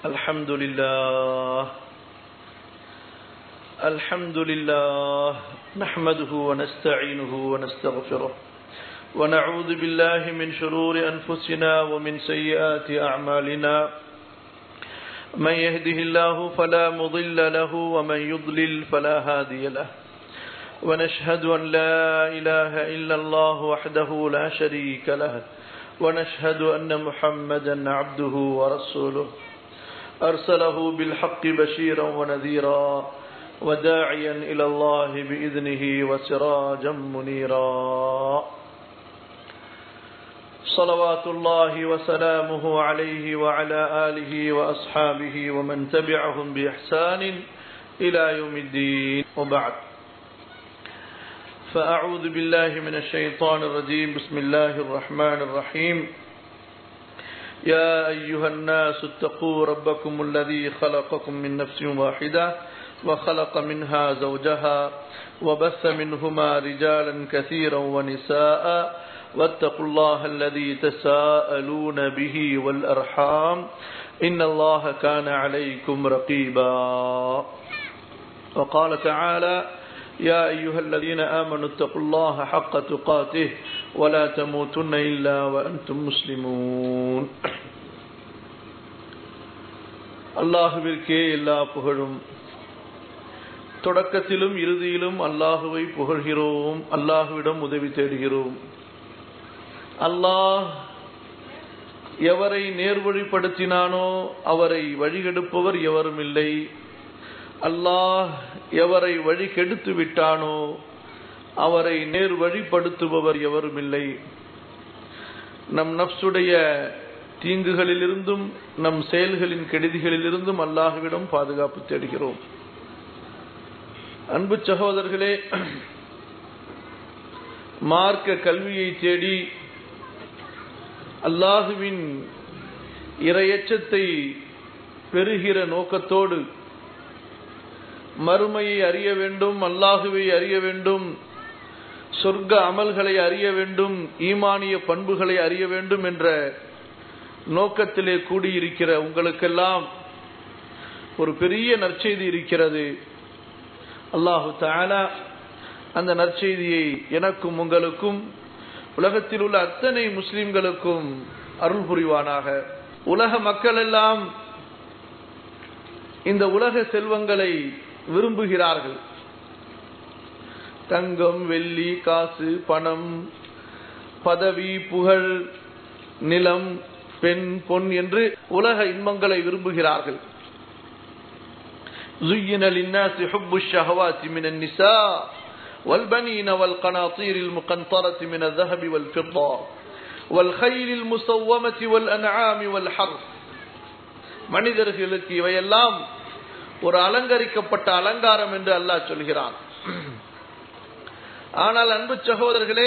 الحمد لله الحمد لله نحمده ونستعينه ونستغفره ونعوذ بالله من شرور أنفسنا ومن سيئات أعمالنا من يهده الله فلا مضل له ومن يضلل فلا هادي له ونشهد أن لا إله إلا الله وحده لا شريك له ونشهد أن محمدا عبده ورسوله أرسله بالحق بشيرا ونذيرا وداعيا إلى الله بإذنه وسراجا منيرا صلوات الله وسلامه عليه وعلى آله وأصحابه ومن تبعهم بإحسان إلى يوم الدين وبعد فأعوذ بالله من الشيطان الرجيم بسم الله الرحمن الرحيم يا أيها الناس اتقوا ربكم الذي خلقكم من نفس واحدة وخلق منها زوجها وبث منهما رجالا كثيرا ونساء واتقوا الله الذي تساءلون به والأرحام إن الله كان عليكم رقيبا وقال تعالى يا أيها الذين آمنوا اتقوا الله حق تقاته ولا تموتن إلا وأنتم مسلمون அல்லாஹுவிற்கே எல்லா புகழும் தொடக்கத்திலும் இறுதியிலும் அல்லாஹுவை புகழ்கிறோம் அல்லாஹுவிடம் உதவி தேடுகிறோம் அல்லாஹ் எவரை நேர்வழிப்படுத்தினானோ அவரை வழிகெடுப்பவர் எவரும் இல்லை அல்லாஹ் எவரை வழி கெடுத்து விட்டானோ அவரை நேர் வழிப்படுத்துபவர் எவரும் இல்லை நம் நப்சுடைய தீங்குகளிலிருந்தும் நம் செயல்களின் கெடுதிகளிலிருந்தும் அல்லாஹுவிடம் பாதுகாப்பு தேடுகிறோம் அன்பு சகோதரர்களே மார்க்க கல்வியை தேடி அல்லாஹுவின் இரையச்சத்தை பெறுகிற நோக்கத்தோடு மறுமையை அறிய வேண்டும் அல்லாஹுவை அறிய வேண்டும் சொர்க்க அமல்களை அறிய வேண்டும் ஈமானிய பண்புகளை அறிய வேண்டும் என்ற நோக்கத்திலே கூடியிருக்கிற உங்களுக்கெல்லாம் ஒரு பெரிய நற்செய்தி இருக்கிறது அல்லாஹு தாலா அந்த நற்செய்தியை எனக்கும் உங்களுக்கும் உலகத்தில் உள்ள அத்தனை முஸ்லிம்களுக்கும் அருள் புரிவானாக உலக மக்கள் எல்லாம் இந்த உலக செல்வங்களை விரும்புகிறார்கள் தங்கம் வெள்ளி காசு பணம் பதவி புகழ் நிலம் பெண் பொன் என்று உலக இன்பங்களை விரும்புகிறார்கள் زين للناس حب الشهوات من النساء والبنين والقناطير المقنطرة من الذهب والفضة والخيل المسومة والأنعام والحرث மனிதர்களுக்கு இவையெல்லாம் ஒரு அலங்கரிக்கப்பட்ட அலங்காரம் என்று அல்லாஹ் சொல்கிறான் ஆனால் அன்பு சகோதரர்களே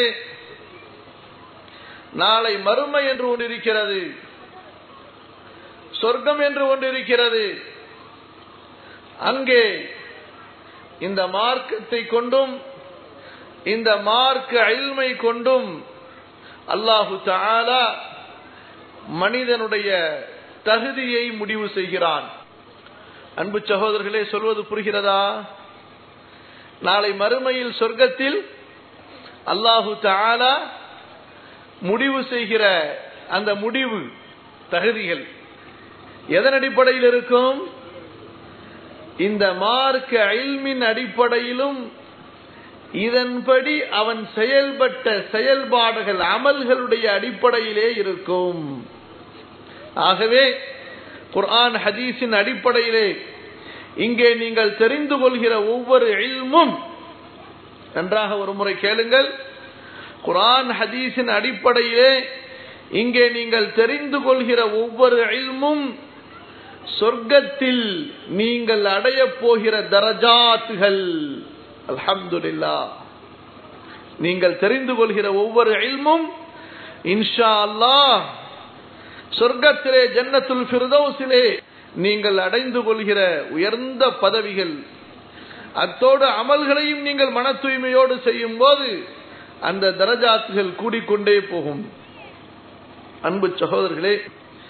நாளை மறுமை என்று ஒன்று இருக்கிறது சொர்க்கம் என்று ஒன்று இருக்கிறது அங்கே இந்த மார்க்கத்தை கொண்டும் இந்த மார்க்க அயல்மை கொண்டும் அல்லாஹு தாலா மனிதனுடைய தகுதியை முடிவு செய்கிறான் அன்பு சகோதரர்களே சொல்வது புரிகிறதா நாளை மறுமையில் சொர்க்கத்தில் அல்லாஹு தாலா முடிவு செய்கிற அந்த முடிவு தகுதிகள் எதன் அடிப்படையில் இருக்கும் இந்த மார்க்க அயில்மின் அடிப்படையிலும் இதன்படி அவன் செயல்பட்ட செயல்பாடுகள் அமல்களுடைய அடிப்படையிலே இருக்கும் ஆகவே குர்ஆன் ஹதீஸின் அடிப்படையிலே இங்கே நீங்கள் தெரிந்து கொள்கிற ஒவ்வொரு இல்மும் நன்றாக ஒரு முறை கேளுங்கள் குர்ஆன் ஹதீஸின் அடிப்படையிலே இங்கே நீங்கள் தெரிந்து கொள்கிற ஒவ்வொரு இல்மும் சொர்க்கத்தில் நீங்கள் அடைய போகிற தரஜாத்துகள் அல்ஹம்துலில்லா நீங்கள் தெரிந்து கொள்கிற ஒவ்வொரு இல்மும் இன்ஷா அல்லாஹ் சொர்க்கத்திலே ஜன்னத்துல் ஃபிர்தௌஸிலே நீங்கள் அடைந்து கொள்கிற உயர்ந்த பதவிகள் அத்தோடு அமல்களையும் நீங்கள் மன தூய்மையோடு செய்யும் போது அந்த தரஜாத்துகள் கூடிக்கொண்டே போகும் அன்பு சகோதரர்களே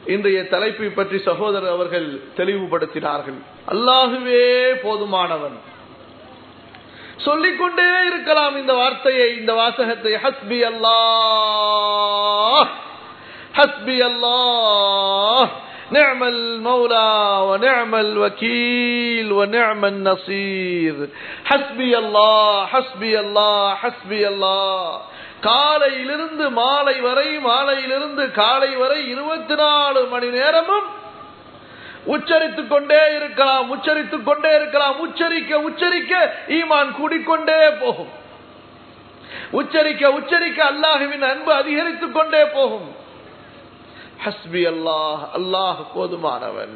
இன்றைய தலைப்பை பற்றி சகோதரர் அவர்கள் தெளிவுபடுத்தினார்கள் அல்லாஹுவே போதுமானவன் சொல்லிக்கொண்டே இருக்கலாம் இந்த வார்த்தையை இந்த வாசகத்தை ஹஸ்பி அல்லாஹ் حسبي الله نعم المولى ونعم الوكيل ونعم النصير حسبي الله حسبي الله حسبي الله காலையிலிருந்து மாலை வரை மாலையிலிருந்து காலை வரை இருபத்தி நாலு மணி நேரமும் உச்சரித்துக் கொண்டே இருக்கலாம் உச்சரித்துக் கொண்டே இருக்கலாம் உச்சரிக்க உச்சரிக்க ஈமான் கூடிக்கொண்டே போகும் உச்சரிக்க உச்சரிக்க அல்லாஹுவின் அன்பு அதிகரித்துக் கொண்டே போகும் ஹஸ்பி அல்லாஹ் அல்லாஹ் போதுமானவன்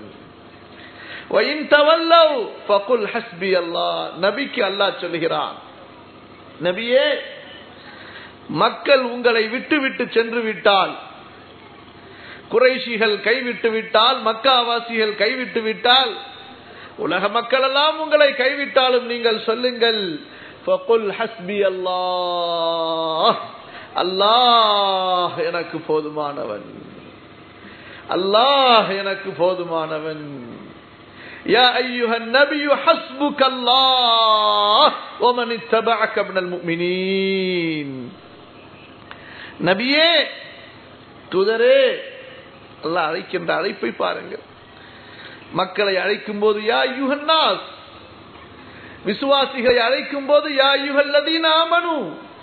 ஹஸ்பி அல்லாஹ் நபிக்கு அல்லாஹ் சொல்லுகிறான் நபியே மக்கள் உங்களை விட்டு விட்டு சென்று விட்டால் குறைஷிகள் கைவிட்டு விட்டால் மக்காவாசிகள் கைவிட்டு விட்டால் உலக மக்கள் எல்லாம் உங்களை கைவிட்டாலும் நீங்கள் சொல்லுங்கள் ஹஸ்பி அல்லாஹ் அல்லாஹ் எனக்கு போதுமானவன் அல்லாஹ் எனக்கு போதுமானவன் يا أيها النبي حسبك الله ومن اتبعك من المؤمنين நபியே தூதரே அல்லாஹ் அழைக்கின்ற அழைப்பை பாருங்கள் மக்களை அழைக்கும் போது யா யுஹன்னாஸ் விசுவாசிகளை அழைக்கும் போது யா யுகல்லதீன ஆமனு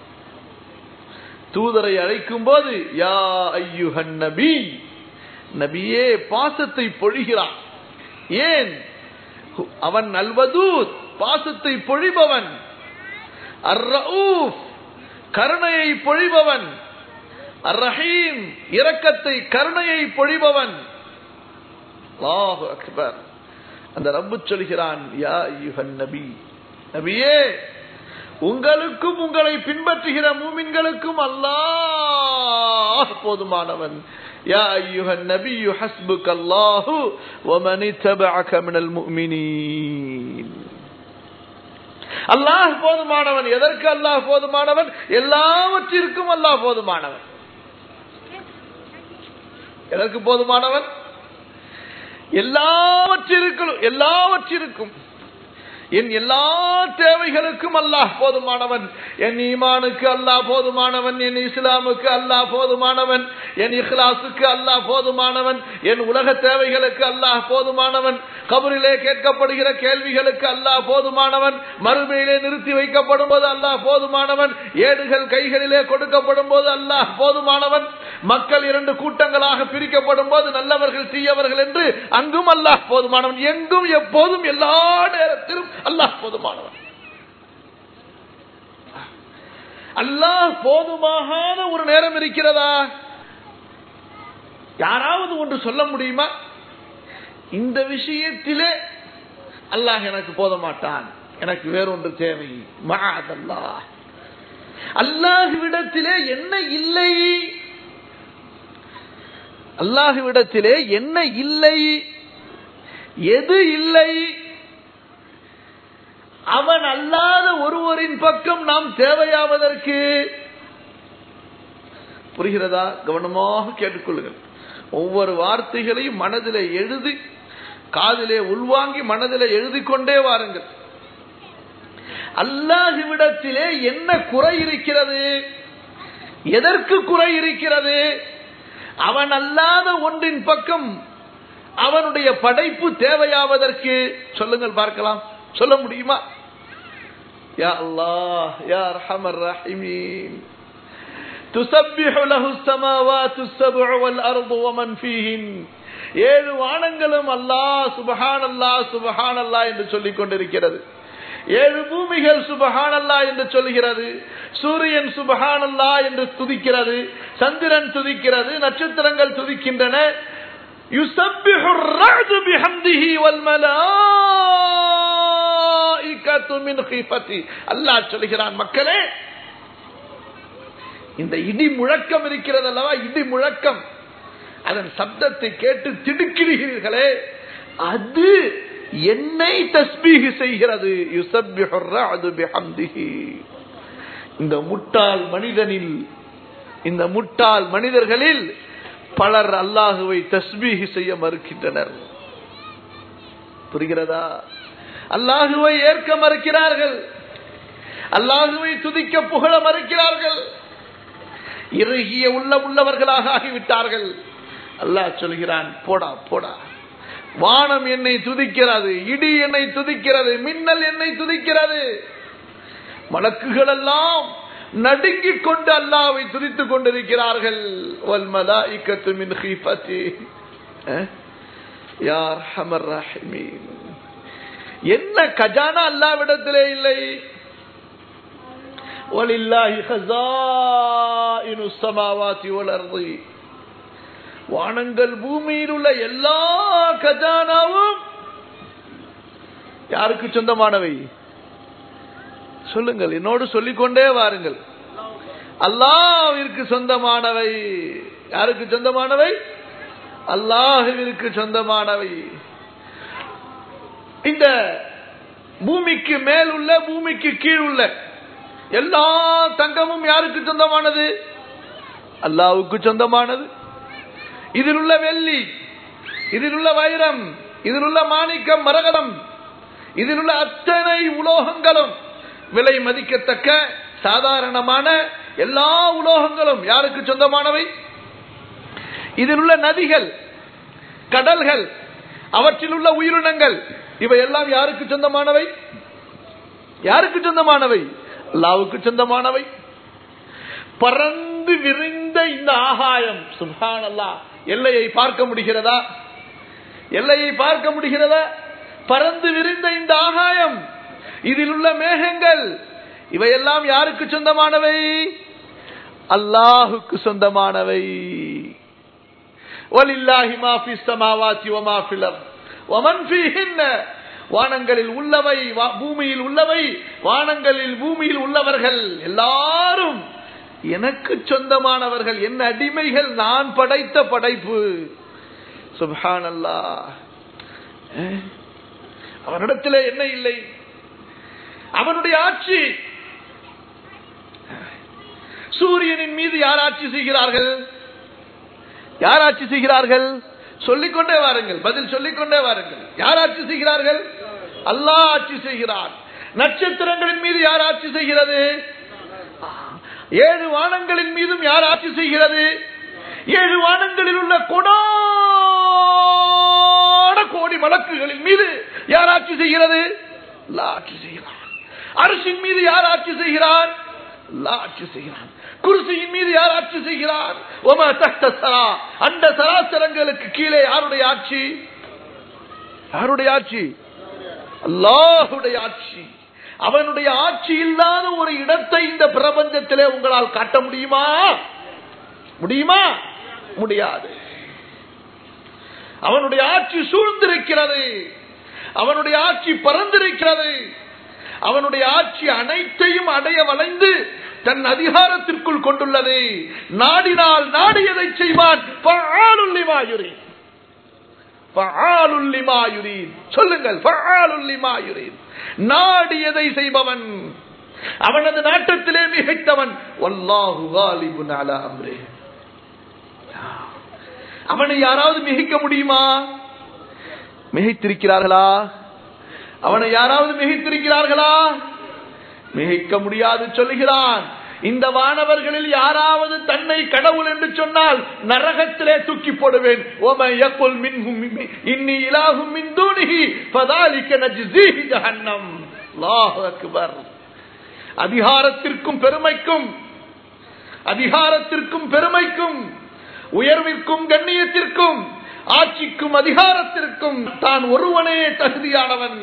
தூதரை அழைக்கும் போது யா ஐயுஹன் நபி நபியே பாசத்தை பொழிகிறான் ஏன் அவன் அல்வதூத் பாசத்தை பொழிபவன் அர் கருணையை பொழிபவன் அர் ரஹீம் இரக்கத்தை கருணையை பொழிபவன் அல்லாஹு அக்பர் அந்த ரப்பு சொல்கிறான் யா ஐயுஹன் நபி நபியே உங்களுக்கும் உங்களை பின்பற்றுகிற மூமின்களுக்கும் அல்லாஹ் போதுமானவன் يا أيها النبي حسبك الله ومن اتبعك من المؤمنين அல்லாஹ் போதுமானவன் எதற்கு அல்லாஹ் போதுமானவன் எல்லாவற்றிற்கும் அல்லாஹ் போதுமானவன் எதற்கு போதுமானவன் எல்லாவற்றிற்கும் எல்லாவற்றிற்கும் என் எல்லா தேவைகளுக்கும் அல்லாஹ் போதுமானவன் என் ஈமானுக்கு அல்லாஹ் போதுமானவன் என் இஸ்லாமுக்கு அல்லாஹ் போதுமானவன் என் இஹ்லாசுக்கு அல்லாஹ் போதுமானவன் என் உலக தேவைகளுக்கு அல்லாஹ் போதுமானவன் கபரிலே கேட்கப்படுகிற கேள்விகளுக்கு அல்லாஹ் போதுமானவன் மறுமையிலே நிறுத்தி வைக்கப்படும் போது அல்லாஹ் போதுமானவன் ஏடுகள் கைகளிலே கொடுக்கப்படும் போது அல்லாஹ் போதுமானவன் மக்கள் இரண்டு கூட்டங்களாக பிரிக்கப்படும் போது நல்லவர்கள் தீயவர்கள் என்று அங்கும் அல்லாஹ் போதுமானவன் எங்கும் எப்போதும் எல்லா நேரத்திலும் அல்லாஹ் போதுமானவன் அல்லாஹ் போதுமாகாத ஒரு நேரம் இருக்கிறதா யாராவது ஒன்று சொல்ல முடியுமா இந்த விஷயத்திலே அல்லாஹ் எனக்கு போத மாட்டான் எனக்கு வேறொன்று தேவை மாதல்லா அல்லாஹுவிடத்திலே என்ன இல்லை அல்லாஹுவிடத்திலே என்ன இல்லை எது இல்லை அவன் அல்லாத ஒருவரின் பக்கம் நாம் தேவையாவதற்கு புரிகிறதா கவனமாக கேட்டுக்கொள்ளுங்கள் ஒவ்வொரு வார்த்தைகளையும் மனதிலே எழுதி காதிலே உள்வாங்கி மனதிலே எழுதி கொண்டே வாருங்கள் அல்லாஹுவிடத்திலே என்ன குறை இருக்கிறது எதற்கு குறை இருக்கிறது அவன் அல்லாத ஒன்றின் பக்கம் அவனுடைய படைப்பு தேவையாவதற்கு சொல்லுங்கள் பார்க்கலாம் சொல்ல முடியுமா யா அல்லாஹ் யா அர்ஹமர் ரஹீமீன் تسبح له السماوات السبع والأرض ومن فيهن ஏழு வானங்களும் அல்லாஹ் சுபஹான் அல்லாஹ் சுபஹான் அல்லாஹ் என்று சொல்லிக் கொண்டிருக்கிறது ஏழு பூமிகள் சுபஹான் அல்லாஹ் என்று சொல்லுகிறது சூரியன் சுபஹான் அல்லாஹ் என்று துதிக்கிறது சந்திரன் துதிக்கிறது நட்சத்திரங்கள் துதிக்கின்றன يسبح الرعد بحمده والملائكة من خيفته அல்லாஹ் சொல்கிறான் மக்களே இந்த இடி முழக்கம் இருக்கிறது அல்லவா இடி முழக்கம் அதன் சப்தத்தை கேட்டு திடுக்கிறீர்களே அது என்னை தஸ்பீக செய்கிறது இந்த முட்டாள் மனிதனில் இந்த முட்டாள் மனிதர்களில் பலர் அல்லாஹுவை தஸ்பீஹி செய்ய மறுக்கின்றனர் புரிகிறதா அல்லாஹுவை ஏற்க மறுக்கிறார்கள் அல்லாஹுவை துதிக்க புகழ மறுக்கிறார்கள் இறுகிய உள்ள உள்ளவர்களாக ஆகிவிட்டார்கள் அல்லாஹ் சொல்கிறான் போடா போடா வானம் என்னை துதிக்கிறது இடி என்னை துதிக்கிறது மின்னல் என்னை துதிக்கிறது மலக்குகள் எல்லாம் நடுங்கிக் கொண்டு அல்லாவை துதித்துக் கொண்டிருக்கிறார்கள் வல் மலாயிக்கத்து மின் ஹீஃபத்தி யார் ஹமர் ரஹீமீன் என்ன கஜானா அல்லாவிடத்திலே இல்லை வலில்லாஹி ஹஸாயினு ஸமாவாதி வல் அர்தி வானங்கள் பூமியில் உள்ள எல்லா கஜானாவும் யாருக்கு சொந்தமானவை சொல்லுங்கள் என்னோடு சொல்லிக்கொண்டே வாருங்கள் அல்லாஹ்விற்கு சொந்தமானவை யாருக்கு சொந்தமானவை அல்லாஹுவிற்கு சொந்தமானவை இந்த பூமிக்கு மேல் உள்ள பூமிக்கு கீழ் உள்ள எல்லா தங்கமும் யாருக்கு சொந்தமானது அல்லாவுக்கு சொந்தமானது இதில் உள்ள வெள்ளி இதில் உள்ள வைரம் இதில் உள்ள மாணிக்கம் மரகதம் இதில் உள்ள அத்தனை உலோகங்களும் விலை மதிக்கத்தக்க சாதாரணமான எல்லா உலோகங்களும் யாருக்கு சொந்தமானவை இதில் உள்ள நதிகள் கடல்கள் அவற்றில் உள்ள உயிரினங்கள் இவை எல்லாம் யாருக்கு சொந்தமானவை யாருக்கு சொந்தமானவை அல்லாவுக்கு சொந்தமானவை பறந்து விரிந்த இந்த ஆகாயம் சுபான் அல்லா எல்லையை பார்க்க முடிகிறதா எல்லையை பார்க்க முடிகிறதா பறந்து விரிந்த இந்த ஆகாயம் இதில் உள்ள மேகங்கள் இவையெல்லாம் யாருக்கு சொந்தமானவை அல்லாஹுக்கு சொந்தமானவை வலில்லாஹி மாஃபி ஸமாவாதி வமா ஃபில் அர்த் வமன் ஃபீஹின்ன வானங்களில் உள்ளவை வா- பூமியில் உள்ளவை வானங்களில் பூமியில் உள்ளவர்கள் எல்லாரும் எனக்கு சொந்தமானவர்கள் என் அடிமைகள் நான் படைத்த படைப்பு சுப்ஹானல்லாஹ் அஹ். அவனிடத்திலே என்ன இல்லை அவனுடைய ஆட்சி சூரியனின் மீது யார் ஆட்சி செய்கிறார்கள் யார் ஆட்சி செய்கிறார்கள் சொல்லிக்கொண்டே வாருங்கள் பதில் சொல்லிக்கொண்டே வாருங்கள் யார் ஆட்சி செய்கிறார்கள் அல்லாஹ் ஆட்சி செய்கிறார் நட்சத்திரங்களின் மீது யார் ஆட்சி செய்கிறது ஏழு வானங்களின் மீதும் யார் ஆட்சி செய்கிறது ஏழு வானங்களில் உள்ள கொடான கோடி வழக்குகளின் மீது யார் ஆட்சி செய்கிறது அல்லாஹ் ஆட்சி செய்கிறார் அரசின் மீது யார் ஆட்சி செய்கிறார் அல்லாஹ் ஆட்சி செய்கிறார் குருசியின் மீது யார் ஆட்சி செய்கிறார் ஒம தஹ்த சரா அந்த சராசரங்களுக்கு கீழே யாருடைய ஆட்சி யாருடைய ஆட்சி அல்லாஹுடைய ஆட்சி அவனுடைய ஆட்சி இல்லாத ஒரு இடத்தை இந்த பிரபஞ்சத்திலே உங்களால் காட்ட முடியுமா முடியுமா முடியாது அவனுடைய ஆட்சி சூழ்ந்திருக்கிறது அவனுடைய ஆட்சி பறந்திருக்கிறது அவனுடைய ஆட்சி அனைத்தையும் அடைய வளைந்து தன் அதிகாரத்திற்குள் கொண்டுள்ளது நாடினால் நாடியதை செய்வான் ஃபஅாலுல் லிமா யுரீத். ஃபஅாலுல் லிமா யுரீத். சொல்லுங்கள் ஃபஅாலுல் லிமா யுரீத். நாடியதை செய்பவன் அவனது நாட்டத்திலே மிகைத்தவன் வல்லாஹு காலிபுன் அலா அம்ரிஹி. அவனை யாராவது மிகைக்க முடியுமா மிகைத்திருக்கிறார்களா அவனை யாராவது மிகைத்திருக்கிறார்களா மிகைக்க முடியாது சொல்லுகிறான் இந்த வானவர்களில் யாராவது தன்னை கடவுள் என்று சொன்னால் நரகத்திலே தூக்கி போடுவேன் ஓம யக்குல் மின்ஹும் இன்னி இலாஹும் மின் தூனிஹி ஃபதாலிக நஜ்ஸீஹி ஜஹன்னம் அல்லாஹு அக்பர் அதிகாரத்திற்கும் பெருமைக்கும் அதிகாரத்திற்கும் பெருமைக்கும் உயர்விற்கும் கண்ணியத்திற்கும் ஆட்சிக்கும் அதிகாரத்திற்கும் தான் ஒருவனே தகுதியானவன்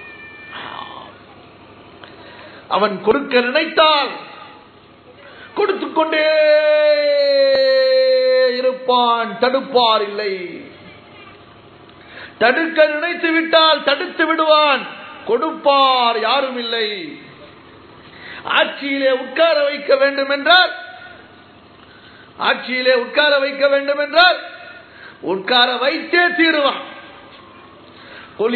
அவன் கொடுக்க நினைத்தால் கொடுத்துக் கொண்டே இருப்பான் தடுப்பார் இல்லை தடுக்க நினைத்து விட்டால் தடுத்து விடுவான் கொடுப்பார் யாரும் இல்லை ஆட்சியிலே உட்கார வைக்க வேண்டும் என்றால் ஆட்சியிலே உட்கார வைக்க வேண்டும் என்றால் உட்கார வைத்தே தீருவான் قل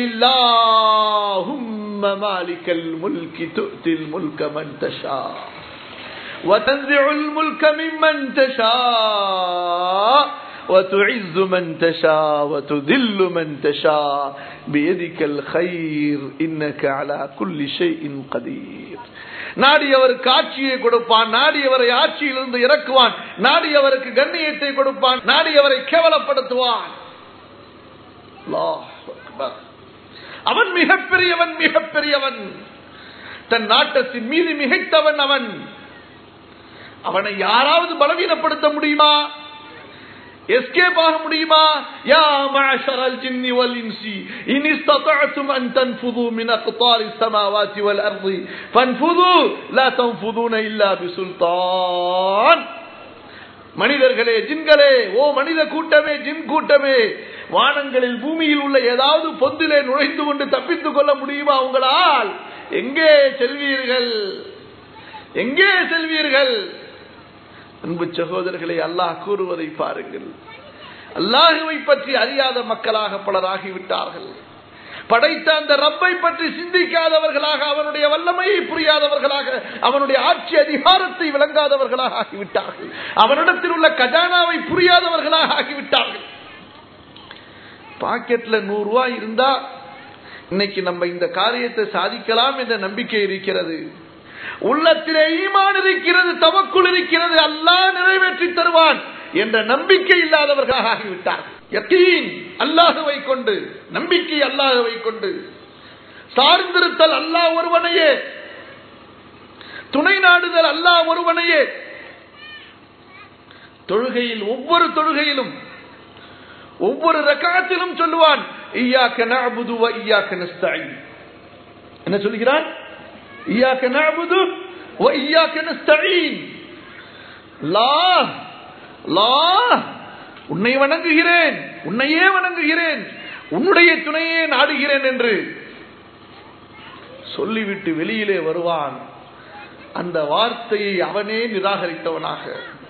اللهم مالك الملك تؤتي الملك من تشاء وتنزع الملك ممن تشاء وتعز من تشاء وتذل من تشاء بيدك الخير إنك على كل شيء قدير நாடியவருக்கு ஆட்சியை கொடுப்பான் நாடியவரை ஆட்சியிலிருந்து இறக்குவான் நாடியவருக்கு கண்ணியத்தை கொடுப்பான் நாடியவரை கேவலப்படுத்துவான் அல்லாஹ் அக்பர். அவன் மிகப்பெரியவன் மிகப்பெரியவன் தன் நாட்டத்தின் மீது மிகைத்தவன் அவன் அவனை யாராவது பலவீனப்படுத்த முடியுமா எஸ்கேப் ஆக முடியுமா யா معشر الجن والانس ان استطعتم ان تنفذوا من اقطار السماوات والارض فانفذوا لا تنفذون الا بسلطان மனிதர்களே ஜின்களே ஓ மனித கூட்டமே ஜின் கூட்டமே வானங்களில் பூமியில் உள்ள ஏதாவது பொந்திலே நுழைந்து கொண்டு தப்பித்துக் கொள்ள முடியுமா உங்களால் எங்கே செல்வீர்கள் எங்கே செல்வீர்கள் அன்பு சகோதரர்களை அல்லாஹ் கூறுவதை பாருங்கள் அல்லாஹுவை பற்றி அறியாத மக்களாக பலர் ஆகிவிட்டார்கள் படைத்த அந்த ரப்பை பற்றி சிந்திக்காதவர்களாக அவனுடைய வல்லமையை புரியாதவர்களாக அவனுடைய ஆட்சி அதிகாரத்தை விளங்காதவர்களாக ஆகிவிட்டார்கள் அவனிடத்தில் உள்ள கஜானாவை புரியாதவர்களாக ஆகிவிட்டார்கள் பாக்கெட்ல நூறு ரூபாய் இருந்தா இன்னைக்கு நம்ம இந்த காரியத்தை சாதிக்கலாம் என்ற நம்பிக்கை இருக்கிறது உள்ளத்திலே ஈமான் இருக்கிறது தவக்குள் இருக்கிறது அல்லாஹ் நிறைவேற்றி தருவான் என்ற நம்பிக்கை இல்லாதவர்களாக ஆகிவிட்டார்கள் யக்கீன் அல்லாஹுவை கொண்டு நம்பிக்கை அல்லாஹுவை கொண்டு சார்ந்திருத்தல் அல்லாஹ் ஒருவனையே துணை நாடுதல் அல்லாஹ் ஒருவனையே தொழுகையில் ஒவ்வொரு தொழுகையிலும் ஒவ்வொரு ரக்காத்திலும் சொல்லுவான் ஈயாக்க நஅபுது வ ஈயாக்க நஸ்தஈன் என்ன சொல்கிறான் ஈயாக்க நஅபுது வ ஈயாக்க நஸ்தஈன் லா லா உன்னை வணங்குகிறேன் உன்னையே வணங்குகிறேன் உன்னுடைய துணையே நாடுகிறேன் என்று சொல்லிவிட்டு வெளியிலே வருவான் அந்த வார்த்தையை அவனே நிராகரித்தவனாக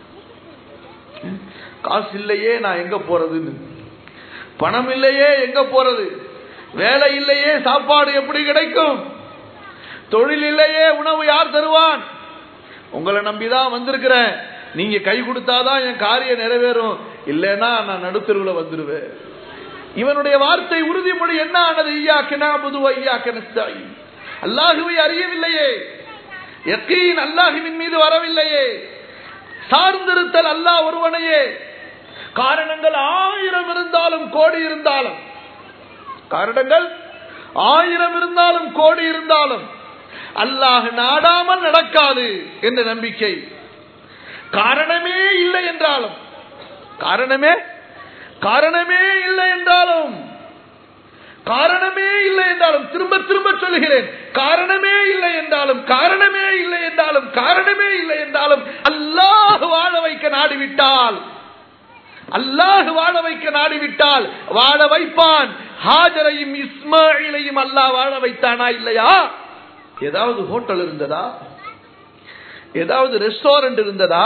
காசு இல்லையே நான் எங்க போறதுன்னு பணம் இல்லையே எங்க போறது வேலை இல்லையே சாப்பாடு எப்படி கிடைக்கும் தொழில் இல்லையே உணவு யார் தருவான் உங்களை நம்பிதான் வந்திருக்கிறேன் நீங்க கை கொடுத்தாதான் என் காரியம் நிறைவேறும் இல்லைன்னா நான் நடுத்தருவில் வந்துடுவேன் இவனுடைய வார்த்தை உறுதிமொழி என்ன ஆனது ஐயாக்கினா புதுவ ஐயாக்கினாய் அல்லாஹுவை அறியவில்லையே எக்கீன் அல்லாஹுவின் மீது வரவில்லையே சார்ந்திருத்தல் அல்லாஹ் ஒருவனையே காரணங்கள் ஆயிரம் இருந்தாலும் கோடி இருந்தாலும் காரணங்கள் ஆயிரம் இருந்தாலும் கோடி இருந்தாலும் அல்லாஹ் நாடாமல் நடக்காது என்ற நம்பிக்கை காரணமே இல்லை என்றாலும் காரணமே காரணமே இல்லை என்றாலும் காரணமே இல்லை என்றாலும் திரும்ப திரும்ப சொல்கிறேன் காரணமே இல்லை என்றாலும் காரணமே இல்லை என்றாலும் காரணமே இல்லை என்றாலும் அல்லாஹ் வாழ வைக்க நாடிவிட்டால் அல்லாஹ் வாழ வைக்க நாடிவிட்டால் வாழ வைப்பான் ஹாஜரையும் இஸ்மாயிலையும் அல்லாஹ் வாழ வைத்தானா இல்லையா ஏதாவது ஹோட்டல் இருந்ததா ஏதாவது ரெஸ்டாரண்ட் இருந்ததா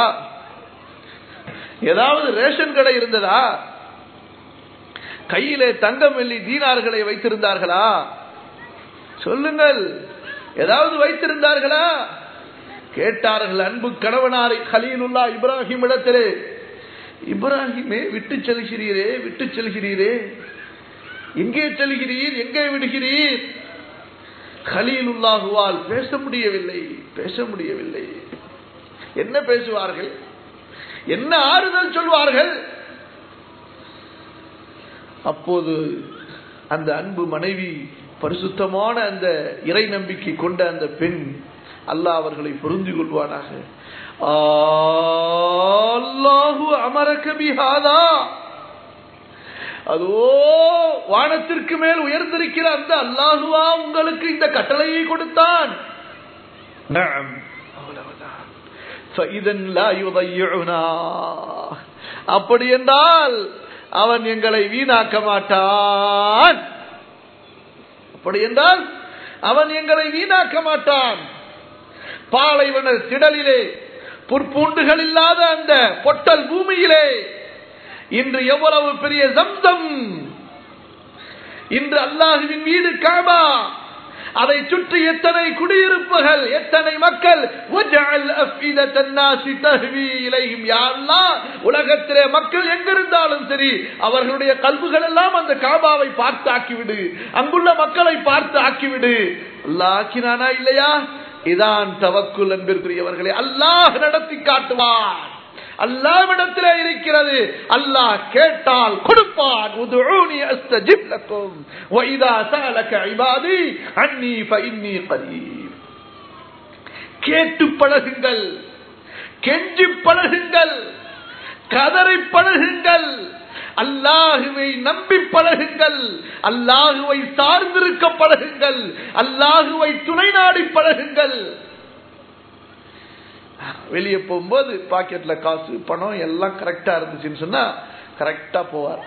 ஏதாவது ரேஷன் கடை இருந்ததா கையிலே தங்கம் வெள்ளி தீனார்களை வைத்திருந்தார்களா சொல்லுங்கள் ஏதாவது வைத்திருந்தார்களா கேட்டார்கள் அன்பு கணவனாரை ஹலீலுல்லா இப்ராஹிம் இடத்திலே இப்ராஹிமே விட்டு செல்கிறீரே விட்டு செல்கிறீரே எங்கே செல்கிறீர் எங்கே விடுகிறீர் ஹலீலுல்லாஹுவால் பேச முடியவில்லை பேச முடியவில்லை என்ன பேசுவார்கள் என்ன ஆறுதல் சொல்வார்கள் அப்போது அந்த அன்பு மனைவி பரிசுத்தமான அந்த இறை நம்பிக்கை கொண்ட அந்த பெண் அல்லாஹ் அவர்களை பொருந்தி கொள்வானாக அல்லாஹு அமரக பிஹாதா அதோ வானத்திற்கு மேல் உயர்ந்திருக்கிற அந்த அல்லாஹுவா உங்களுக்கு இந்த கட்டளையை கொடுத்தான் நஅம். அவ்வளவுதான். فَإِذًا لَا يُضَيِّعُنَا. அப்படி என்றால் அவன் எங்களை வீணாக்க மாட்டான் அப்படி என்றால் அவன் எங்களை வீணாக்க மாட்டான் பாலைவன திடலிலே புற்பூண்டுகள் இல்லாத அந்த பொட்டல் பூமியிலே இன்று எவ்வளவு பெரிய ஜம்சம் இன்று அல்லாஹுவின் வீடு காபா அதை சுற்றி எத்தனை குடியிருப்புகள் எத்தனை மக்கள் وَجَعَلْ أَفْئِدَةَ النَّاسِ تَهْوِي إِلَيْهِمْ يَا الله உலகத்திலே மக்கள் எங்கிருந்தாலும் சரி அவர்களுடைய கல்புகள் எல்லாம் அந்த காபாவை பார்த்து ஆக்கிவிடு அங்குள்ள மக்களை பார்த்து ஆக்கிவிடு அல்லாஹ் ஆக்கினானா இல்லையா இதான் தவக்குல் அன்பிற்குரியவர்களே அல்லாஹ் நடத்தி காட்டுவான் அல்லாவிடத்திலே இருக்கிறது அல்லாஹ் கேட்டால் கொடுப்பான் உதுஊனி அஸ்தஜிப் லக்கும் وَإِذَا سَأَلَكَ عِبَادِي عَنِّي فَإِنِّي قَرِيبٌ கேட்டு பழகுங்கள் கெஞ்சி பழகுங்கள் கதறி பழகுங்கள் அல்லாஹுவை நம்பி பழகுங்கள் அல்லாஹுவை சார்ந்திருக்க பழகுங்கள் அல்லாஹுவை துணை நாடி பழகுங்கள் வெளியே போகும்போது பாக்கெட்ல காசு பணம் எல்லாம் கரெக்டா இருந்துச்சுன்னு சொன்னா கரெக்டா போவார்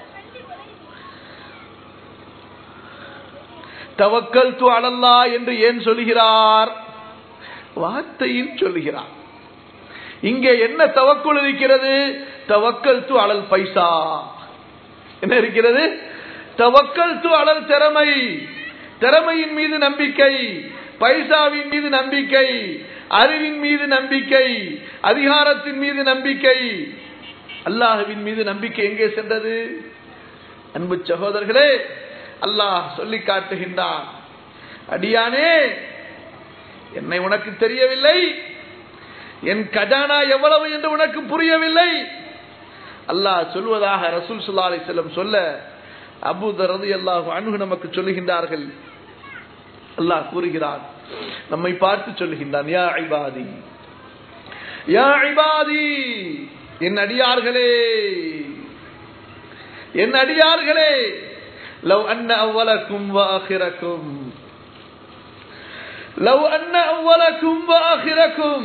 தவக்கல் து அலல்லா என்று ஏன் சொல்கிறார் வார்த்தையில் சொல்லுகிறார் இங்கே என்ன தவக்குள் இருக்கிறது தவக்கல் து அலல் பைசா என்ன இருக்கிறது தவக்கல் து அலல் திறமை திறமையின் மீது நம்பிக்கை பைசாவின் மீது நம்பிக்கை அறிவின் மீது நம்பிக்கை அதிகாரத்தின் மீது நம்பிக்கை அல்லாஹுவின் மீது நம்பிக்கை எங்கே சென்றது அன்பு சகோதரர்களே அல்லாஹ் சொல்லி காட்டுகின்றான் அடியானே என்னை உனக்கு தெரியவில்லை என் கஜானா எவ்வளவு என்று உனக்கு புரியவில்லை அல்லாஹ் சொல்வதாக ரசூல் சுல்லா அலி செல்லம் சொல்ல அபுதரது அல்லாஹ் அணுகு நமக்கு சொல்லுகின்றார்கள் அல்லாஹ் கூறுகிறான் நம்மை பார்த்து சொல்லுகின்றான் யா ஐபாதி யா ஐபாதி என் அடியார்களே என் அடியார்களே لو أن أولكم وآخركم لو أن أولكم وآخركم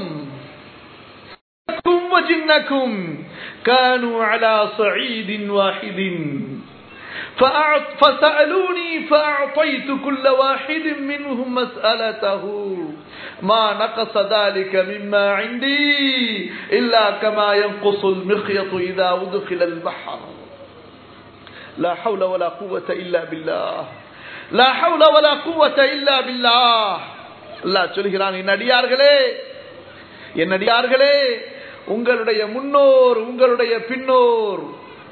وجنكم كانوا على صعيد واحد فأعط فسألوني فأعطيت كل واحد منهم مسألته ما نقص ذلك مما عندي إلا كما ينقص المخيط إذا أدخل البحر لا حول ولا قوة إلا بالله لا حول ولا قوة إلا بالله அல்லாஹ் சொல்கிறான் என் அடியார்களே என் அடியார்களே உங்களுடைய முன்னோர் உங்களுடைய பின்னோர்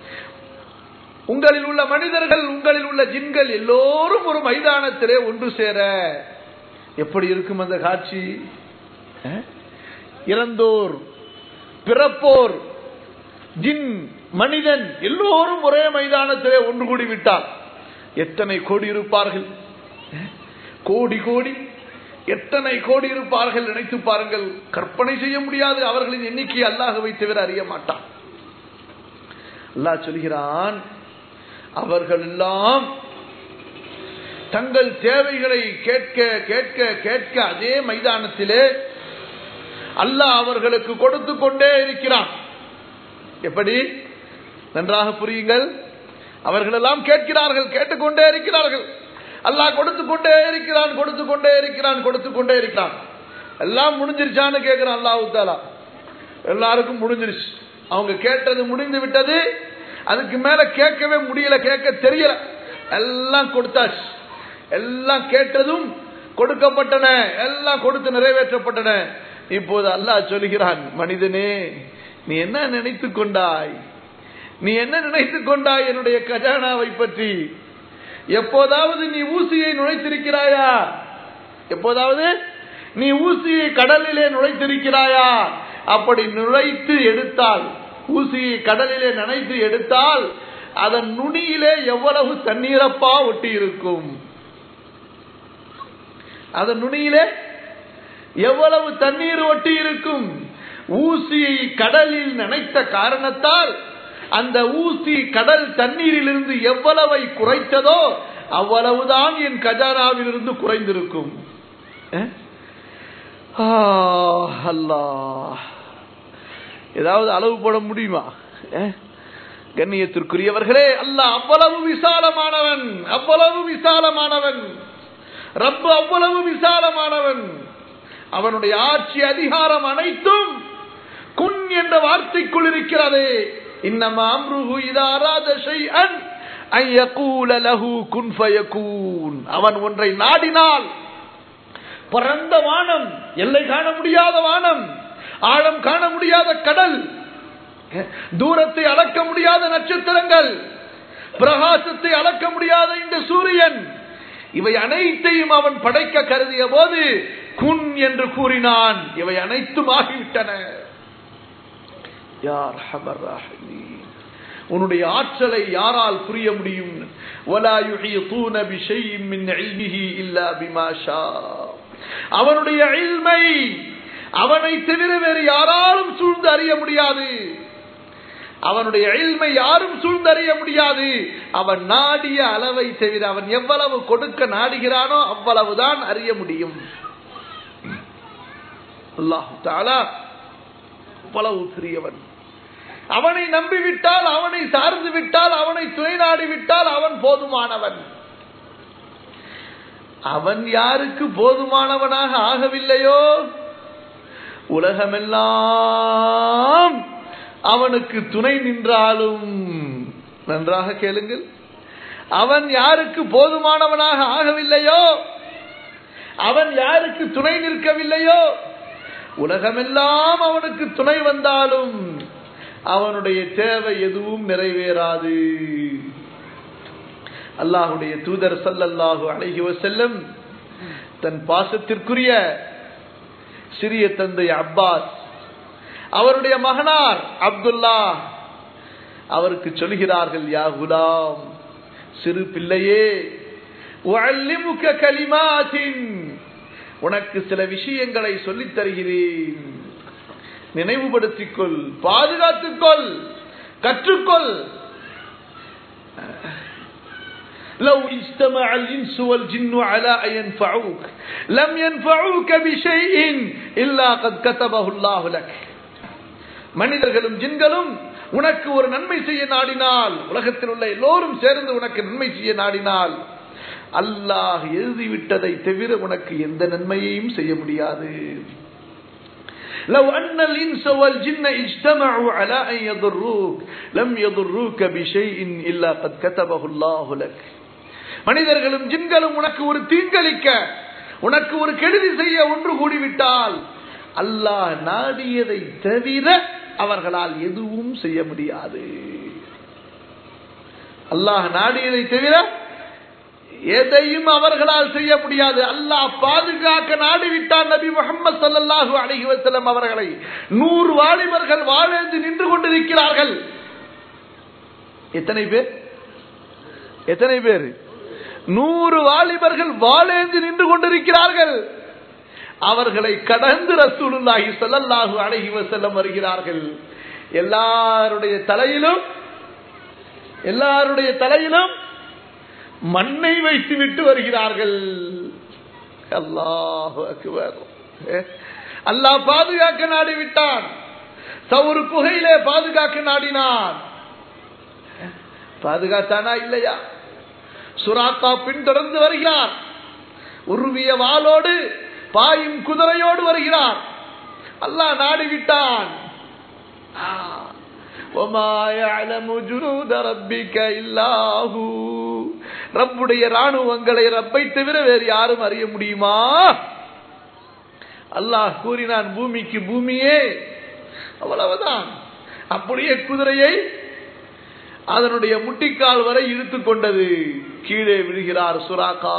உங்களில் உள்ள மனிதர்கள் உங்களில் உள்ள ஜின்கள் எல்லோரும் ஒரு மைதானத்திலே ஒன்று சேர எப்படி இருக்கும் அந்த காட்சி அஹ்? இறந்தோர் பிறப்போர் ஜின் மனிதன் எல்லோரும் ஒரே மைதானத்திலே ஒன்று கூடி விட்டார் எத்தனை கோடி இருப்பார்கள் அஹ்? கோடி கோடி எத்தனை கோடி இருப்பார்கள் நினைத்து பாருங்கள் கற்பனை செய்ய முடியாது அவர்களின் எண்ணிக்கை அல்லாஹவை தவிர அறிய மாட்டான் அல்லாஹ் சொல்கிறான் அவர்கள் எல்லாம் தங்கள் தேவைகளை கேட்க கேட்க கேட்க அதே மைதானத்திலே அல்லாஹ் அவர்களுக்கு கொடுத்து கொண்டே இருக்கிறான் எப்படி நன்றாக புரியுங்கள் அவர்கள் எல்லாம் கேட்கிறார்கள் கேட்டுக்கொண்டே இருக்கிறார்கள் அல்லாஹ் கொடுத்து கொண்டே இருக்கிறான் கொடுத்து கொண்டே இருக்கிறான் கொடுத்து கொண்டே இருக்கிறான் எல்லாம் முடிஞ்சிருச்சான்னு கேட்கிறான் அல்லாஹு தாலா எல்லாருக்கும் முடிஞ்சிருச்சு அவங்க கேட்டது முடிந்து விட்டது அதுக்கு மேல கேட்கவே முடியல கேட்க தெரியல எல்லாம் கொடுத்தாச்சு எல்லாம் கேட்டதும் கொடுக்கப்பட்டன எல்லாம் கொடுத்து நிறைவேற்றப்பட்டன இப்போது அல்லாஹ் சொல்கிறான் மனிதனே நீ என்ன நினைத்துக் கொண்டாய் நீ என்ன நினைத்துக் கொண்டாய் என்னுடைய கஜானாவை பற்றி எப்போதாவது நீ ஊசியை நுழைத்திருக்கிறாயா எப்போதாவது நீ ஊசியை கடலிலே நுழைத்திருக்கிறாயா அப்படி நுழைத்து எடுத்தால் ஊசியை கடலிலே நனைத்து எடுத்தால் அதன் நுனியிலே எவ்வளவு தண்ணீரப்பா ஒட்டி இருக்கும் அதன் நுனியிலே எவ்வளவு தண்ணீர் ஒட்டி இருக்கும் ஊசியை கடலில் நனைத்த காரணத்தால் அந்த ஊசி கடல் தண்ணீரிலிருந்து எவ்வளவை குறைத்ததோ அவ்வளவுதான் என் கஜானாவிலிருந்து குறைந்திருக்கும் அஹ்? ஆஹ், அல்லாஹ் ஏதாவது அளவு போட முடியுமா அஹ்? கண்ணியத்திற்குரியவர்களே அல்லாஹ் அவ்வளவு விசாலமானவன் அவ்வளவு விசாலமானவன் ரப்பு அவ்வளவு விசாலமானவன் அவனுடைய ஆட்சி அதிகாரம் அனைத்தும் குன் என்ற வார்த்தைக்குள் இருக்கிறது இன்னமா அம்ருஹு இதா அராத ஷைஅன் அன் யகூல லஹு குன் ஃபயகூன் அவன் ஒன்றை நாடினால் பரந்த வானம் எல்லை காண முடியாத வானம் ஆழம் காண முடியாத கடல் தூரத்தை அளக்க முடியாத நட்சத்திரங்கள் பிரகாசத்தை அளக்க முடியாத இந்த சூரியன் இவை அனைத்தையும் அவன் படைக்க கருதிய போது குன் என்று கூறினான் இவை அனைத்தும் ஆகிவிட்டன யார் ஹபர் உன்னுடைய ஆற்றலை யாரால் புரிய முடியும் ولا يحيطون بشيء من علمه الا بما شاء அவனுடைய இல்மை அவனை தவிர வேறு யாராலும் சூழ்ந்து அறிய முடியாது அவனுடைய இல்மை யாரும் சூழ்ந்தறிய முடியாது அவன் நாடிய அளவை தவிர அவன் எவ்வளவு கொடுக்க நாடுகிறானோ அவ்வளவுதான் அறிய முடியும் அல்லாஹு தாலா அவ்வளவு சிறியவன் அவனை நம்பிவிட்டால் அவனை சார்ந்து விட்டால் அவனை துணை நாடி விட்டால் அவன் போதுமானவன் அவன் யாருக்கு போதுமானவனாக ஆகவில்லையோ உலகமெல்லாம் அவனுக்கு துணை நின்றாலும் நன்றாக கேளுங்கள் அவன் யாருக்கு போதுமானவனாக ஆகவில்லையோ அவன் யாருக்கு துணை நிற்கவில்லையோ உலகமெல்லாம் அவனுக்கு துணை வந்தாலும் அவனுடைய தேவை எதுவும் நிறைவேறாது அல்லாஹுடைய தூதர் சல்லல்லாஹு அழகி செல்லும் தன் பாசத்திற்குரிய சிறிய தந்தை அப்பாஸ் அவருடைய மகனார் அப்துல்லா அவருக்கு சொல்கிறார்கள் யா குலாம் சிறு பிள்ளையே கலிமாத்தின் உனக்கு சில விஷயங்களை சொல்லித் தருகிறேன் நினைவுபடுத்திக் கொள் பாதுகாத்துக்கொள் கற்றுக்கொள் لو اجتمع الإنس والجن على أن ينفعوك لم ينفعوك بشيء إلا قد كتبه الله لك மனிதர்களும் ஜின்களும் உனக்கு ஒரு நன்மை செய்ய நாடினால் உலகத்தில் உள்ள எல்லோரும் சேர்ந்து உனக்கு நன்மை செய்ய நாடினால் அல்லாஹ் எழுதிவிட்டதை தவிர உனக்கு எந்த நன்மையையும் செய்ய முடியாது لو أن الإنس والجن اجتمعوا على أن يضروك لم يضروك بشيء إلا قد كتبه الله لك மனிதர்களும் ஜின்களும் உனக்கு ஒரு தீங்களிக்க உனக்கு ஒரு கெடுதி செய்ய ஒன்று கூடிவிட்டால் அல்லாஹ் நாடியதை தவிர அவர்களால் எதுவும் செய்ய முடியாது அல்லாஹ் நாடியதை தவிர எதையும் அவர்களால் செய்ய முடியாது அல்லாஹ் பாதுகாக்க நாடிவிட்டான் நபி முகமது சல்லாஹூ அலஹி வசலம் அவர்களை நூறு வாலிபர்கள் வாழ்ந்து நின்று கொண்டிருக்கிறார்கள் எத்தனை பேர் எத்தனை பேர் நூறு வாலிபர்கள் வாழேந்து நின்று கொண்டிருக்கிறார்கள் அவர்களை கடந்து ரசூலுல்லாஹி ஸல்லல்லாஹு அலைஹி வஸல்லம் வருகிறார்கள் எல்லாருடைய தலையிலும் எல்லாருடைய தலையிலும் மண்ணை வைத்து விட்டு வருகிறார்கள் அல்லாஹு அக்பர் அல்லாஹ் பாதுகாக்க நாடி விட்டான் சவுறு குகையிலே பாதுகாக்க நாடினான் பாதுகாத்தானா இல்லையா சுராத்தா பின்தொடர்ந்து வருகிறார் உருவிய வாளோடு பாயும் குதிரையோடு வருகிறார் அல்லாஹ் நாடிவிட்டான் ரப்புடைய ராணுவங்களை ரப்பை தவிர வேறு யாரும் அறிய முடியுமா அல்லாஹ் கூறினான் பூமிக்கு பூமியே அவ்வளவுதான் அப்படியே குதிரையை அதனுடைய முட்டிக்கால் வரை இழுத்துக் கொண்டது கீழே விழுகிறார் சுராக்கா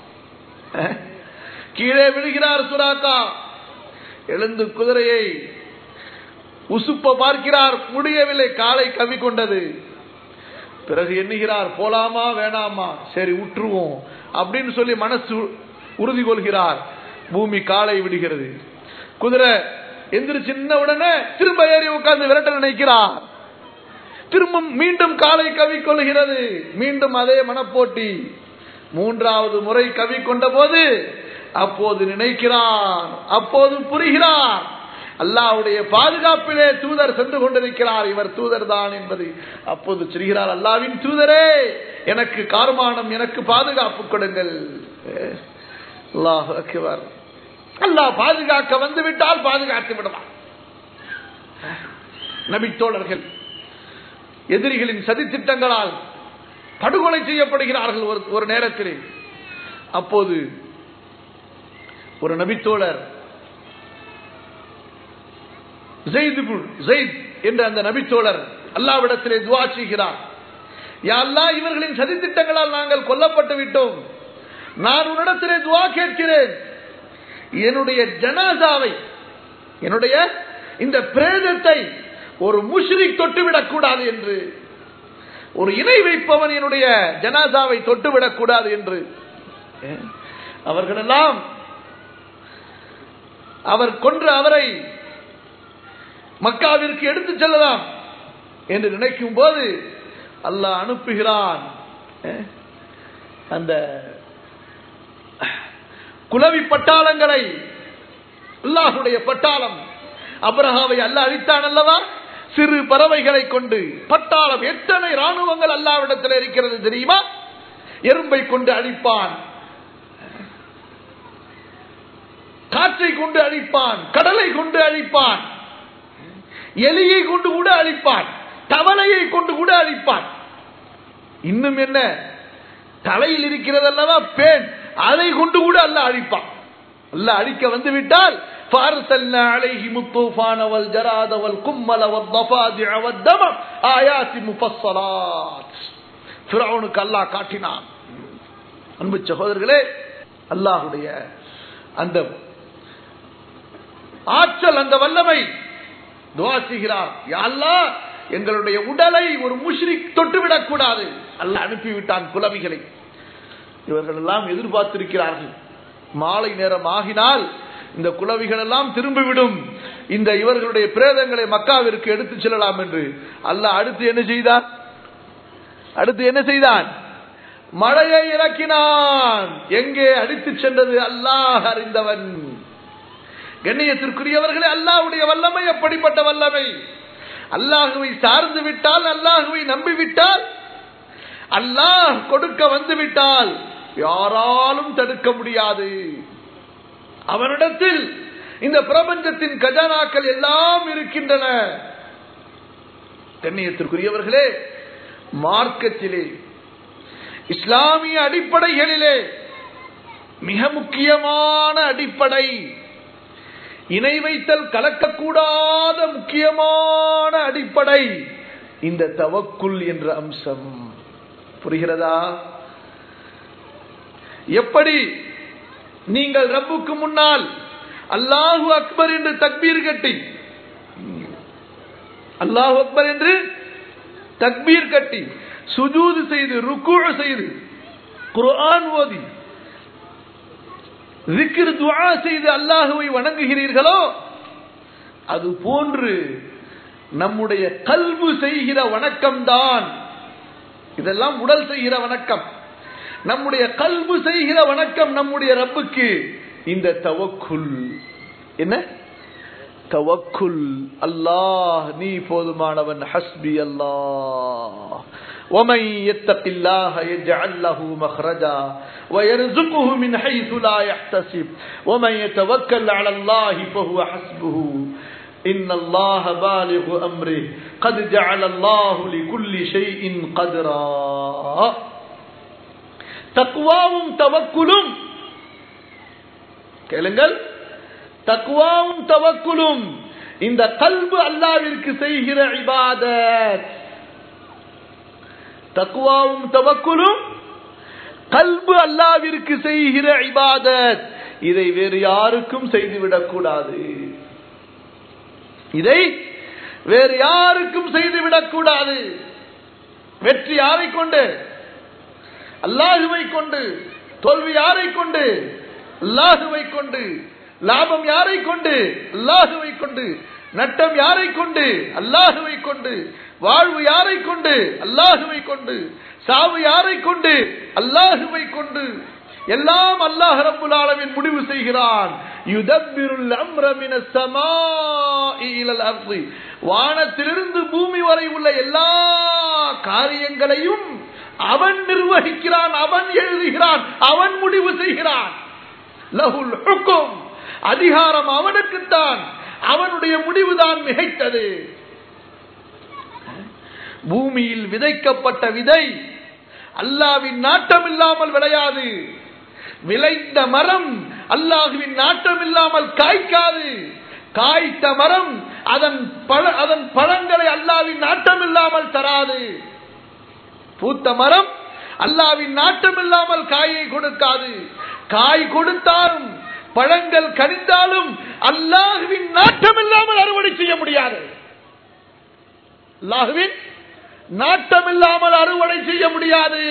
கீழே விழுகிறார் சுராக்கா எழுந்து குதிரையை உசுப்ப பார்க்கிறார் முடியவில்லை காலை கவி கொண்டது பிறகு எண்ணுகிறார் போலாமா வேணாமா சரி உற்றுவோம் அப்படின்னு சொல்லி மனசு உறுதி கொள்கிறார் பூமி காலை விடுகிறது குதிரை எந்திரி சின்ன உடனே திரும்ப ஏறி உட்கார்ந்து விரட்ட நினைக்கிறார் திரும்ப மீண்டும் காலை கவி கொள்கிறது மீண்டும் அதே மனப்போட்டி மூன்றாவது முறை கவி கொண்ட போது அப்போது நினைக்கிறான் அப்போது புரிகிறார் அல்லாவுடைய பாதுகாப்பிலே தூதர் சென்று கொண்டிருக்கிறார் இவர் தூதர் தான் என்பது அப்போது சொல்கிறார் அல்லாவின் தூதரே எனக்கு கார்மானம் எனக்கு பாதுகாப்பு கொடுங்கள் அல்லாஹ் அல்லாஹ் பாதுகாக்க வந்து விட்டால் பாதுகாத்து விடுவார் நபித்தோழர்கள் எதிரிகளின் சதித்திட்டங்களால் படுகொலை செய்யப்படுகிறார்கள் ஒரு ஒரு நேரத்தில் அப்போது ஒரு நபித்தோழர் ஜெயித் இப்னு- ஜெயித் என்ற அந்த நபித்தோழர் அல்லாவிடத்திலே துவா செய்கிறார் யா அல்லாஹ் இவர்களின் சதித்திட்டங்களால் நாங்கள் கொல்லப்பட்டு விட்டோம் நான் உன்னிடத்திலே துவா கேட்கிறேன் என்னுடைய ஜனாசாவை என்னுடைய இந்த பிரேதத்தை ஒரு முஷ்ரிக் தொட்டுவிடக் கூடாது என்று ஒரு இணை வைப்பவன் என்னுடைய ஜனாசாவை தொட்டுவிடக் கூடாது என்று ஏன்? அவர்களெல்லாம் அவர் கொன்ற அவரை மக்காவிற்கு எடுத்துச் செல்லலாம் என்று நினைக்கும் போது அல்லாஹ் அனுப்புகிறான் ஏன்? அந்த குலவி பட்டாளங்களை அல்லாஹுடைய பட்டாளம் அப்ரஹாவை அல்லாஹ் அழித்தான் அல்லவா சிறு பறவைகளை கொண்டு பட்டாளம் எத்தனை ராணுவங்கள் அல்லாவிடத்தில் இருக்கிறது தெரியுமா எறும்பை கொண்டு அழிப்பான் காற்றை கொண்டு அழிப்பான் கடலை கொண்டு அழிப்பான் எலியை கொண்டு கூட அழிப்பான் தவளையை கொண்டு கூட அழிப்பான் இன்னும் என்ன தலையில் இருக்கிறது அல்லவா பேன் அதை கொண்டு கூட அல்ல அழிப்பான் அல்ல அழிக்க வந்து விட்டால் فارسلنا عليهم الطوفان والجراد والقمل والضفادع والدم آيات مفصلات فرعونக்கு அல்லாஹ் காட்டினான் அன்பு சகோதரர்களே அல்லாஹ்வுடைய அந்த ஆற்றல் அந்த வல்லமை துவா செய்கிறார் யா அல்லாஹ் எங்களுடைய உடலை ஒரு முஷ்ரிக் தொட்டுவிடக் கூடாது அல்லாஹ் அனுப்பிவிட்டான் குலவிகளை இவர்கள் எல்லாம் எதிர்பார்த்திருக்கிறார்கள் மாலை நேரம் ஆகினால் இந்த குலவிகள் எல்லாம் திரும்பிவிடும் இந்த இவர்களுடைய பிரேதங்களை மக்காவிற்கு எடுத்துச் செல்லலாம் என்று அல்லாஹ் அடுத்து என்ன செய்தார் அடுத்து என்ன செய்தான் மழையை இறக்கினான் எங்கே அடித்துச் சென்றது அல்லாஹ் அறிந்தவன் கண்ணியத்திற்குரியவர்களே அல்லாஹ்வுடைய வல்லமை அப்படிப்பட்ட வல்லமை அல்லாஹுவை சார்ந்து விட்டால் அல்லாஹுவை நம்பிவிட்டால் அல்லாஹ் கொடுக்க வந்து விட்டால் யாராலும் தடுக்க முடியாது அவனிடத்தில் இந்த பிரபஞ்சத்தின் கஜானாக்கள் எல்லாம் இருக்கின்றன கண்ணியத்திற்குரியவர்களே மார்க்கத்திலே இஸ்லாமிய அடிப்படைகளிலே மிக முக்கியமான அடிப்படை இணை வைத்தல் கலக்கக்கூடாத முக்கியமான அடிப்படை இந்த தவக்குல் என்ற அம்சம் புரிகிறதா எப்படி நீங்கள் ரப்புக்கு முன்னால் அல்லாஹு அக்பர் என்று தக்பீர் கட்டி அல்லாஹு அக்பர் என்று தக்பீர் கட்டி சுஜூது செய்து ருக்கு செய்து குர்ஆன் ஓதி zikr துஆ செய்து அல்லாஹுவை வணங்குகிறீர்களோ அது போன்று நம்முடைய கல்பு செய்கிற வணக்கம்தான் இதெல்லாம் உடல் செய்கிற வணக்கம் நம்முடைய கல்பு செய்கிற வணக்கம் நம்முடைய ரப்புக்கு இந்த தவக்குல் என்ன தவக்குல் அல்லாஹ் நீ போதுமானவன் ஹஸ்பி அல்லாஹ் ومن يتق الله يجعل له مخرجا ويرزقه من حيث لا يحتسب ومن يتوكل على الله فهو حسبه إن الله بالغ أمره قد جعل الله لكل شيء قدرا தக்குவாவும் தவக்குலும் கேளுங்கள் தக்குவாவும் தவக்குலும் இந்த கல்பு அல்லாவிற்கு செய்கிற இபாதத் தக்குவாவும் தவக்குலும் கல்பு அல்லாவிற்கு செய்கிற இபாதத் இதை வேறு யாருக்கும் செய்துவிடக் கூடாது இதை வேறு யாருக்கும் செய்துவிடக் கூடாது வெற்றி யாரை கொண்டு அல்லாஹுவை கொண்டு தோல்வி யாரை கொண்டு அல்லாஹுவை கொண்டு லாபம் யாரை கொண்டு அல்லாஹுவை கொண்டு நட்டம் யாரை கொண்டு அல்லாஹுவை கொண்டு வாழ்வு யாரை கொண்டு அல்லாஹுவை கொண்டு சாவு யாரை கொண்டு அல்லாஹுவை கொண்டு எல்லாம் அல்லாஹ் ரப்புல் ஆலமீன் முடிவு செய்கிறான் யுதப்பிருல் அம்ர மினஸ் ஸமாஇ இலல் அர்தி வானத்திலிருந்து பூமி வரை உள்ள எல்லா காரியங்களையும் அவன் நிர்வகிக்கிறான் அவன் எழுதுகிறான் அவன் முடிவு செய்கிறான் லஹுல் ஹுக்கும் அதிகாரம் அவனுக்குத்தான் அவனுடைய முடிவுதான் மிகைத்தது பூமியில் விதைக்கப்பட்ட விதை அல்லாவின் நாட்டம் இல்லாமல் விளையாது விளைந்த மரம் அல்லாஹுவின் நாட்டம் இல்லாமல் காய்க்காது காய்த்த மரம் அதன் பழ அதன் பழங்களை அல்லாவின் நாட்டம் இல்லாமல் தராது பூத்த மரம் அல்லாவின் நாட்டம் இல்லாமல் காயை கொடுக்காது காய் கொடுத்தாலும் பழங்கள் கனிந்தாலும் அல்லாஹுவின் நாட்டம் இல்லாமல் அறுவடை செய்ய முடியாது அல்லாஹுவின் நாட்டம் இல்லாமல் அறுவடை செய்ய முடியாது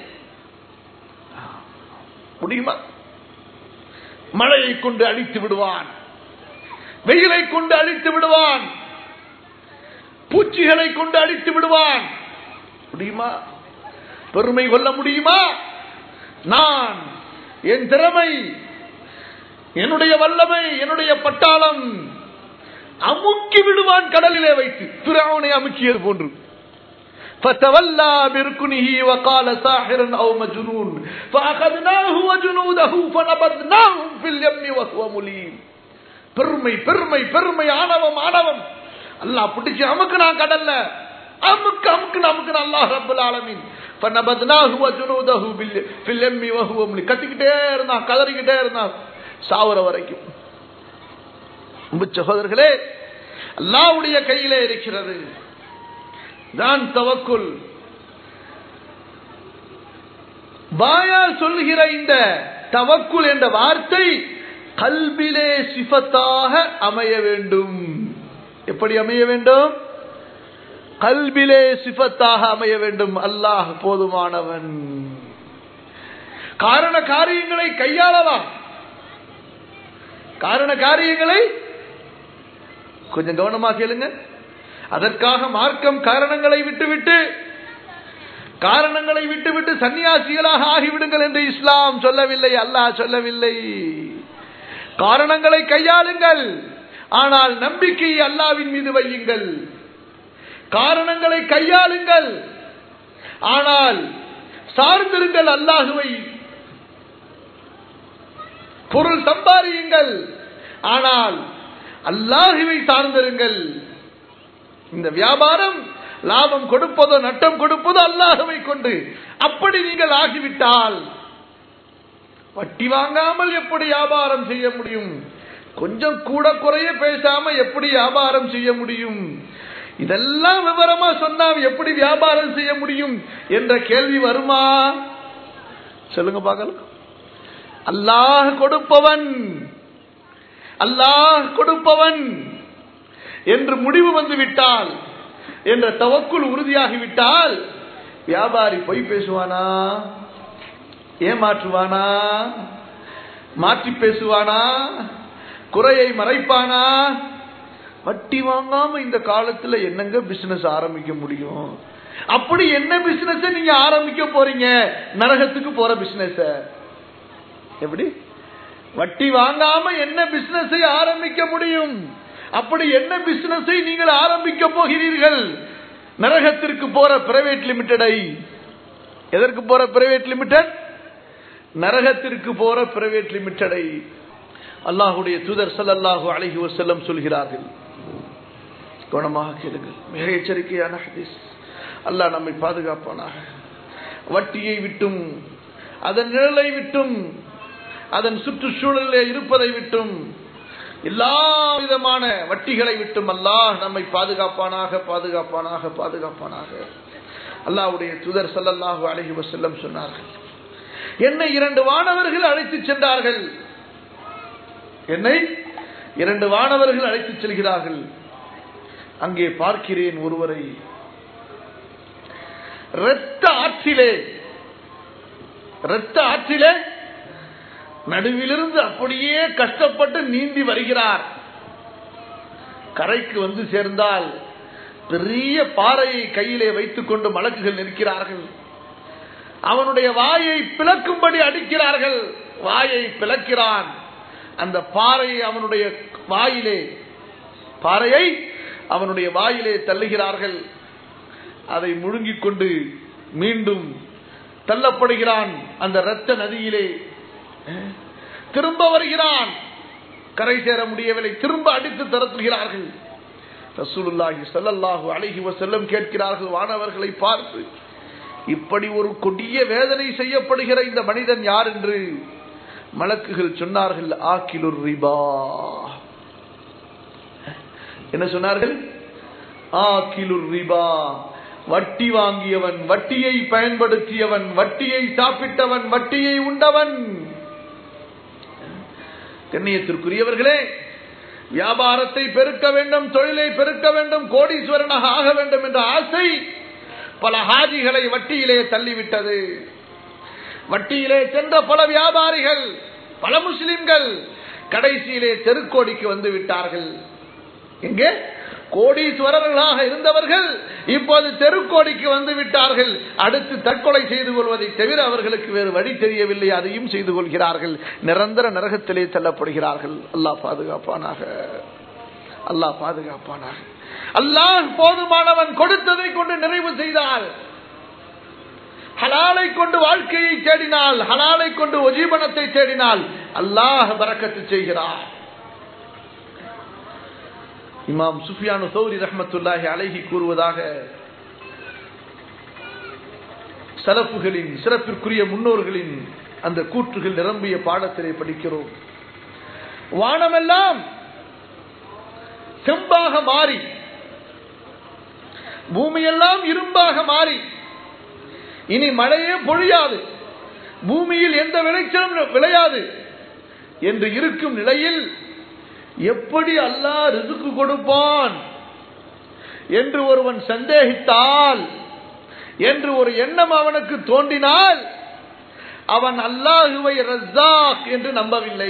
முடியுமா மழையை கொண்டு அழித்து விடுவான் வெயிலை கொண்டு அழித்து விடுவான் பூச்சிகளை கொண்டு அழித்து விடுவான் முடியுமா பெருமை கொள்ள முடியுமா நான் என் திறமை என்னுடைய வல்லமை என்னுடைய பட்டாளம் அமுக்கி விடுவான் கடலிலே வைத்து பிராவனை அமுக்கியது போன்று فتولى بركنه وقال ساحر او مجنون فاخذناه وجنوده فنبذناهم في اليم وهو مليم பெருமை பெருமை பெருமை ஆணவம் ஆணவம் அல்லாஹ் பிடிச்சு அமுக்கு நான் கடல்ல அமுக்கு அமுக்கு நமக்கு அல்லாஹ் ரப்பல் ஆலமீன் فنبذناه وجنوده في اليم وهو مليم கத்திக்கிட்டே இருந்தான் கதறிக்கிட்டே இருந்தான் சாவர வரைக்கும் அன்பு சகோதரர்களே அல்லாவுடைய கையிலே இருக்கிறது தான் தவக்குல் வாயால் சொல்லுகிற இந்த தவக்குல் என்ற வார்த்தை கல்விலே சிபத்தாக அமைய வேண்டும் எப்படி அமைய வேண்டும் கல்விலே சிபத்தாக அமைய வேண்டும் அல்லாஹ் போதுமானவன் காரண காரியங்களை கையாளலாம் காரண காரியங்களை கொஞ்சம் கவனமா கேளுங்க அதற்காக மார்க்கம் காரணங்களை விட்டுவிட்டு காரணங்களை விட்டுவிட்டு சன்னியாசிகளாக ஆகிவிடுங்கள் என்று இஸ்லாம் சொல்லவில்லை அல்லாஹ் சொல்லவில்லை காரணங்களை கையாளுங்கள் ஆனால் நம்பிக்கை அல்லாவின் மீது வையுங்கள் காரணங்களை கையாளுங்கள் ஆனால் சார்ந்திருங்கள் அல்லாஹுவை பொருள் சம்பாதியுங்கள் ஆனால் அல்லாஹுவை சார்ந்திருங்கள் இந்த வியாபாரம் லாபம் கொடுப்பதோ நட்டம் கொடுப்பதோ அல்லாஹுவை கொண்டு அப்படி நீங்கள் ஆகிவிட்டால் வட்டி வாங்காமல் எப்படி வியாபாரம் செய்ய முடியும் கொஞ்சம் கூட குறைய பேசாம எப்படி வியாபாரம் செய்ய முடியும் இதெல்லாம் விவரமா சொன்னா எப்படி வியாபாரம் செய்ய முடியும் என்ற கேள்வி வருமா சொல்லுங்க பார்க்கலாம் அல்லாஹ் கொடுப்பவன் அல்லாஹ் கொடுப்பவன் என்று முடிவு வந்து விட்டால் என்ற தவக்குள் உறுதியாகிவிட்டால் வியாபாரி பொய் பேசுவானா ஏமாற்றுவானா மாற்றி பேசுவானா குறையை மறைப்பானா வட்டி வாங்காம இந்த காலத்துல என்னங்க பிசினஸ் ஆரம்பிக்க முடியும் அப்படி என்ன பிசினஸ் நீங்க ஆரம்பிக்க போறீங்க நரகத்துக்கு போற பிசினஸ் எப்படி வட்டி வாங்காம என்ன பிசினஸை ஆரம்பிக்க முடியும் அப்படி என்ன பிசினஸை நீங்கள் ஆரம்பிக்க போகிறீர்கள் நரகத்திற்கு போற பிரைவேட் லிமிடெடை எதற்கு போற பிரைவேட் லிமிடெட் நரகத்திற்கு போற பிரைவேட் லிமிடெடை அல்லாஹுடைய தூதர் சல்லாஹூ அலஹி வசல்லம் சொல்கிறார்கள் கவனமாக கேளுங்கள் மிக எச்சரிக்கையான ஹதீஸ் அல்லாஹ் நம்மை பாதுகாப்பானாக வட்டியை விட்டும் அதன் நிழலை விட்டும் அதன் சுற்றுச்சூழலில் இருப்பதை விட்டும் எல்லா விதமான வட்டிகளை விட்டும் அல்லாஹ் நம்மை பாதுகாப்பானாக பாதுகாப்பானாக பாதுகாப்பானாக அல்லாவுடைய துதர் சல்லல்லாஹு அலஹி வசல்லம் சொன்னார்கள் என்னை இரண்டு வானவர்கள் அழைத்து சென்றார்கள் என்னை இரண்டு வானவர்கள் அழைத்து செல்கிறார்கள் அங்கே பார்க்கிறேன் ஒருவரை இரத்த ஆற்றிலே இரத்த ஆற்றிலே நடுவிலிருந்து அப்படியே கஷ்டப்பட்டு நீந்தி வருகிறார் கரைக்கு வந்து சேர்ந்தால் பெரிய பாறையை கையிலே வைத்துக் கொண்டு மலக்குகள் நிற்கிறார்கள் அவனுடைய வாயை பிளக்கும்படி அடிக்கிறார்கள் வாயை பிளக்கிறான் அந்த பாறையை அவனுடைய வாயிலே பாறையை அவனுடைய வாயிலே தள்ளுகிறார்கள் அதை முழுங்கிக் கொண்டு மீண்டும் தள்ளப்படுகிறான் அந்த இரத்த நதியிலே திரும்ப வருகிறான் கரை சேர முடியவில்லை திரும்ப அடித்து தரத்துகிறார்கள் ரசூலுல்லாஹி ஸல்லல்லாஹு அலைஹி வஸல்லம் கேட்கிறார்கள் வானவர்களை பார்த்து இப்படி ஒரு கொடிய வேதனை செய்யப்படுகிற இந்த மனிதன் யார் என்று மலக்குகள் சொன்னார்கள் ஆக்கிலுர் ரிபா என்ன சொன்னார்கள் ஆக்கிலுர் ரிபா வட்டி வாங்கியவன் வட்டியை பயன்படுத்தியவன் வட்டியை சாப்பிட்டவன் வட்டியை உண்டவன் கண்ணியத்திற்குரியவர்களே வியாபாரத்தை பெருக்க வேண்டும் தொழிலை பெருக்க வேண்டும் கோடீஸ்வரனாக ஆக வேண்டும் என்ற ஆசை பல ஹாஜிகளை வட்டியிலே தள்ளிவிட்டது வட்டியிலே சென்ற பல வியாபாரிகள் பல முஸ்லிம்கள் கடைசியிலே தெருக்கோடிக்கு வந்து விட்டார்கள் எங்கே கோடீஸ்வரர்களாக இருந்தவர்கள் இப்போது தெருக்கோடிக்கு வந்து விட்டார்கள் அடுத்து தற்கொலை செய்து கொள்வதை தவிர அவர்களுக்கு வேறு வழி தெரியவில்லை அதையும் செய்து கொள்கிறார்கள் நிரந்தர நரகத்திலே தள்ளப்படுகிறார்கள் அல்லாஹ் பாதுகாப்பானாக அல்லாஹ் பாதுகாப்பானாக அல்லாஹ் போதுமானவன் கொடுத்ததை கொண்டு நிறைவு செய்தால் ஹலாலை கொண்டு வாழ்க்கையை தேடினால் ஹலாலை கொண்டு ஒஜீபனத்தை தேடினால் அல்லாஹ் பறக்கத்து செய்கிறார் இமாம் சுஃபியானு சௌரி ரஹமத்துல்லாஹி அழகி கூறுவதாக சலப்புகளின் சிறப்பிற்குரிய முன்னோர்களின் அந்த கூற்றுகள் நிரம்பிய பாடத்திலே படிக்கிறோம் வானமெல்லாம் செம்பாக மாறி பூமியெல்லாம் இரும்பாக மாறி இனி மழையே பொழியாது பூமியில் எந்த விளைச்சலும் விளையாது என்று இருக்கும் நிலையில் எப்படி அல்லாஹ் ரிசுக்கு கொடுப்பான் என்று ஒருவன் சந்தேகித்தால் என்று ஒரு எண்ணம் அவனுக்கு தோன்றினால் அவன் அல்லாஹுவை ரஸ்ஸாக் என்று நம்பவில்லை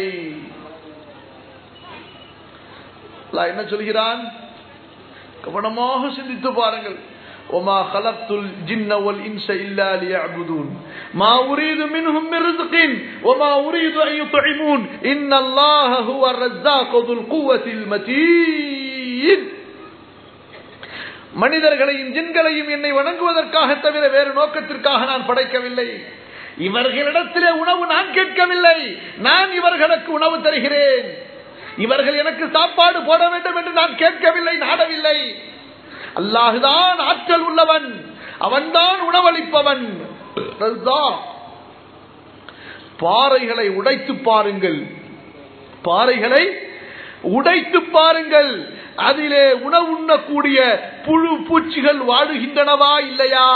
அல்லாஹ் என்ன சொல்கிறான் கவனமாக சிந்தித்து பாருங்கள் وما خلقت الجن والإنس إلا ليعبدون ما أريد منهم من رزق وما أريد أن يطعمون إن الله هو الرزاق ذو القوة المتين மனிதர்களையும் ஜின்களையும் என்னை வணங்குவதற்காக தவிர வேறு நோக்கத்திற்காக நான் படைக்கவில்லை இவர்களிடத்திலே உணவு நான் கேட்கவில்லை நான் இவர்களுக்கு உணவு தருகிறேன் இவர்கள் எனக்கு சாப்பாடு போட வேண்டும் என்று நான் கேட்கவில்லை நாடவில்லை அல்லாஹுதான் ஆற்றல் உள்ளவன் அவன்தான் உணவளிப்பவன் பாறைகளை உடைத்து பாருங்கள் பாறைகளை உடைத்து பாருங்கள் அதிலே உணவு உண்ணக்கூடிய புழு பூச்சிகள் வாழுகின்றனவா இல்லையா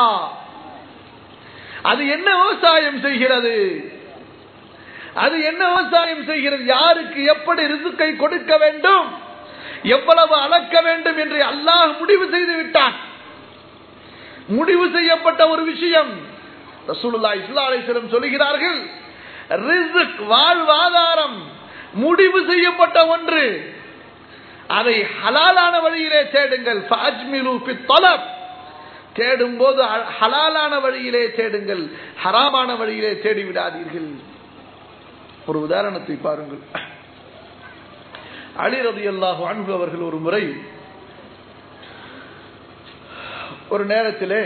அது என்ன விவசாயம் செய்கிறது அது என்ன விவசாயம் செய்கிறது யாருக்கு எப்படி ரிசுக்கை கொடுக்க வேண்டும் எவ்வளவு அளக்க வேண்டும் என்று அல்லாஹ் முடிவு செய்து விட்டான் முடிவு செய்யப்பட்ட ஒரு விஷயம் ரசூலுல்லா இஸ்லா அலிஸ்லம் சொல்லுகிறார்கள் ரிசுக் வாழ்வாதாரம் முடிவு செய்யப்பட்ட ஒன்று அதை ஹலாலான வழியிலே தேடுங்கள் தேடும் போது ஹலாலான வழியிலே தேடுங்கள் ஹராமான வழியிலே தேடி விடாதீர்கள் ஒரு உதாரணத்தை பாருங்கள் அலி ரதி அல்லாஹு அன்பு அவர்கள் ஒரு முறை ஒரு நேரத்திலே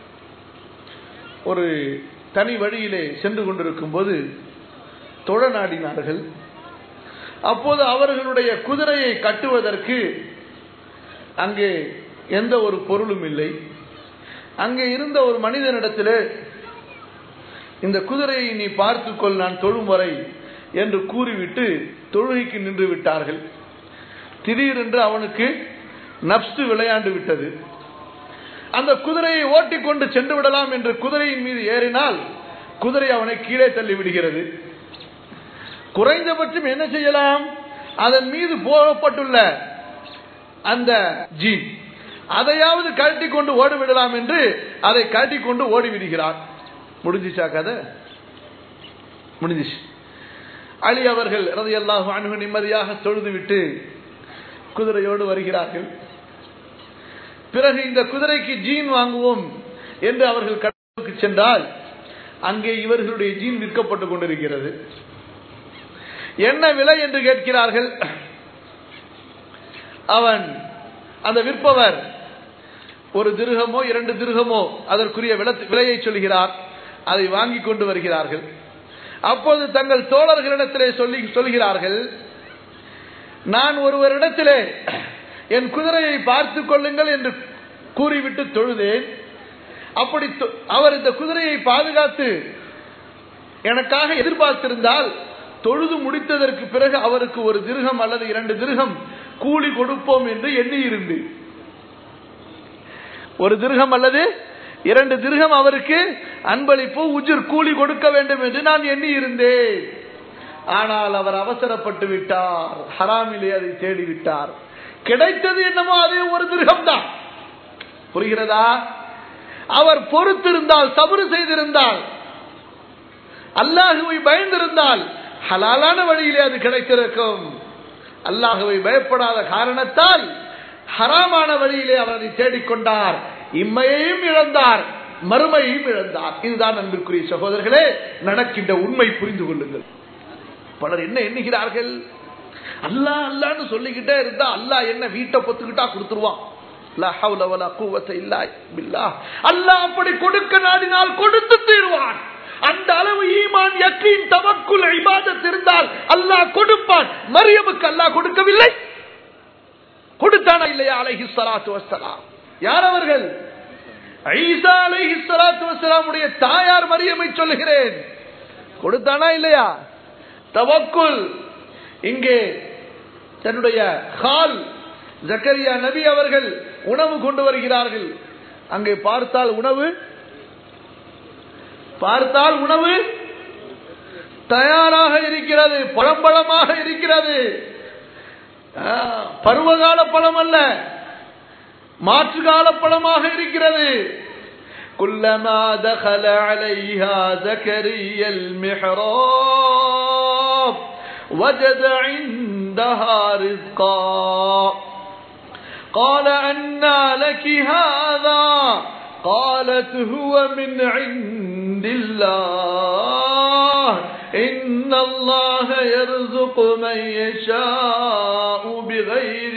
ஒரு தனி வழியிலே சென்று கொண்டிருக்கும் போது தொழ நாடினார்கள் அப்போது அவர்களுடைய குதிரையை கட்டுவதற்கு அங்கே எந்த ஒரு பொருளும் இல்லை அங்கே இருந்த ஒரு மனிதனிடத்தில் இந்த குதிரையை நீ பார்த்துக்கொள் நான் தொழும் வரை என்று கூறிவிட்டு தொழுகைக்கு நின்று விட்டார்கள் திடீரென்று அவனுக்கு நப்சு விளையாண்டு விட்டது அந்த குதிரையை ஓட்டிக்கொண்டு சென்று விடலாம் என்று குதிரையின் மீது ஏறினால் குதிரை அவனை கீழே தள்ளி விடுகிறது குறைந்தபட்சம் என்ன செய்யலாம் அதன் மீது போடப்பட்டுள்ள அந்த ஜீன் அதையாவது கழட்டி கொண்டு ஓடிவிடலாம் என்று அதை கழட்டி கொண்டு ஓடி விடுகிறார் முடிஞ்சிச்சா கதை முடிஞ்சிச்சு அலி அவர்கள் ரதையல்லாஹு அணுகு நிம்மதியாக தொழுது விட்டு குதிரையோடு வருகிறார்கள் பிறகு இந்த குதிரைக்கு ஜீன் வாங்குவோம் என்று அவர்கள் கடலுக்கு சென்றால் அங்கே இவர்களுடைய ஜீன் விற்கப்பட்டுக் கொண்டிருக்கிறது என்ன விலை என்று கேட்கிறார்கள் அவன் அந்த விற்பவர் ஒரு திருகமோ இரண்டு திருகமோ அதற்குரிய விலையை சொல்கிறார் அதை வாங்கி கொண்டு வருகிறார்கள் அப்போது தங்கள் தோழர்களிடத்திலே சொல்லி சொல்கிறார்கள் நான் ஒருவரிடத்திலே என் குதிரையை பார்த்து கொள்ளுங்கள் என்று கூறிவிட்டு தொழுதேன் அப்படி அவர் இந்த குதிரையை பாதுகாத்து எனக்காக எதிர்பார்த்திருந்தால் தொழுது முடித்ததற்கு பிறகு அவருக்கு ஒரு திருகம் அல்லது இரண்டு திருகம் கூலி கொடுப்போம் என்று எண்ணி இருந்து ஒரு திருகம் அல்லது இரண்டு திருகம் அவருக்கு அன்பளிப்பு உஜிர் கூலி கொடுக்க வேண்டும் என்று நான் எண்ணி இருந்தேன் ஆனால் அவர் அவசரப்பட்டு விட்டார் ஹராமிலே அதை தேடி விட்டார் கிடைத்தது என்னமோ அதே ஒரு திருகம் தான் புரிகிறதா அவர் பொறுத்திருந்தால் சபறு செய்திருந்தால் அல்லாஹுவை பயந்திருந்தால் ஹலாலான வழியிலே அது கிடைத்திருக்கும் அல்லாஹுவை பயப்படாத காரணத்தால் ஹராமான வழியிலே அவர் அதை தேடிக்கொண்டார் இம்மையையும் இழந்தார் மறுமையையும் இழந்தார் இதுதான் அன்பிற்குரிய சகோதரர்களே நடக்கின்ற உண்மை புரிந்து கொள்ளுங்கள் பலர் என்ன எண்ணுகிறார்கள் அல்லா அல்லான்னு சொல்லிக்கிட்டே இருந்தா அல்லாஹ் என்ன வீட்டை பொத்துக்கிட்டா கொடுத்துருவான் அல்லாஹ் அப்படி கொடுக்க நாடினால் கொடுத்து தீர்வான் அந்த அளவு ஈமான் யக்கீன் தவக்குல் இபாதத் இருந்தால் அல்லாஹ் கொடுப்பான் மரியமுக்கு அல்லாஹ் கொடுக்கவில்லை கொடுத்தானா இல்லையா அலைஹி ஸலாத்து வஸ்ஸலாம் யார் அவர்கள் ஈசா அலைஹி ஸலாத்து வஸ்ஸலாமுடைய தாயார் மரியமை சொல்லுகிறேன் கொடுத்தானா இல்லையா தவக்குல் இங்கே தன்னுடைய ஹால் ஜக்கரியா நபி அவர்கள் உணவு கொண்டு வருகிறார்கள் அங்கே பார்த்தால் உணவு பார்த்தால் உணவு தயாராக இருக்கிறது பழம்பழமாக இருக்கிறது பருவகால பழம் அல்ல மாற்றுகால பழமாக இருக்கிறது كلما دخل عليها زكريا المحراب وجد عندها رزقا قال أنى لك هذا قالت هو من عند الله إن الله يرزق من يشاء بغير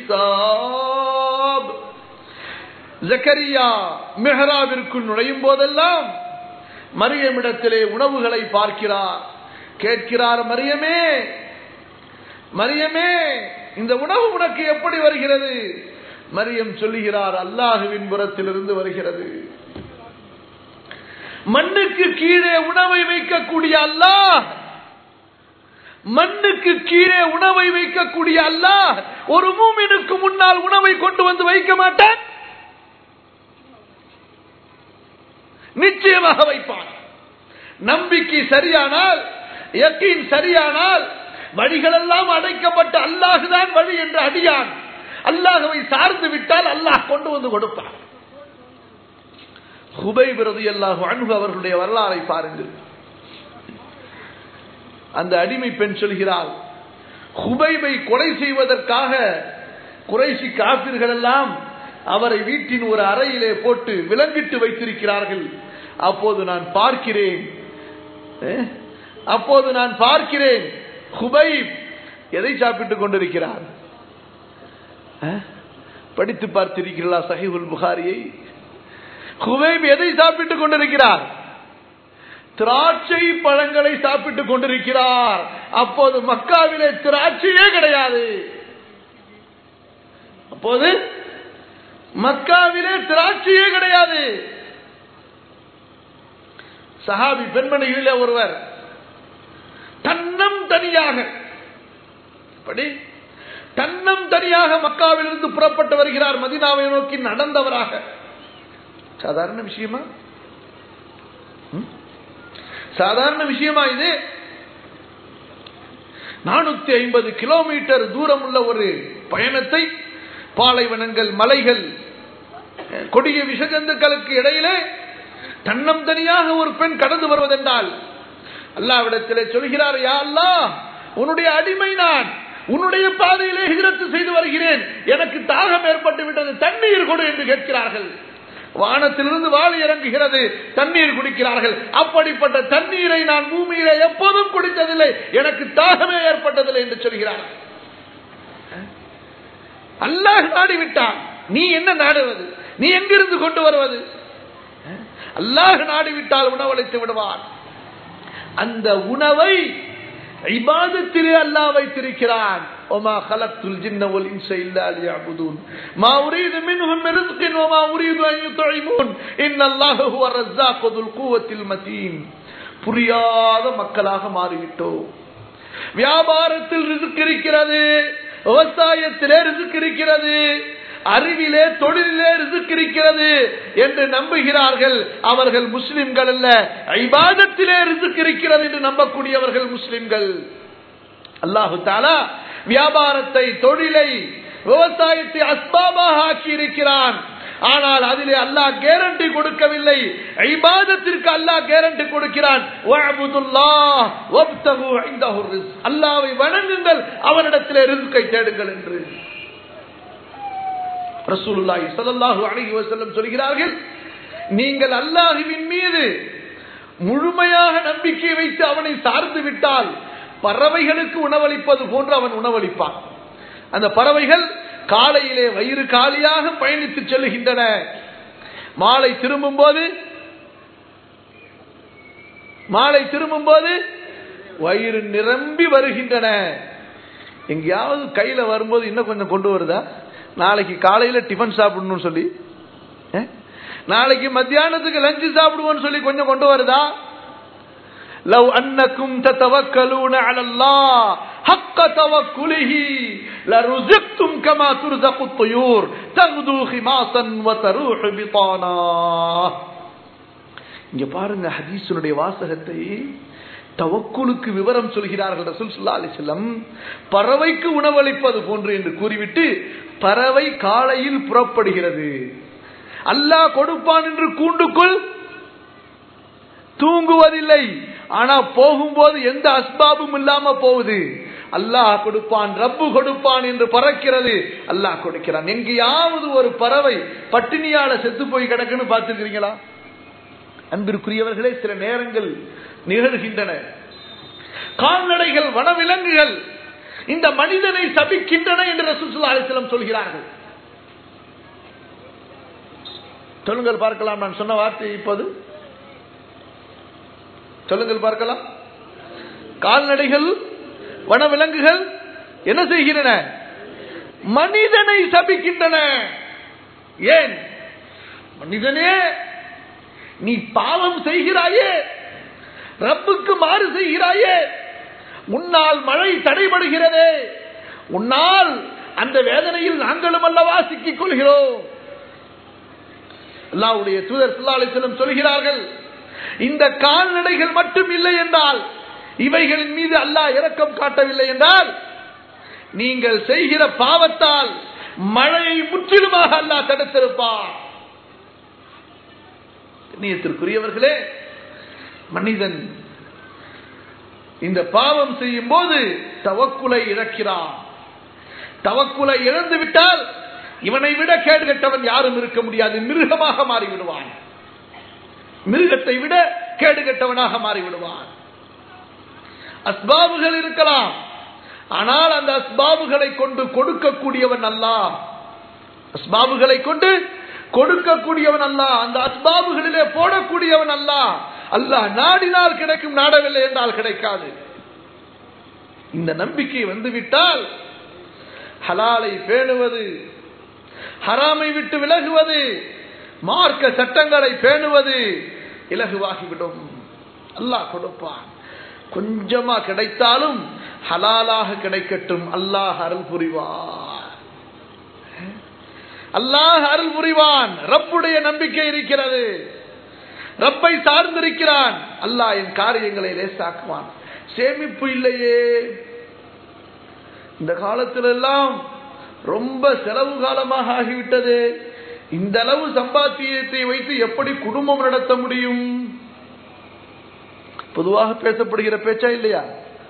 حساب ஜக்கரியா மெஹராவிற்குள் நுழையும் போதெல்லாம் மரியமிடத்திலே உணவுகளை பார்க்கிறார் கேட்கிறார் மரியமே மரியமே இந்த உணவு உனக்கு எப்படி வருகிறது மரியம் சொல்லுகிறார் அல்லாஹுவின் புறத்திலிருந்து வருகிறது மண்ணுக்கு கீழே உணவை வைக்கக்கூடிய அல்லாஹ் மண்ணுக்கு கீழே உணவை வைக்கக்கூடிய அல்லாஹ் ஒரு மூமினுக்கு முன்னால் உணவை கொண்டு வந்து வைக்க மாட்டான் நிச்சயமாக வைப்பான் நம்பிக்கை சரியானால் யக்கீன் சரியானால் வழிகளெல்லாம் அடைக்கப்பட்ட அல்லாஹுதான் வழி என்று அடியான் அல்லாஹுவை சார்ந்து விட்டால் அல்லாஹ் கொண்டு வந்து கொடுப்பான் ஹுபை பிரதி அல்லாஹு அன்பு அவர்களுடைய வரலாறை பாருங்கள் அந்த அடிமை பெண் சொல்கிறாள் ஹுபைபை கொலை செய்வதற்காக குறைசி காப்பிர்கள் எல்லாம் அவரை வீட்டின் ஒரு அறையிலே போட்டு விலங்கிட்டு வைத்திருக்கிறார்கள் அப்போது நான் பார்க்கிறேன் அப்போது நான் பார்க்கிறேன் ஹுபைப் எதை சாப்பிட்டுக் கொண்டிருக்கிறார் படித்து பார்த்திருக்கிறீர்களா சஹிபுல் புகாரியை ஹுபைப் எதை சாப்பிட்டுக் கொண்டிருக்கிறார் திராட்சை பழங்களை சாப்பிட்டுக் கொண்டிருக்கிறார் அப்போது மக்காவிலே திராட்சையே கிடையாது அப்போது மக்காவிலே திராட்சையே கிடையாது சஹாபி பெண்மணிகளில் ஒருவர் தன்னம் தனியாக படி தன்னம் தனியாக மக்காவிலிருந்து புறப்பட்டு வருகிறார் மதினாவை நோக்கி நடந்தவராக சாதாரண விஷயமா சாதாரண விஷயமா இது நானூத்தி ஐம்பது கிலோமீட்டர் தூரம் உள்ள ஒரு பயணத்தை பாலைவனங்கள் மலைகள் கொடிய விஷஜந்துக்களுக்கு இடையிலே தன்னம் தனியாக ஒரு பெண் கடந்து வருவதென்றால் அல்லாவிடத்திலே சொல்கிறார் யா அல்லா உன்னுடைய அடிமை நான் உன்னுடைய பாதையிலே ஹிஜரத்து செய்து வருகிறேன் எனக்கு தாகம் ஏற்பட்டு விட்டது தண்ணீர் கொடு என்று கேட்கிறார்கள் வானத்திலிருந்து வாழி இறங்குகிறது தண்ணீர் குடிக்கிறார்கள் அப்படிப்பட்ட தண்ணீரை நான் பூமியில எப்போதும் குடித்ததில்லை எனக்கு தாகமே ஏற்பட்டதில்லை என்று சொல்கிறார்கள் அல்லாஹ் நாடிவிட்டான் நீ என்ன நாடுவது நீ எங்கிருந்து கொண்டு வருவது அல்லாஹ் நாடிவிட்டால் உணவளித்து விடுவான் அந்த உணவை இபாதத்திலே அல்லாஹ் வைத்திருக்கிறான் وما خلقت الجن والانس الا ليعبدون ما اريد منهم من رزق وما اريد ان يطعمون ان الله هو الرزاق ذو القوه المتين புரியாத மக்களாக மாறிவிட்டோம் வியாபாரத்தில் ரிசுக் இருக்கிறது விவசாயத்திலே ரிசுக் இருக்கிறது அறிவிலே தொழிலே ரிசுக் இருக்கிறது என்று நம்புகிறார்கள் அவர்கள் முஸ்லிம்கள் அல்ல ஐபாதத்திலே ரிசுக் இருக்கிறது என்று நம்பக்கூடியவர்கள் முஸ்லிம்கள் அல்லாஹு தாலா வியாபாரத்தை தொழிலை விவசாயத்தை அஸ்பாபாக ஆக்கி இருக்கிறான் ஆனால் அதிலே அல்லாஹ் கேரண்டி கொடுக்கவில்லை ஐபாதத்திற்கு அல்லாஹ் கேரண்டி கொடுக்கிறான் அல்லாவை வணங்குங்கள் அவனிடத்திலே ரிசுக்கை தேடுங்கள் என்று ரசூலுல்லாஹி ஸல்லல்லாஹு அலைஹி வஸல்லம் சொல்கிறார்கள் நீங்கள் அல்லாஹுவின் மீது முழுமையாக நம்பிக்கை வைத்து அவனை சார்ந்து விட்டால் பறவைகளுக்கு உணவளிப்பது போன்று அவன் உணவளிப்பான் அந்த பறவைகள் காலையிலே வயிறு காலியாக பயணித்து செல்லுகின்றன மாலை திரும்பும் போது மாலை திரும்பும் போது வயிறு நிரம்பி வருகின்றன எங்கேயாவது கையில வரும்போது இன்னும் கொஞ்சம் கொண்டு வருதா நாளைக்கு காலையில டிஃபன் சாப்பிடணும்னு சொல்லி நாளைக்கு மத்தியானத்துக்கு லஞ்சு சாப்பிடுவோம்னு சொல்லி கொஞ்சம் கொண்டு வருதா لو أنكم تتوكلون على الله حق توكله لرزقتم كما ترزق الطيور تغدو خماصا وتروح بطانا இங்க பாருங்க ஹதீஸனுடைய வாசகத்தை தவக்குலுக்கு விவரம் சொல்கிறார்கள் ரசூல் சுல்லா அலிஸ்லம் பறவைக்கு உணவளிப்பது போன்று என்று கூறிவிட்டு பறவை காலையில் புறப்படுகிறது அல்லாஹ் கொடுப்பான் என்று கூண்டுக்குள் தூங்குவதில்லை ஆனா போகும்போது எந்த அஸ்பாபும் இல்லாம போகுது அல்லாஹ் கொடுப்பான் ரப்பு கொடுப்பான் என்று பறக்கிறது அல்லாஹ் கொடுக்கிறான் எங்கேயாவது ஒரு பறவை பட்டினியால செத்து போய் கிடக்குன்னு பார்த்துருக்கிறீங்களா அன்பிற்குரியவர்களே சில நேரங்கள் நிகழ்கின்றன கால்நடைகள் வனவிலங்குகள் இந்த மனிதனை சபிக்கின்றன என்று ரசூசுல்லா அலிஸ்லம் சொல்கிறார்கள் சொல்லுங்கள் பார்க்கலாம் நான் சொன்ன வார்த்தை இப்போது சொல்லுங்கள் பார்க்கலாம் கால்நடைகள் வனவிலங்குகள் என்ன செய்கின்றன மனிதனை சபிக்கின்றன ஏன் மனிதனே நீ பாவம் செய்கிறாயே ரப்புக்கு மாறு செய்கிறாயே உன்னால் மழை தடைபடுகிறதே உன்னால் அந்த வேதனையில் நாங்களும் அல்லவா சிக்கிக் கொள்கிறோம் அல்லாவுடைய தூதர் சுல்லாலிசலம் சொல்கிறார்கள் இந்த கால்நடைகள் மட்டும் இல்லை என்றால் இவைகளின் மீது அல்லாஹ் இரக்கம் காட்டவில்லை என்றால் நீங்கள் செய்கிற பாவத்தால் மழையை முற்றிலுமாக அல்லாஹ் தடுத்திருப்பார் நீயத்திற்குரியவர்களே மனிதன் இந்த பாவம் செய்யும் போது தவக்குலை இழக்கிறான் தவக்குலை இழந்து விட்டால் இவனை விட கேடு கட்டவன் யாரும் இருக்க முடியாது மிருகமாக மாறிவிடுவான் மிருகத்தை விட கேடு கெட்டவனாக மாறிவிடுவான் அஸ்பாபுகள் இருக்கலாம் ஆனால் அந்த அஸ்பாபுகளை கொண்டு கொடுக்கக்கூடியவன் அல்ல அஸ்பாபுகளை கொண்டு கொடுக்கக்கூடியவன் அல்ல அந்த அஸ்பாபுகளிலே போடக்கூடியவன் அல்ல அல்லாஹ் நாடினால் கிடைக்கும் நாடவில்லை என்றால் கிடைக்காது இந்த நம்பிக்கை வந்துவிட்டால் ஹலாலை பேணுவது ஹராமை விட்டு விலகுவது மார்க்க சட்டங்களை பேணுவது இலகுவாகிவிடும் அல்லாஹ் கொடுப்பான் கொஞ்சமா கிடைத்தாலும் ஹலாலாக கிடைக்கட்டும் அல்லாஹ் அருள் புரிவான் அல்லாஹ் அருள் புரிவான் ரப்புடைய நம்பிக்கை இருக்கிறது ரப்பை சார்ந்திருக்கிறான் அல்லாஹ் என் காரியங்களை லேசாக்குவான் சேமிப்பு இல்லையே இந்த காலத்திலெல்லாம் ரொம்ப செலவு காலமாக ஆகிவிட்டது இந்த அளவு சம்பாத்தியத்தை வைத்து எப்படி குடும்பம் நடத்த முடியும் பொதுவாக பேசப்படுகிற பேச்சா இல்லையா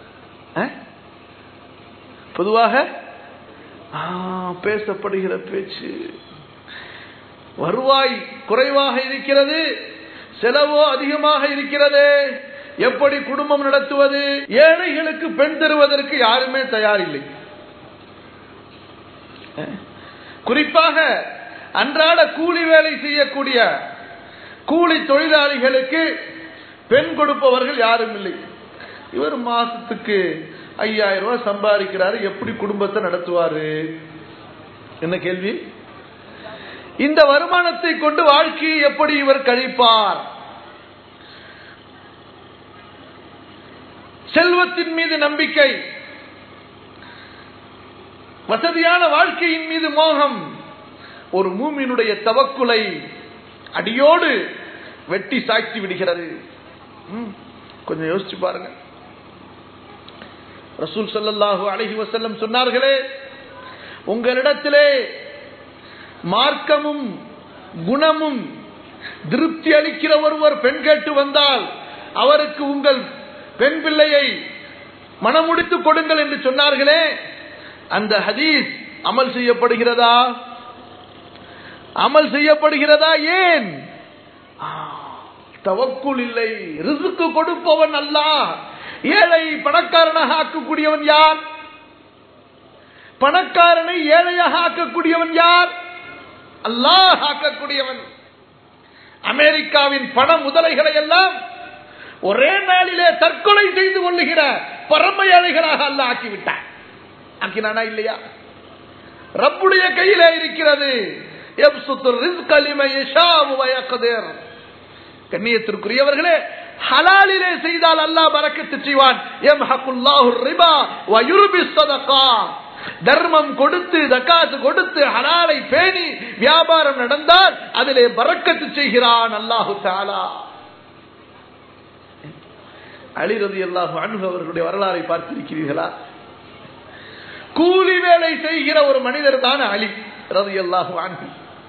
பொதுவாக பேசப்படுகிற பேச்சு வருவாய் குறைவாக இருக்கிறது செலவோ அதிகமாக இருக்கிறது எப்படி குடும்பம் நடத்துவது ஏழைகளுக்கு பெண் தருவதற்கு யாருமே தயாரில்லை குறிப்பாக அன்றாட கூலி வேலை செய்யக்கூடிய கூலி தொழிலாளிகளுக்கு பெண் கொடுப்பவர்கள் யாரும் இல்லை இவர் மாசத்துக்கு ஐயாயிரம் ரூபாய் சம்பாதிக்கிறாரு எப்படி குடும்பத்தை நடத்துவாரு என்ன கேள்வி இந்த வருமானத்தை கொண்டு வாழ்க்கையை எப்படி இவர் கழிப்பார் செல்வத்தின் மீது நம்பிக்கை வசதியான வாழ்க்கையின் மீது மோகம் ஒரு மூமினுடைய தவக்குலை அடியோடு வெட்டி சாய்ச்சி விடுகிறது ம், கொஞ்சம் யோசிச்சு பாருங்க ரசூல் ஸல்லல்லாஹு அலைஹி வஸல்லம் சொன்னார்களே உங்களிடத்திலே மார்க்கமும் குணமும் திருப்தி அளிக்கிற ஒருவர் பெண் கேட்டு வந்தால் அவருக்கு உங்கள் பெண் பிள்ளையை மனமுடித்து கொடுங்கள் என்று சொன்னார்களே அந்த ஹதீஸ் அமல் செய்யப்படுகிறதா அமல் செய்யப்படுகிறதா ஏன் ஆ, தவக்குல் இல்லை ரிசுக்கு கொடுப்பவன் அல்லாஹ் ஏழை பணக்காரனாக ஆக்கக்கூடியவன் யார் பணக்காரனை ஏழையாக ஆக்கக்கூடியவன் யார் அல்லாஹ் ஆக்கக்கூடியவன் அமெரிக்காவின் பண முதலைகளை எல்லாம் ஒரே நாளிலே தற்கொலை செய்து கொள்ளுகிற பரம ஏழைகளாக அல்லாஹ் ஆக்கிவிட்டான் ஆக்கினானா இல்லையா ரப்புடைய கையிலே இருக்கிறது யப்சுத்து ரிஸ்க லிமன் யஷாஉ வ யக்திர். கண்ணியத்திற்குரியவர்களே ஹலாலிலே செய்தால் அல்லாஹ் பரக்கத்து செய்வான் யம்ஹகுல்லாஹு ரிபா வ யுர்பி ஸதகா தர்மம் கொடுத்து தக்காத்து கொடுத்து ஹலாலை பேணி வியாபாரம் நடந்தால் அதிலே பரக்கத்து செய்கிறான் அல்லாஹு தஆலா அலி ரலியல்லாஹு அன்ஹு அவர்களுடைய வரலாறை பார்த்திருக்கிறீர்களா கூலி வேலை செய்கிற ஒரு மனிதர் தான் அலி ரலியல்லாஹு அன்ஹு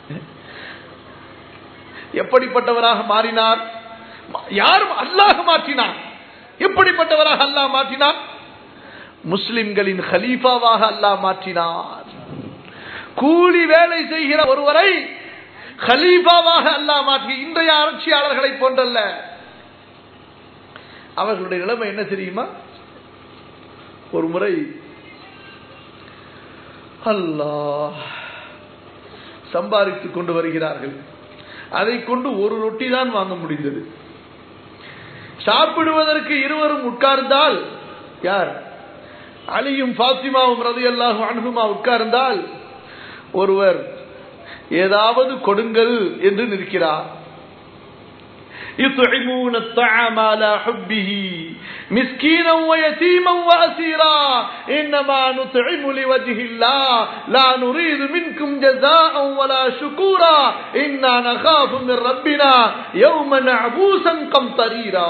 எப்படிப்பட்டவராக மாறினார் யாரும் அல்லாஹ் மாற்றினார் எப்படிப்பட்டவராக அல்லாஹ் மாற்றினார் முஸ்லிம்களின் ஹலீஃபாவாக அல்லாஹ் மாற்றினார் கூலி வேலை செய்கிற ஒருவரை ஹலீஃபாவாக அல்லாஹ் மாற்றி இன்றைய ஆட்சியாளர்களை போன்றல்ல அவர்களுடைய நிலைமை என்ன தெரியுமா ஒரு முறை அல்லாஹ் சம்பாதித்துக் கொண்டு வருகிறார்கள் அதை கொண்டு ஒரு ரொட்டி தான் வாங்க முடிந்தது சாப்பிடுவதற்கு இருவரும் உட்கார்ந்தால் யார் அலியும் பாத்திமாவும் ரதி அல்லாஹு அனுகுமா உட்கார்ந்தால் ஒருவர் ஏதாவது கொடுங்கள் என்று நிற்கிறார் يطعمون الطعام على حبه مسكينا ويتيما واسيرا انما نطعم لوجه الله لا نريد منكم جزاء ولا شكورا انا نخاف من ربنا يوما عبوسا قمطريرا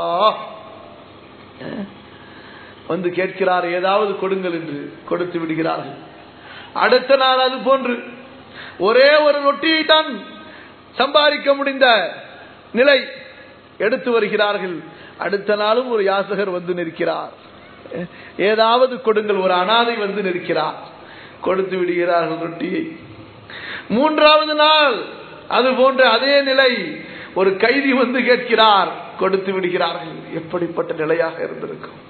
வந்து கேட்கிறார் ஏதாவது கொடுங்கள் என்று கொடுத்து விடுகிறார்கள் அடுத்த நாள் அது போன்று ஒரே ஒரு ரொட்டியை தான் சம்பாதிக்க முடிந்த நிலை எடுத்து வருகிறார்கள் அடுத்த நாளும் ஒரு யாசகர் வந்து நிற்கிறார் ஏதாவது கொடுங்கள் ஒரு அனாதை வந்து நிற்கிறார் கொடுத்து விடுகிறார்கள் ரொட்டியை மூன்றாவது நாள் அது போன்ற அதே நிலை ஒரு கைதி வந்து கேட்கிறார் கொடுத்து விடுகிறார்கள் எப்படிப்பட்ட நிலையாக இருந்திருக்கும்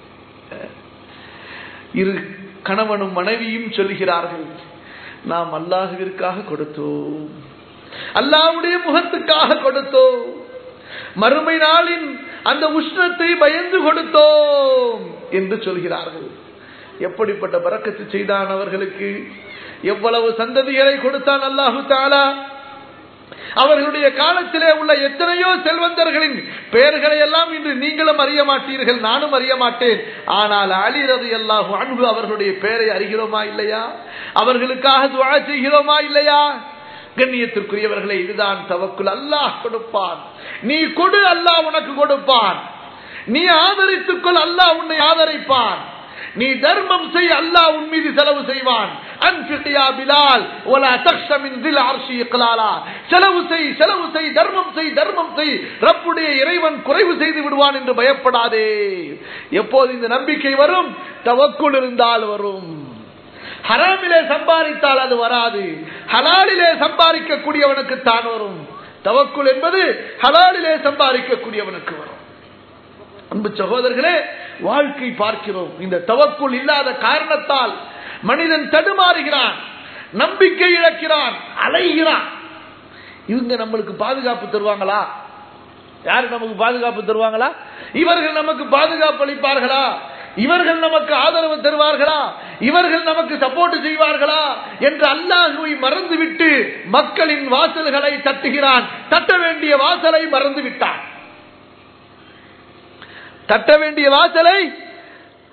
இரு கணவனும் மனைவியும் சொல்லுகிறார்கள் நாம் அல்லாஹுவிற்காக கொடுத்தோம் அல்லாவுடைய முகத்துக்காக கொடுத்தோம் மறுமை நாளின் அந்த உஷ்ணத்தை பயந்து கொடுத்தோம் என்று சொல்கிறார்கள் எப்படிப்பட்ட பறக்கத்து செய்தான் அவர்களுக்கு எவ்வளவு சந்ததிகளை கொடுத்தான் அல்லாஹு தாலா அவர்களுடைய காலத்திலே உள்ள எத்தனையோ செல்வந்தர்களின் பெயர்களை எல்லாம் இன்று நீங்களும் அறிய மாட்டீர்கள் நானும் அறிய மாட்டேன் ஆனால் அலிரது அல்லாஹு அன்பு அவர்களுடைய பெயரை அறிகிறோமா இல்லையா அவர்களுக்காக துவா செய்கிறோமா இல்லையா கண்ணியத்திற்குரியவர்களை இதுதான் தவக்குள் அல்லாஹ் கொடுப்பான் நீ கொடு அல்லாஹ் உனக்கு கொடுப்பான் நீ ஆதரித்துக்கொள் அல்லாஹ் உன்னை ஆதரிப்பான் நீ தர்மம் செய் அல்லாஹ் உன் மீது செலவு செய்வான் அன்பியா பிலால் ஒலா தக்ஷமின் தில் அர்ஷி இக்லாலா செலவு செய் செலவு செய் தர்மம் செய் தர்மம் செய் ரப்புடைய இறைவன் குறைவு செய்து விடுவான் என்று பயப்படாதே எப்போது இந்த நம்பிக்கை வரும் தவக்குள் இருந்தால் வரும் ஹராமிலே சம்பாதித்தால் அது வராது ஹலாலிலே சம்பாதிக்க கூடியவனுக்கு தான் வரும் தவக்குள் என்பது ஹலாலிலே சம்பாதிக்க கூடியவனுக்கு வரும் அன்பு சகோதரர்களே வாழ்க்கை பார்க்கிறோம் இந்த தவக்குள் இல்லாத காரணத்தால் மனிதன் தடுமாறுகிறான் நம்பிக்கை இழக்கிறான் அலைகிறான் இவங்க நம்மளுக்கு பாதுகாப்பு தருவாங்களா யாரு நமக்கு பாதுகாப்பு தருவாங்களா இவர்கள் நமக்கு பாதுகாப்பு அளிப்பார்களா இவர்கள் நமக்கு ஆதரவு தருவார்களா இவர்கள் நமக்கு சப்போர்ட் செய்வார்களா என்று அல்லாஹுவை மறந்துவிட்டு மக்களின் வாசல்களை தட்டுகிறான் தட்ட வேண்டிய வாசலை மறந்து விட்டான் தட்ட வேண்டிய வாசலை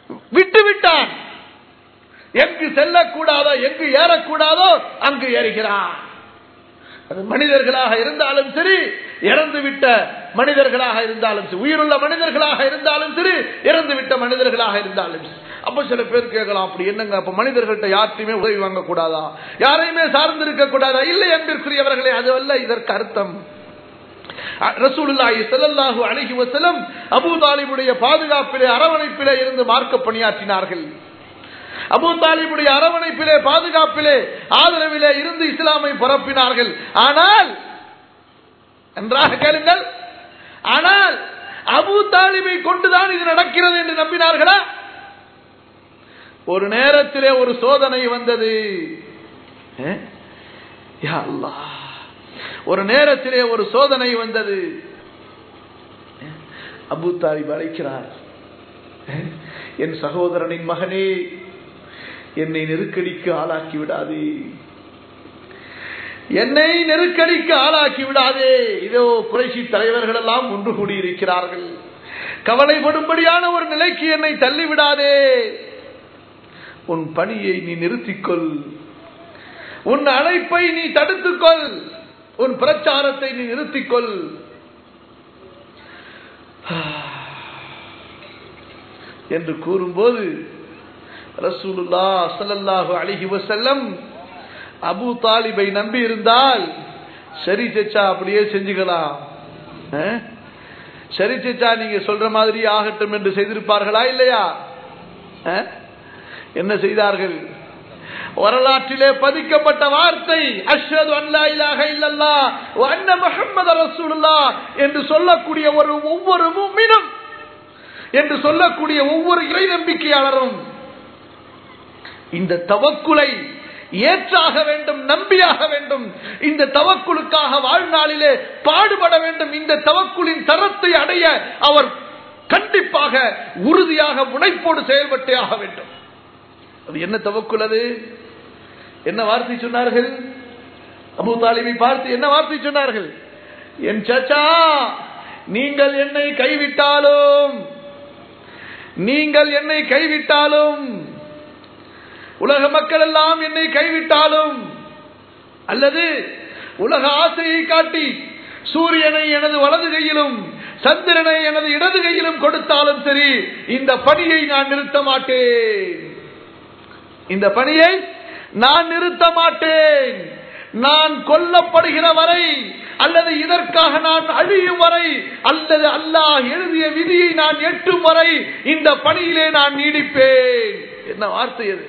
விட்டு விட்டான் எங்கு செல்லக்கூடாதோ எங்கு ஏறக்கூடாதோ அங்கு ஏறுகிறான் அது மனிதர்களாக இருந்தாலும் சரி இறந்து விட்ட மனிதர்களாக இருந்தாலும் சரி உயிருள்ள மனிதர்களாக இருந்தாலும் சரி இறந்து விட்ட மனிதர்களாக இருந்தாலும் சரி அப்ப சில பேர் கேட்கலாம் அப்படி என்னங்க அப்ப மனிதர்கள்ட்ட யார்ட்டையுமே உதவி வாங்க கூடாதா யாரையுமே சார்ந்து இருக்க கூடாதா இல்லை என்பதற்குரியவர்களே அது அல்ல இதற்கு அர்த்தம் ரசூலுல்லாஹி ஸல்லல்லாஹு அலைஹி வஸல்லம் அபூ தாலிபுடைய பாதுகாப்பிலே அரவணைப்பிலே இருந்து மார்க்க பணியாற்றினார்கள் அபூ தாலிபுடைய அரவணைப்பிலே பாதுகாப்பிலே ஆதரவிலே இருந்து இஸ்லாமை பரப்பினார்கள் ஆனால் நன்றாக கேளுங்கள் ஆனால் அபூ தாலிபை கொண்டுதான் இது நடக்கிறது என்று நம்பினார்களா ஒரு நேரத்திலே ஒரு சோதனை வந்தது யா அல்லாஹ் ஒரு நேரத்திலே ஒரு சோதனை வந்தது அபு தாலிப் அழைக்கிறார் என் சகோதரனின் மகனே என்னை நெருக்கடிக்கு ஆளாக்கி விடாதே என்னை நெருக்கடிக்கு ஆளாக்கி விடாதே இதோ குறைசி தலைவர்கள் எல்லாம் ஒன்று கூடியிருக்கிறார்கள் கவலைப்படும்படியான ஒரு நிலைக்கு என்னை தள்ளிவிடாதே உன் பணியை நீ நிறுத்திக்கொள் உன் அழைப்பை நீ தடுத்துக்கொள் உன் பிரச்சாரத்தை நீ நிறுத்திக்கொள் என்று கூறும்போது ரசூலுல்லா சல்லல்லாஹு அலிஹி வசல்லம் அபு தாலிபை நம்பி இருந்தால் சரி சச்சா அப்படியே செஞ்சுக்கலாம் சரி சச்சா நீங்க சொல்ற மாதிரி ஆகட்டும் என்று செய்திருப்பார்களா இல்லையா என்ன செய்தார்கள் வரலாற்றிலே பதிக்கப்பட்ட வார்த்தை அஷ்ஹது அல்லா இலாஹ இல்லல்லா வ அன்ன முஹம்மது ரசூலுல்லாஹ் என்று சொல்லக்கூடிய ஒரு ஒவ்வொரு முஃமினும் என்று சொல்லக்கூடிய ஒவ்வொரு இறை நம்பிக்கையாளரும் இந்த தவக்குலை ஏற்றாக வேண்டும் நம்பியாக வேண்டும் இந்த தவக்குலுக்காக வாழ்நாளிலே பாடுபட வேண்டும் இந்த தவக்குலின் தரத்தை அடைய அவர் கண்டிப்பாக உறுதியாக முனைப்போடு செயல்பட்டே ஆக வேண்டும் அது என்ன தவக்குல் அது என்ன வார்த்தை சொன்னார்கள் அபு தாலிபை பார்த்து என்ன வார்த்தை சொன்னார்கள் என் சச்சா நீங்கள் என்னை கைவிட்டாலும் நீங்கள் என்னை கைவிட்டாலும் உலக மக்கள் எல்லாம் என்னை கைவிட்டாலும் அல்லது உலக ஆசையை காட்டி சூரியனை எனது வலது கையிலும் சந்திரனை எனது இடது கையிலும் கொடுத்தாலும் சரி இந்த பணியை நான் நிறுத்த மாட்டேன் இந்த பணியை நான் நிறுத்த மாட்டேன் நான் கொல்லப்படுகிற வரை அல்லது இதற்காக நான் அழியும் வரை அல்லது அல்லாஹ் எழுதிய விதியை நான் எட்டும் வரை இந்த பணியிலே நான் நீடிப்பேன் என்ன வார்த்தை அது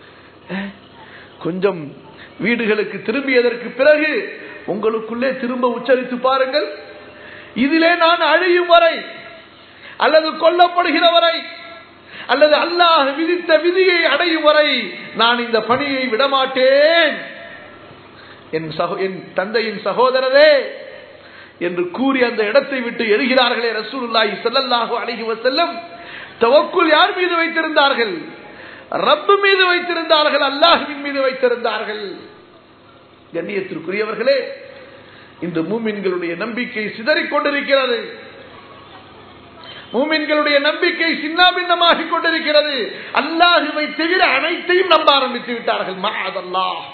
கொஞ்சம் வீடுகளுக்கு திரும்பியதற்கு பிறகு உங்களுக்குள்ளே திரும்ப உச்சரித்து பாருங்கள் இதிலே நான் அழியும் வரை அல்லது கொல்லப்படுகிற வரை அல்லது அல்லாஹ் விதித்த விதியை அடையும் வரை நான் இந்த பணியை விடமாட்டேன் என் சகோ என் தந்தையின் சகோதரரே என்று கூறி அந்த இடத்தை விட்டு எழுகிறார்களே ரசூலுல்லாஹி ஸல்லல்லாஹு அலைஹி வஸல்லம் தவக்குல் யார் மீது வைத்திருந்தார்கள் ரப்பு மீது வைத்திருந்தார்கள் அல்லாஹுவின் மீது வைத்திருந்தார்கள் கண்ணியத்திற்குரியவர்களே இந்த மூமின்களுடைய நம்பிக்கை சிதறிக் கொண்டிருக்கிறது மூமின்களுடைய நம்பிக்கை சின்னாபின்னமாகிக் கொண்டிருக்கிறது அல்லாஹுவை தவிர அனைத்தையும் நம்ப ஆரம்பித்து விட்டார்கள் மாதல்லாஹ்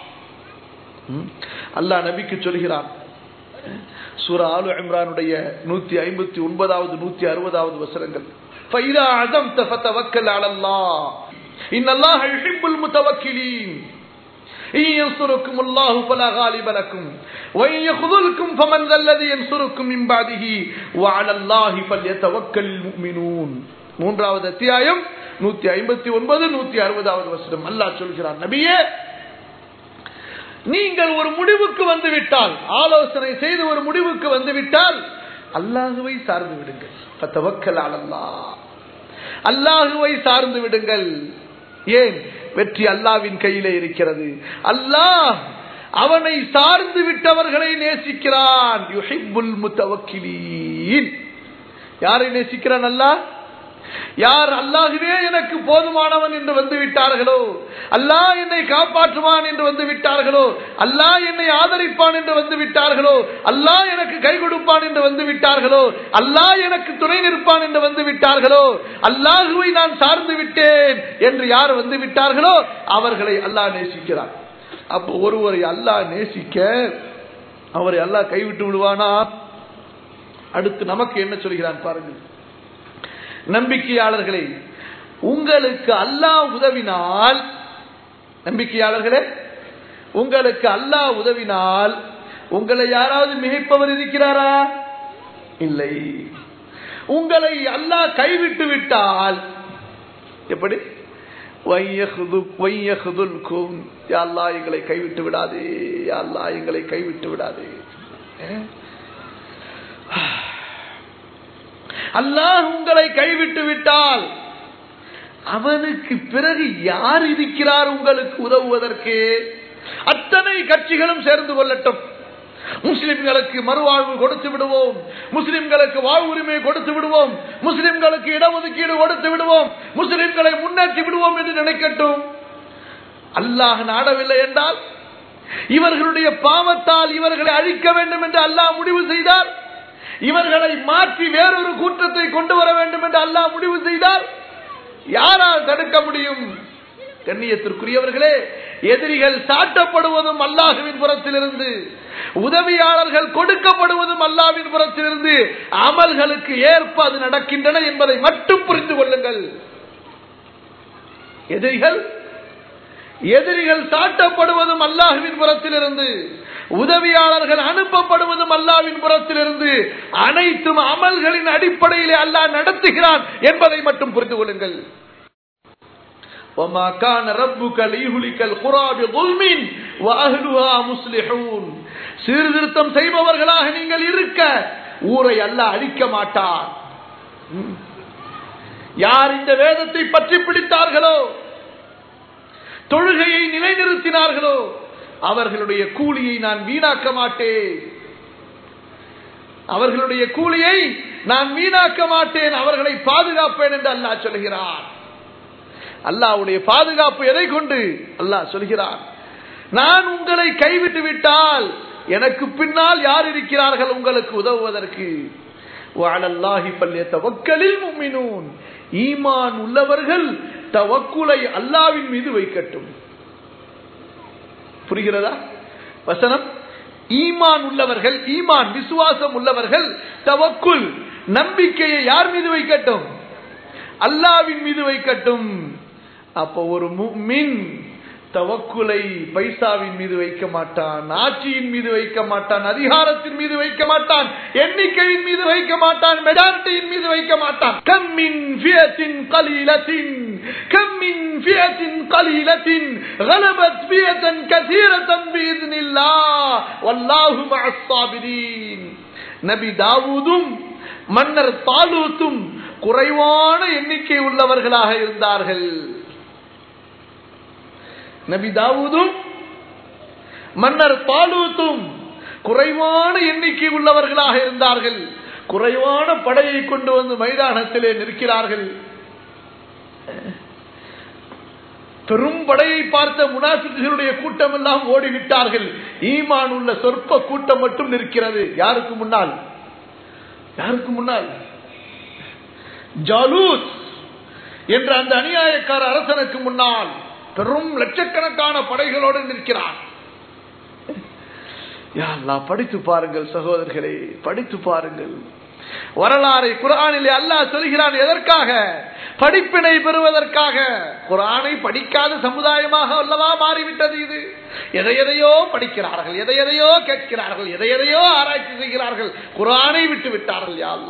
அல்லாஹ் நபிக்கு சொல்கிறான் சூரா ஆலு இம்ரானுடைய நூத்தி ஐம்பத்தி ஒன்பதாவது நூத்தி அறுபதாவது வசனங்கள் فإذا عزمت فتوكل على الله إن الله يحب المتوكلين إن ينصركم الله فلا غالب لكم وإن يخذلكم فمن ذا الذي ينصركم من بعده وعلى الله فليتوكل المؤمنون மூன்றாவது அத்தியாயம் நூத்தி ஐம்பத்தி ஒன்பது நூத்தி அறுபதாவது வசனம் அல்லாஹ் சொல்கிறான் நபியே நீங்கள் ஒரு முடிவுக்கு வந்து விட்டால் ஆலோசனை செய்து ஒரு முடிவுக்கு வந்து விட்டால் அல்லாஹுவை சார்ந்து விடுங்கள் பத்தவக்கல் அலல்லா அல்லாஹுவை சார்ந்து விடுங்கள் ஏன் வெற்றி அல்லாவின் கையிலே இருக்கிறது அல்லாஹ் அவனை சார்ந்து விட்டவர்களை நேசிக்கிறான் யுஹிப்புல் முத்தவக்கிலீன் யாரை நேசிக்கிறான் அல்லாஹ் யார் அல்லாஹுவே எனக்கு போதுமானவன் என்று வந்து விட்டார்களோ அல்லாஹ் என்னை காப்பாற்றுவான் என்று வந்து விட்டார்களோ அல்லாஹ் என்னை ஆதரிப்பான் என்று வந்து விட்டார்களோ அல்லாஹ் எனக்கு கை கொடுப்பான் என்று வந்து விட்டார்களோ அல்லாஹ் எனக்கு துணை நிற்பான் என்று வந்து விட்டார்களோ அல்லாஹுவை நான் சார்ந்து விட்டேன் என்று யார் வந்து விட்டார்களோ அவர்களை அல்லாஹ் நேசிக்கிறார் அப்போ ஒருவரை அல்லாஹ் நேசிக்க அவரை அல்லாஹ் கைவிட்டு விடுவானா அடுத்து நமக்கு என்ன சொல்கிறான் பாருங்கள் நம்பிக்கையாளர்களே உங்களுக்கு அல்லாஹ் உதவினால் நம்பிக்கையாளர்களே உங்களுக்கு அல்லாஹ் உதவினால் உங்களை யாராவது மிகைப்பவர் இருக்கிறாரா இல்லை உங்களை அல்லாஹ் கைவிட்டு விட்டால் எப்படி யாழ்லா எங்களை கைவிட்டு விடாதே யாழ்லா எங்களை கைவிட்டு விடாதே அல்லாஹ் உங்களை கைவிட்டு விட்டால் அவனுக்கு பிறகு யார் இருக்கிறார் உங்களுக்கு உதவுவதற்கு அத்தனை கட்சிகளும் சேர்ந்து கொள்ளட்டும் முஸ்லிம்களுக்கு மறுவாழ்வு கொடுத்து விடுவோம் முஸ்லிம்களுக்கு வாழ்வுரிமை கொடுத்து விடுவோம் முஸ்லிம்களுக்கு இடஒதுக்கீடு கொடுத்து விடுவோம் முஸ்லிம்களை முன்னேற்றி விடுவோம் என்று நினைக்கட்டும் அல்லாஹ் நாடவில்லை என்றால் இவர்களுடைய பாவத்தால் இவர்களை அழிக்க வேண்டும் என்று அல்லாஹ் முடிவு செய்தால் இவர்களை மாற்றி வேறொரு கூட்டத்தை கொண்டு வர வேண்டும் என்று அல்லாஹ் முடிவு செய்தால் யாரால் தடுக்க முடியும் கண்ணியத்திற்குரியவர்களே எதிரிகள் சாட்டப்படுவதும் அல்லாஹுவின் புறத்திலிருந்து உதவியாளர்கள் கொடுக்கப்படுவதும் அல்லாவின் புறத்திலிருந்து அமல்களுக்கு ஏற்ப அது நடக்கின்றன என்பதை மட்டும் புரிந்து கொள்ளுங்கள் எதிரிகள் எதிரிகள் சாட்டப்படுவதும் அல்லாஹுவின் புறத்திலிருந்து உதவியாளர்கள் அனுப்பப்படுவதும் அல்லாவின் புறத்திலிருந்து அனைத்தும் அமல்களின் அடிப்படையிலே அல்லாஹ் நடத்துகிறான் என்பதை மட்டும் புரிந்து கொள்ளுங்கள் وما كان ربك ليهلك القرى بظلم واهلها مصلحون சீர்திருத்தம் செய்பவர்களாக நீங்கள் இருக்க ஊரை அல்ல அழிக்க மாட்டார் யார் இந்த வேதத்தை பற்றி பிடித்தார்களோ தொழுகையை நிலைநிறுத்தினார்களோ அவர்களுடைய கூலியை நான் வீணாக்க மாட்டேன் அவர்களுடைய கூலியை நான் வீணாக்க மாட்டேன் அவர்களை பாதுகாப்பேன் என்று அல்லாஹ் சொல்கிறார் அல்லாவுடைய பாதுகாப்பு எதை கொண்டு அல்லாஹ் சொல்கிறார் நான் உங்களை கைவிட்டு விட்டால் எனக்கு பின்னால் யார் இருக்கிறார்கள் உங்களுக்கு உதவுவதற்கு ஈமான் உள்ளவர்கள் தவக்குலை அல்லாவின் மீது வைக்கட்டும் புரிகிறதா வசனம் ஈமான் உள்ளவர்கள் ஈமான் விசுவாசம் உள்ளவர்கள் தவக்குல் நம்பிக்கையை யார் மீது வைக்கட்டும் அல்லாவின் மீது வைக்கட்டும் அப்ப ஒரு மின் தவக்குலை பைசாவின் மீது வைக்க மாட்டான் ஆட்சியின் மீது வைக்க மாட்டான் அதிகாரத்தின் மீது வைக்க மாட்டான் எண்ணிக்கையின் மீது வைக்க மாட்டான் மெஜாரிட்டியின் மீது வைக்க மாட்டான் கம்மின் ஃபியத்தின் கலீலத்தின் கம்மின் ஃபியத்தின் கலீலத்தின் غلبت فئة كثيرة بإذن الله والله مع الصابرين நபி தாவூதும் மன்னர் தாலூத்தும் குறைவான எண்ணிக்கை உள்ளவர்களாக இருந்தார்கள் நபி தாவூதும் மன்னர் பாலூத்தும் குறைவான எண்ணிக்கை உள்ளவர்களாக இருந்தார்கள் குறைவான படையை கொண்டு வந்து மைதானத்திலே நிற்கிறார்கள் பெரும் படையை பார்த்த முனாசிகளுடைய கூட்டம் எல்லாம் ஓடிவிட்டார்கள் ஈமான் உள்ள சொற்ப கூட்டம் மட்டும் நிற்கிறது யாருக்கு முன்னால் யாருக்கு முன்னால் ஜாலூத் என்ற அந்த அநியாயக்கார அரசனுக்கு முன்னால் பெரும் லட்சக்கணக்கான படைகளோடு நிற்கிறான் படித்து பாருங்கள் சகோதரர்களே படித்து பாருங்கள் வரலாறை குரானிலே அல்லாஹ் சொல்கிறான் எதற்காக படிப்பினை பெறுவதற்காக குரானை படிக்காத சமுதாயமாக அல்லவா மாறிவிட்டது இது எதை எதையோ படிக்கிறார்கள் எதை எதையோ கேட்கிறார்கள் எதை எதையோ ஆராய்ச்சி செய்கிறார்கள் குரானை விட்டு விட்டார்கள் யா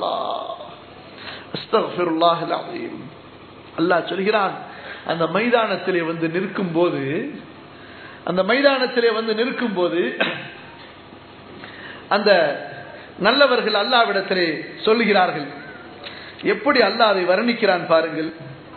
அல்லாஹ் அல்லாஹ் சொல்கிறான் அந்த மைதானத்திலே வந்து நிற்கும் போது அந்த மைதானத்திலே வந்து நிற்கும் போது அந்த நல்லவர்கள் அல்லாவிடத்திலே சொல்லுகிறார்கள் எப்படி அல்லாஹ் அதை வர்ணிக்கிறான் பாருங்கள்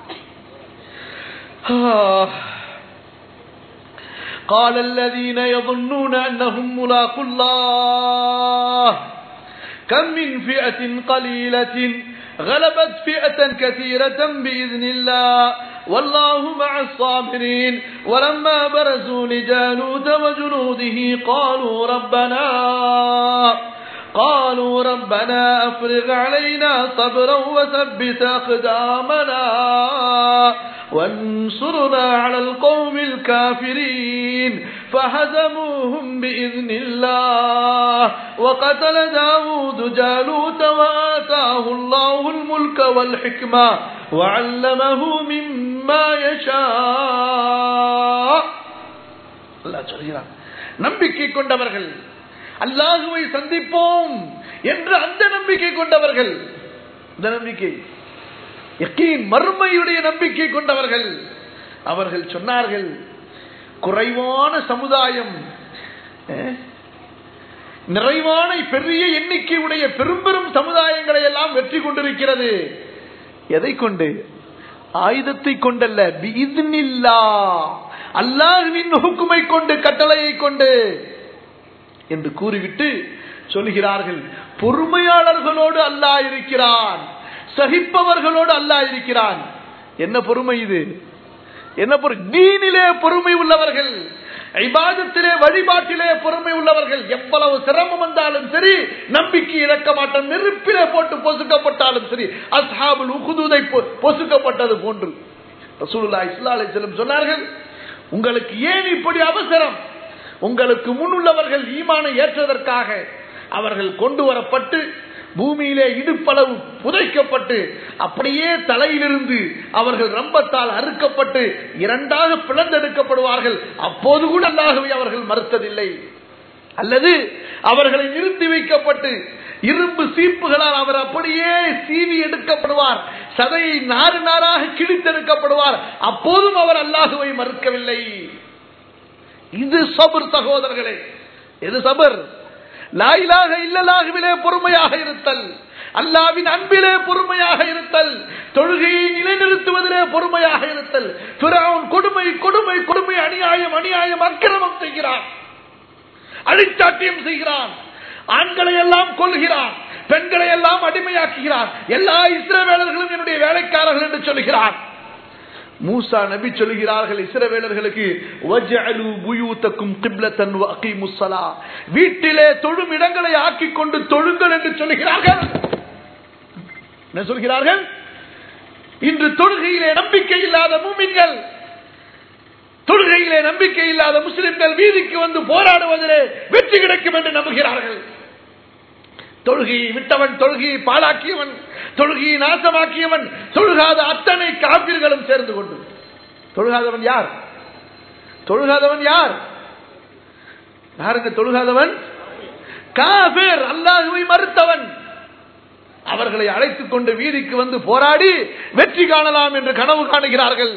قال الذين يظنون أنهم ملاقوا الله كم من فئة قليلة غلبت فئة كثيرة بإذن الله والله مع الصابرين ولما برزوا لجالوت وجنوده قالوا ربنا قالوا ربنا أفرغ علينا صبرا وثبت أقدامنا وانصرنا على القوم الكافرين فهزموهم بإذن الله وقتل داود جالوت وآتاه الله الملك والحكمة وعلمه مما يشاء الله சொல்கிறான் நம்பிக்கை கொண்டவர்கள் அல்லாஹுவை சந்திப்போம் என்று அந்த நம்பிக்கை கொண்டவர்கள் இந்த நம்பிக்கை யக்கீன் மறுமையுடைய நம்பிக்கை கொண்டவர்கள் அவர்கள் சொன்னார்கள் குறைவான சமுதாயம் அஹ், நிறைவான பெரிய எண்ணிக்கையுடைய பெரும் பெரும் சமுதாயங்களை எல்லாம் வெற்றி கொண்டிருக்கிறது எதை கொண்டு ஆயுதத்தை கொண்டல்ல பிஇذنில்லா அல்லாஹ்வின் ஹுக்குமை கொண்டு கட்டளையை கொண்டு என்று கூறிவிட்டு சொல்கிறார்கள் பொறுமையாளர்களோடு அல்லாஹ் இருக்கிறான் சகிப்பவர்களோடு அல்லாஹ் இருக்கிறான் என்ன பொறுமை இது என்ன பொறு தீனிலே பொறுமை உள்ளவர்கள் இபாதத்திலே வழிபாட்டிலே பொறுமை உள்ளவர்கள் எவ்வளவு சிரமம் வந்தாலும் சரி நம்பிக்கை இழக்க மாட்டோம் நெருப்பிலே போட்டு பொசுக்கப்பட்டாலும் சரி அஸ்ஹாபுல் உகுதுதை பொ- பொசுக்கப்பட்டது போன்று ரசூலுல்லாஹி ஸல்லல்லாஹு அலைஹி வஸல்லம் சொன்னார்கள் உங்களுக்கு ஏன் இப்படி அவசரம் உங்களுக்கு முன் உள்ளவர்கள் ஈமானை ஏற்றதற்காக அவர்கள் கொண்டு வரப்பட்டு பூமியிலே இடுப்பளவு புதைக்கப்பட்டு அப்படியே தலையிலிருந்து அவர்கள் ரம்பத்தால் அறுக்கப்பட்டு இரண்டாக பிளந்தெடுக்கப்படுவார்கள் அப்போது கூட அல்லாகவே அவர்கள் மறுத்ததில்லை அல்லது அவர்களை நிறுத்தி வைக்கப்பட்டு இரும்பு சீப்புகளால் அவர் அப்படியே சீவி எடுக்கப்படுவார் சதையை நாறு நாராக கிழித்தெடுக்கப்படுவார் அப்போதும் அவர் அல்லாஹுவை மறுக்கவில்லை இது சபர் சகோதரர்களே எது சபர் லாயிலாக இல்லலாகவிலே பொறுமையாக இருத்தல் அல்லாவின் அன்பிலே பொறுமையாக இருத்தல் தொழுகையை நிலைநிறுத்துவதிலே பொறுமையாக இருத்தல் பிறவன் கொடுமை கொடுமை கொடுமை அநியாயம் அநியாயம் அக்கிரமம் செய்கிறான் அழிச்சாட்டியம் செய்கிறான் ஆண்களை எல்லாம் கொள்கிறான் பெண்களை எல்லாம் அடிமையாக்குகிறான் எல்லா இஸ்ரவேலர்களும் என்னுடைய வேலைக்காரர்கள் என்று சொல்கிறான் மூசா நபி சொல்கிறார்கள் இஸ்ரவேலர்களுக்கு வஜ்அலு புயூத்தக்கும் கிப்லத்தன் வ அகீமுஸ் ஸலா வீட்டிலே தொழும் இடங்களை ஆக்கிக் கொண்டு தொழுங்கள் என்று சொல்கிறார்கள் என்ன சொல்கிறார்கள் இன்று தொழுகையிலே நம்பிக்கை இல்லாத மூமின்கள் தொழுகையிலே நம்பிக்கை இல்லாத முஸ்லிம்கள் வீதிக்கு வந்து போராடுவதிலே வெற்றி கிடைக்கும் என்று நம்புகிறார்கள் தொழுகையை விட்டவன் தொழுகையை பாழாக்கியவன் தொழுகையை நாசமாக்கியவன் தொழுகாத அத்தனை காப்பீர்களும் சேர்ந்து கொண்டு தொழுகாதவன் யார் தொழுகாதவன் யார் யாருங்க தொழுகாதவன் காபிர் அல்லாஹுவை மறுத்தவன் அவர்களை அழைத்துக் கொண்டு வீதிக்கு வந்து போராடி வெற்றி காணலாம் என்று கனவு காணுகிறார்கள்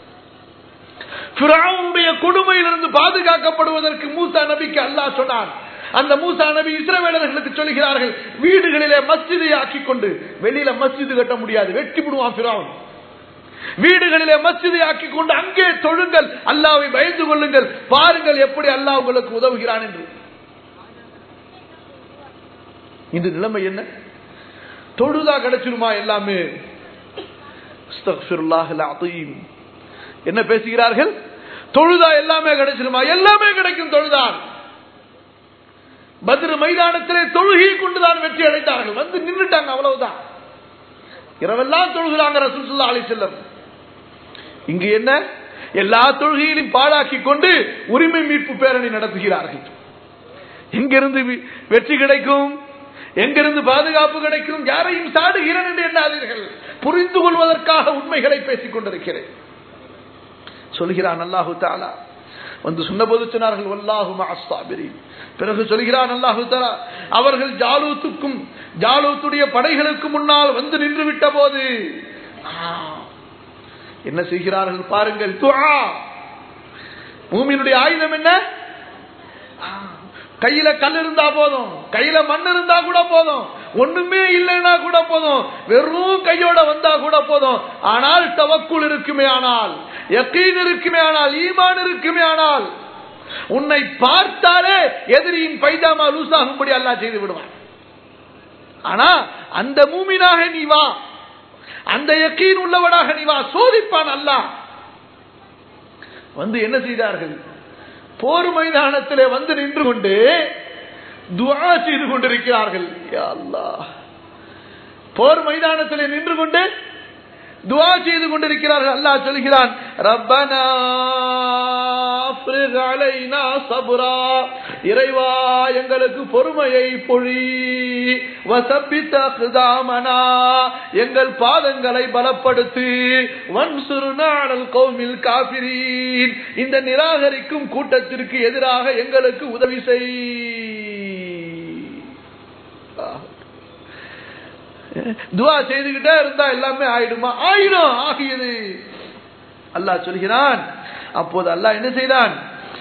ஃபிரௌனுடைய கொடுமையிலிருந்து பாதுகாக்கப்படுவதற்கு மூசா நபிக்கு அல்லாஹ் சொன்னான் அந்த மூசா நபி இஸ்ரவேலர்களுக்கு சொல்கிறார்கள் வீடுகளிலே மஸ்ஜிதை ஆக்கிக் கொண்டு வெளியில மஸ்ஜிது கட்ட முடியாது வெட்டி விடுவான் ஃபிரௌன் வீடுகளிலே மஸ்ஜிதை ஆக்கிக் கொண்டு அங்கே தொழுங்கள் அல்லாவை பயந்து கொள்ளுங்கள் பாருங்கள் எப்படி அல்லாஹ் உங்களுக்கு உதவுகிறான் என்று இந்த நிலைமை என்ன தொழுதா கிடைச்சிருமா எல்லாமே அஸ்தக்ஃபிருல்லாஹில் அதீம். என்ன பேசுகிறார்கள் தொழுதா எல்லாமே கிடைச்சிருமா எல்லாமே கிடைக்கும் தொழுதான் பத்ரு மைதானத்திலே தொழுகை கொண்டுதான் வெற்றி அடைந்தார்கள் வந்து நின்றுட்டாங்க அவ்வளவுதான் இரவெல்லாம் தொழுகிறாங்க ரசூலுல்லாஹி அலைஹி வஸல்லம் இங்கு என்ன எல்லா தொழுகையிலும் பாழாக்கி கொண்டு உரிமை மீட்பு பேரணி நடத்துகிறார்கள் எங்கிருந்து வி- வெற்றி கிடைக்கும் எங்கிருந்து பாதுகாப்பு கிடைக்கும் யாரையும் சாடுகிறேன் என்று எண்ணாதீர்கள் புரிந்து கொள்வதற்காக உண்மைகளை பேசிக் கொண்டிருக்கிறேன் சொல்கிறான் அல்லாஹு தாலா வந்து சொன்னபோது சொன்னார்கள் வல்லாஹு மஅஸ்ஸாபிரீன் பிறகு சொல்கிறான் அல்லாஹு தாலா அவர்கள் ஜாலூத்துக்கும் ஜாலூத்துடைய படைகளுக்கு முன்னால் வந்து நின்று விட்ட போது ஆ, என்ன செய்கிறார்கள் பாருங்கள் துஆ பூமியினுடைய ஆயுதம் என்ன ஆ, கையில கல் இருந்தா போதும் கையில மண் இருந்தா கூட போதும் ஒண்ணுமே இல்லைன்னா கூட போதும் வெறும் கையோட வந்தா கூட போதும் ஆனால் தவக்குள் இருக்குமே ஆனால் யக்கீன் இருக்குமே ஆனால் ஈமான் இருக்குமே ஆனால் உன்னை பார்த்தாலே எதிரியின் பைஜாமா லூசாகும்படி அல்லாஹ் செய்து விடுவான் ஆனா அந்த மூமினாக நீ வா அந்த யக்கீன் உள்ளவனாக நீ வா சோதிப்பான் அல்லாஹ் வந்து என்ன செய்தார்கள் போர் மைதானத்திலே வந்து நின்று கொண்டு துஆ செய்து கொண்டிருக்கிறார்கள் யா அல்லாஹ் போர் மைதானத்திலே நின்று கொண்டு துஆ செய்து கொண்டிருக்கிறார்கள் அல்லாஹ் சொல்கிறான் ரப்பனா அஃப்ரிக் அலைனா சப்ரா இறைவா எங்களுக்கு பொறுமையை பொழி வசப்பித்த அக்தாமனா எங்கள் பாதங்களை பலப்படுத்து வன்சுருனா அலல் கௌமில் காபிரீன் இந்த நிராகரிக்கும் கூட்டத்திற்கு எதிராக எங்களுக்கு உதவி செய் துவா செய்துகிட்டே இருந்தா எல்லாமே ஆயிடுமா ஆயிடும் ஆகியது அல்லாஹ் சொல்கிறான் அப்போது அல்லாஹ் என்ன செய்தான்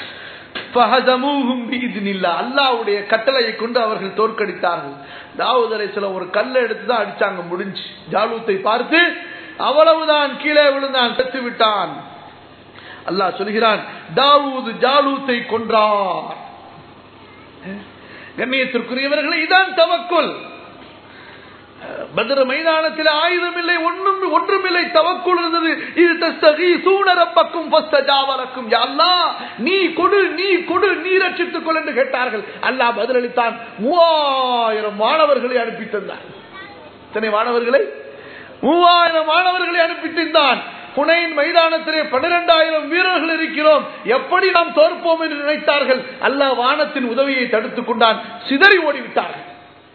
அல்லாவுடைய கட்டளையை கொண்டு அவர்கள் தோற்கடித்தார்கள் தாவூத் அலைஹிஸ்ஸலாம் ஒரு கல்லை எடுத்து தான் அடிச்சாங்க முடிஞ்சு ஜாலூத்தை பார்த்து அவ்வளவுதான் கீழே விழுந்தான் செத்து விட்டான் அல்லாஹ் சொல்கிறான் தாவூது ஜாலூத்தை கொன்றார் கண்ணியத்திற்குரியவர்களே இதான் தவக்குள் பத்ர மைதானத்தில் ஆயுதம் இல்லை ஒன்றும் ஒன்றும் இல்லை தவக்குள் இருந்தது இது தஸ்தகி சூனரப்பக்கும் பஸ்தஜாவலக்கும் அல்லா நீ கொடு நீ கொடு நீ ரட்சித்துக் கொள் என்று கேட்டார்கள் அல்லாஹ் பதிலளித்தான் மூவாயிரம் மாணவர்களை அனுப்பி தந்தார் இத்தனை மாணவர்களை மூவாயிரம் மாணவர்களை அனுப்பி தந்தான் புனையின் மைதானத்திலே பன்னிரெண்டாயிரம் வீரர்கள் இருக்கிறோம் எப்படி நாம் தோற்போம் என்று நினைத்தார்கள் அல்லாஹ் வானத்தின் உதவியை தடுத்துக் கொண்டான் சிதறி ஓடிவிட்டார்கள்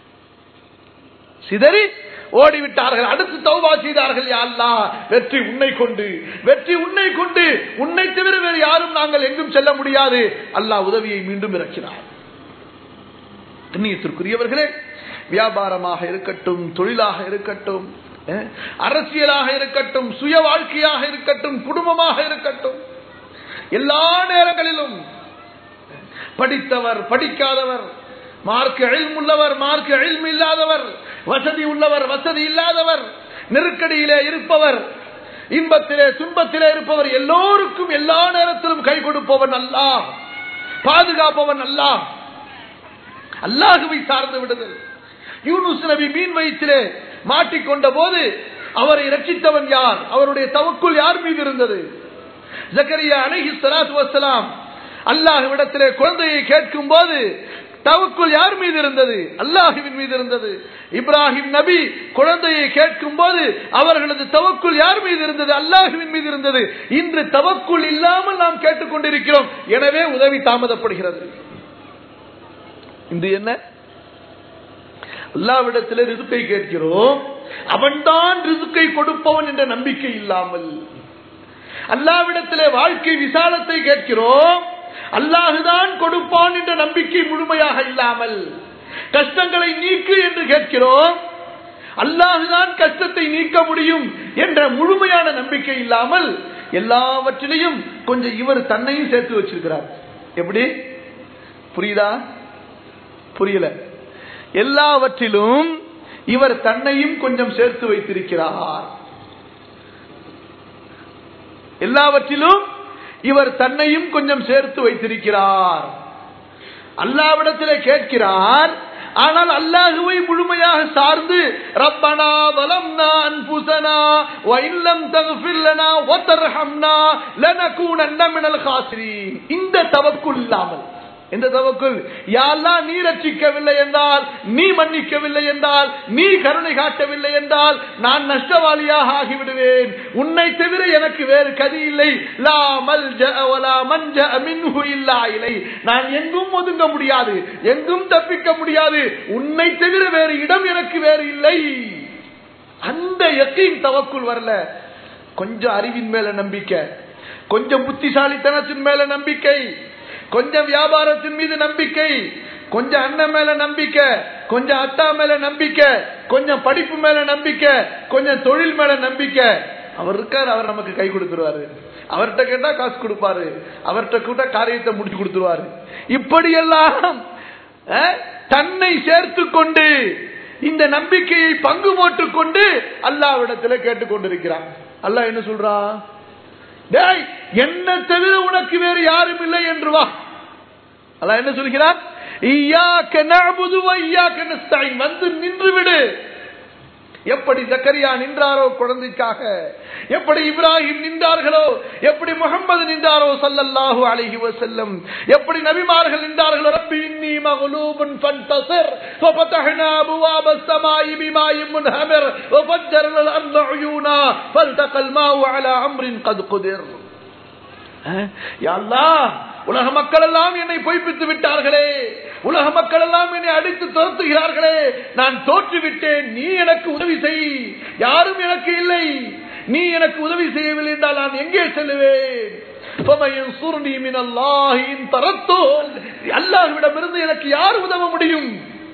சிதறி ஓடிவிட்டார்கள் அடுத்து தௌபா செய்தார்கள் யாழ்லா வெற்றி உன்னை கொண்டு வெற்றி உன்னை கொண்டு உன்னை தவிர வேறு யாரும் நாங்கள் எங்கும் செல்ல முடியாது அல்லாஹ் உதவியை மீண்டும் இறக்கினார் கண்ணியத்திற்குரியவர்களே வியாபாரமாக இருக்கட்டும் தொழிலாக இருக்கட்டும் அரசியலாக இருக்கட்டும் சுய வாழ்க்கையாக இருக்கட்டும் குடும்பமாக இருக்கட்டும் எல்லா நேரங்களிலும் படித்தவர் படிக்காதவர் மார்க்க உள்ளவர் மார்க்க இல்லாதவர் வசதி உள்ளவர் வசதி இல்லாதவர் நெருக்கடியிலே இருப்பவர் இன்பத்திலே துன்பத்திலே இருப்பவர் எல்லோருக்கும் எல்லா நேரத்திலும் கை கொடுப்பவன் அல்ல பாதுகாப்பவன் அல்ல அல்லாஹுவை சார்ந்து விடுதல் யூனுஸ் நபி மீன் வயிற்றிலே மாட்டிக்கொண்ட போது அவரை ரட்சித்தவன் யார் அவருடைய தவக்குள் யார் மீது இருந்தது ஜக்கரியா அலஹி சலாத்து வசலாம் அல்லாஹுவிடத்திலே குழந்தையை கேட்கும் போது தவக்குள் யார் மீது இருந்தது அல்லாஹுவின் மீது இருந்தது இப்ராஹிம் நபி குழந்தையை கேட்கும் போது அவர்களது தவக்குள் யார் மீது இருந்தது அல்லாஹுவின் மீது இருந்தது இன்று தவக்குள் இல்லாமல் நாம் கேட்டுக்கொண்டிருக்கிறோம் எனவே உதவி தாமதப்படுகிறது இன்று என்ன அல்லாவிடத்தில் ரிசுக்கை கேட்கிறோம் அவன்தான் ரிசுக்கை கொடுப்பவன் என்ற நம்பிக்கை இல்லாமல் அல்லாவிடத்திலே வாழ்க்கை விசாலத்தை கேட்கிறோம் அல்லாஹுதான் கொடுப்பான் என்ற நம்பிக்கை முழுமையாக இல்லாமல் கஷ்டங்களை நீக்கு என்று கேட்கிறோம் அல்லாஹுதான் கஷ்டத்தை நீக்க முடியும் என்ற முழுமையான நம்பிக்கை இல்லாமல் எல்லாவற்றிலையும் கொஞ்சம் இவர் தன்னையும் சேர்த்து வச்சிருக்கிறார் எப்படி புரியுதா புரியல எல்லாவற்றிலும் இவர் தன்னையும் கொஞ்சம் சேர்த்து வைத்திருக்கிறார் எல்லாவற்றிலும் இவர் தன்னையும் கொஞ்சம் சேர்த்து வைத்திருக்கிறார் அல்லாவிடத்திலே கேட்கிறார் ஆனால் அல்லாஹுவை முழுமையாக சார்ந்து ரப்பனா வலம்னா அன்புசனா வைல்லம் தகுஃபில்லனா வதர்ஹம்னா லனகூனன்ன மினல் காசிரீன் இந்த தவக்குள் இல்லாமல் இந்த தவக்குள் யாரெல்லாம் நீ ரட்சிக்கவில்லை என்றால் நீ மன்னிக்கவில்லை என்றால் நீ கருணை காட்டவில்லை என்றால் நான் நஷ்டவாளியாக ஆகிவிடுவேன் உன்னை தவிர எனக்கு வேறு கதி இல்லை லா மல்ஜ வலா மஞ்ச மின்ஹு இல்லா இலை நான் எங்கும் ஒதுங்க முடியாது எங்கும் தப்பிக்க முடியாது உன்னை தவிர வேறு இடம் எனக்கு வேறு இல்லை அந்த எக்கையும் தவக்குள் வரல கொஞ்சம் அறிவின் மேல நம்பிக்கை கொஞ்சம் புத்திசாலித்தனத்தின் மேல நம்பிக்கை கொஞ்சம் வியாபாரத்தின் மீது நம்பிக்கை கொஞ்சம் அண்ணன் மேல நம்பிக்கை கொஞ்சம் அத்தா மேல நம்பிக்கை கொஞ்சம் படிப்பு மேல நம்பிக்கை கொஞ்சம் தொழில் மேல நம்பிக்கை அவர் இருக்காரு அவர் நமக்கு கை கொடுத்துருவாரு அவர்கிட்ட கேட்டா காசு கொடுப்பாரு அவர்கிட்ட கூட்ட காரியத்தை முடிச்சு கொடுத்துருவாரு இப்படியெல்லாம் தன்னை சேர்த்து கொண்டு இந்த நம்பிக்கையை பங்கு போட்டுக் கொண்டு அல்லாவிடத்துல கேட்டுக்கொண்டிருக்கிறான் அல்லாஹ் என்ன சொல்றான் டேய் என்ன தவிர உனக்கு வேறு யாரும் இல்லை என்று வா அல்ல என்ன சொல்கிறார் வந்து நின்று விடு எப்படி ஜக்கரியா நின்றாரோ குழந்தைக்காக எப்படி இப்ராஹிம் நின்றார்களோ எப்படி முகமது நின்றாரோ சல்லல்லாஹு அலைஹி வஸல்லம் எப்படி நபிமார்கள் நின்றார்களோ ரப்பி இன்னி மக்லூபுன் ஃபன்தஸிர் ஃபஃபதஹ்னா அபுவாப السماء بماء منهمر وفجرنا الارض عيونا فالتقى الماء على امر قد قدر யா அல்லாஹ் உலக மக்கள் எல்லாம் என்னை பொய்ப்பித்து விட்டார்களே உலக மக்கள் எல்லாம் என்னை அடித்து துரத்துகிறார்களே நான் தோற்றுவிட்டேன் நீ எனக்கு உதவி செய் யாரும் எனக்கு இல்லை நீ எனக்கு உதவி செய்யவில்லை என்றால் நான் எங்கே செல்லுவேன் அல்லாஹ்விடமிருந்து எனக்கு யார் உதவ முடியும்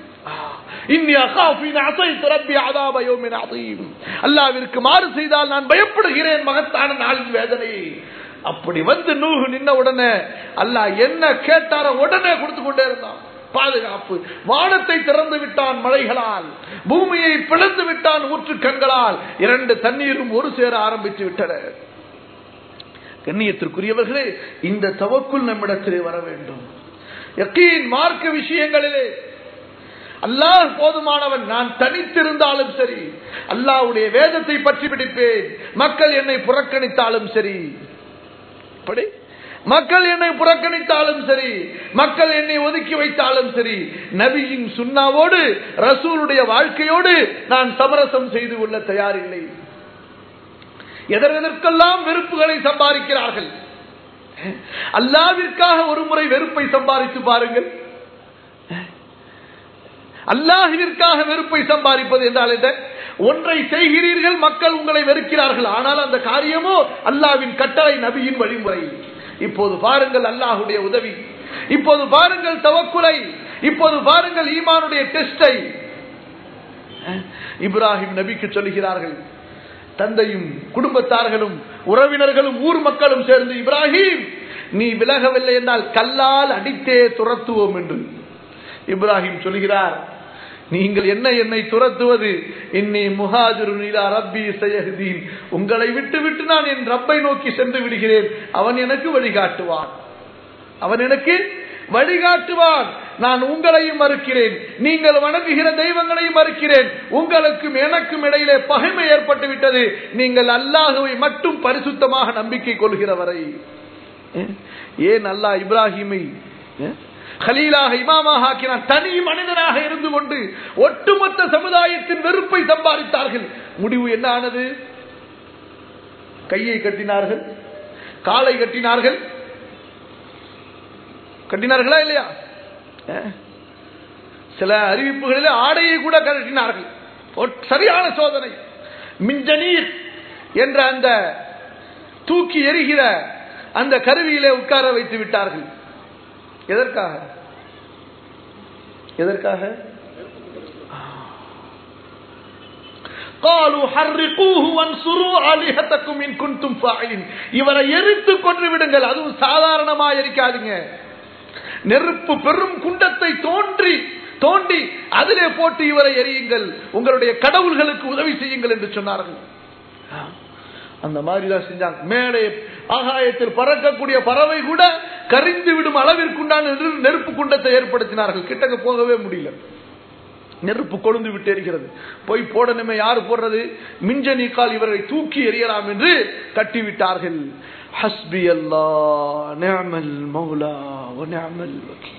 அல்லாவிற்கு மாறு செய்தால் நான் பயப்படுகிறேன் மகத்தான நாளின் வேதனை அப்படி வந்து நூகு நின்ன உடனே அல்லாஹ் என்ன கேட்டாரோ உடனே கொடுத்து கொண்டே இருந்தான் பாதுகாப்பு வானத்தை திறந்து விட்டான் மழைகளால் பூமியை பிளந்து விட்டான் ஊற்று கண்களால் இரண்டு தண்ணீரும் ஒரு சேர ஆரம்பித்து விட்டன கண்ணியத்திற்குரியவர்களே இந்த தவக்குள் நம்மிடத்திலே வர வேண்டும் யக்கீன் மார்க்க விஷயங்களிலே அல்லாஹ் போதுமானவன் நான் தனித்திருந்தாலும் சரி அல்லாஹ்வுடைய வேதத்தை பற்றி பிடிப்பேன் மக்கள் என்னை புறக்கணித்தாலும் சரி அப்படி மக்கள் என்னை புறக்கணித்தாலும் சரி மக்கள் என்னை ஒதுக்கி வைத்தாலும் சரி நபியின் சுண்ணாவோடு ரசூலுடைய வாழ்க்கையோடு நான் சமரசம் செய்து கொள்ள தயாரில்லை எதற்கெல்லாம் வெறுப்புகளை சம்பாதிக்கிறார்கள் அல்லாவிற்காக ஒரு முறை வெறுப்பை சம்பாதித்து பாருங்கள் அல்லாஹிற்காக வெறுப்பை சம்பாதிப்பது என்றால் என்ன ஒன்றை செய்கிறீர்கள் மக்கள் உங்களை வெறுக்கிறார்கள் ஆனால் அந்த காரியமோ அல்லாவின் கட்டளை நபியின் வழிமுறை இப்போது பாருங்கள் அல்லாஹுடைய உதவி இப்போது பாருங்கள் தவக்குலை இப்போது பாருங்கள் ஈமானுடைய டெஸ்டை இப்ராஹிம் நபிக்கு சொல்லுகிறார்கள் தந்தையும் குடும்பத்தார்களும் உறவினர்களும் ஊர் மக்களும் சேர்ந்து இப்ராஹிம் நீ விலகவில்லை என்றால் கல்லால் அடித்தே துரத்துவோம் என்று இப்ராஹிம் சொல்கிறார் நீங்கள் என்ன என்னை துரத்துவது இன்னி முஹாஜிருநிலா ரப்பி சயஹதீன் உங்களை விட்டு விட்டு நான் என் ரப்பை நோக்கி சென்று விடுகிறேன் அவன் எனக்கு வழிகாட்டுவான் அவன் எனக்கு வழிகாட்டுவான் நான் உங்களையும் மறுக்கிறேன் நீங்கள் வணங்குகிற தெய்வங்களையும் மறுக்கிறேன் உங்களுக்கும் எனக்கும் இடையிலே பகைமை ஏற்பட்டு விட்டது நீங்கள் அல்லாஹுவை மட்டும் பரிசுத்தமாக நம்பிக்கை கொள்கிற வரை ஏன் அல்லாஹ் இப்ராஹிமை ஹலீலாக இமாமாக ஆக்கினார் தனி மனிதனாக இருந்து கொண்டு ஒட்டுமொத்த சமுதாயத்தின் வெறுப்பை சம்பாதித்தார்கள் முடிவு என்ன ஆனது கையை கட்டினார்கள் காலை கட்டினார்கள் கட்டினார்களா இல்லையா சில அறிவிப்புகளில் ஆடையை கூட கட்டினார்கள் சரியான சோதனை மிஞ்சநீர் என்ற அந்த தூக்கி எரிகிற அந்த கருவியிலே உட்கார வைத்து விட்டார்கள் எதற்காக எதற்காக இவரை எரித்து கொன்று விடுங்கள் அதுவும் சாதாரணமா எரிக்காதுங்க நெருப்பு பெரும் குண்டத்தை தோன்றி தோண்டி அதிலே போட்டு இவரை எரியுங்கள் உங்களுடைய கடவுள்களுக்கு உதவி செய்யுங்கள் என்று சொன்னார்கள் அந்த மாதிரி தான் செஞ்சாங்க மேலே ஆகாயத்தில் பறக்கக்கூடிய பறவை கூட கரிந்து விடும் அளவிற்குண்டான நெருப்பு குண்டத்தை ஏற்படுத்தினார்கள் கிட்டக்க போகவே முடியல நெருப்பு கொழுந்து விட்டு எரிகிறது போய் போடணுமே யாரு போடுறது மிஞ்ச நீக்கால் இவரை தூக்கி எறியலாம் என்று கட்டிவிட்டார்கள் ஹஸ்பி அல்லா நிஅமல் மௌலா வ நிஅமல் வக்கீல்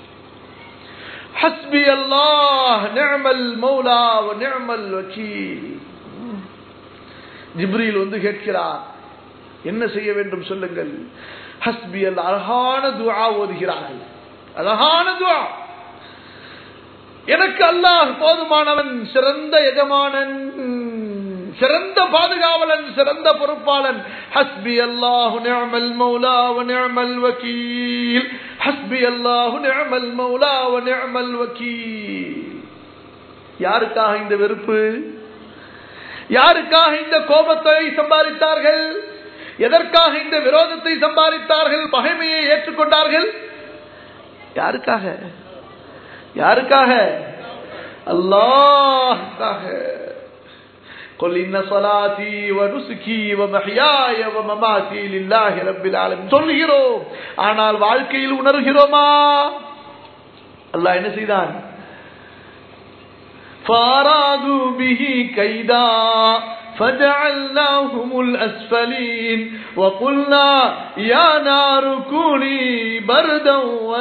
ஹஸ்பி அல்லாஹ் நிஅமல் மௌலா வ நிஅமல் வக்கீல் ஜிப்ரீல் வந்து கேட்கிறார் என்ன செய்ய வேண்டும் சொல்லுங்கள் ஹஸ்பி அல்ல அழகான துவா ஓதுகிறார்கள் அழகான துவா எனக்கு அல்லாஹ் போதுமானவன் சிறந்த எஜமானன் சிறந்த பாதுகாவலன் சிறந்த பொறுப்பாளன் ஹஸ்பி அல்லாஹு நிஅமல் மௌலா வ நிஅமல் வக்கீல் ஹஸ்பி அல்லாஹு நிஅமல் மௌலா வ நிஅமல் வக்கீல் யாருக்காக இந்த வெறுப்பு யாருக்காக இந்த கோபத்தை சம்பாதித்தார்கள் எதற்காக இந்த விரோதத்தை சம்பாதித்தார்கள் பகைமையை ஏற்றுக்கொண்டார்கள் யாருக்காக யாருக்காக அல்லாஹ்க்காக قل إن صلاتي ونسكي ومحياي ومماتي لله رب العالمين சொல்கிறோம் ஆனால் வாழ்க்கையில் உணர்கிறோமா அல்லாஹ் என்ன செய்தான் فأرادوا به كيدا فجعلناهم الأسفلين وقلنا يا نار كوني بردا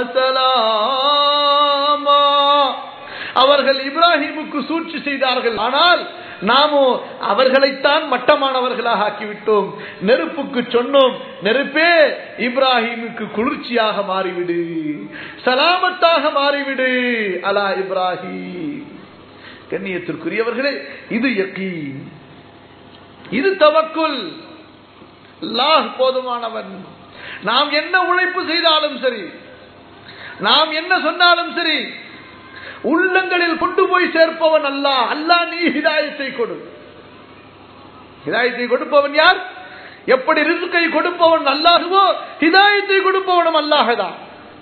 وسلاما அவர்கள் இப்ராஹிமுக்கு சூழ்ச்சி செய்தார்கள் ஆனால் நாமோ அவர்களைத்தான் மட்டமானவர்களாக ஆக்கிவிட்டோம் நெருப்புக்கு சொன்னோம் நெருப்பே இப்ராஹிமுக்கு குளிர்ச்சியாக மாறிவிடு சலாமத்தாக மாறிவிடு அலா இப்ராஹிம் கண்ணியத்திற்குரியவர்களே இது யக்கீன் இது தவக்குல் அல்லாஹ் போதுமானவன் நாம் என்ன உழைப்பு செய்தாலும் சரி நாம் என்ன சொன்னாலும் சரி உள்ளங்களில் கொண்டு போய் சேர்ப்பவன் அல்ல அல்லா நீ ஹிதாயத்தை கொடு ஹிதாயத்தை கொடுப்பவன் யார் எப்படி ரிசுக்கை கொடுப்பவன் அல்லாஹுவோ ஹிதாயத்தை கொடுப்பவனும் அல்லாஹதான்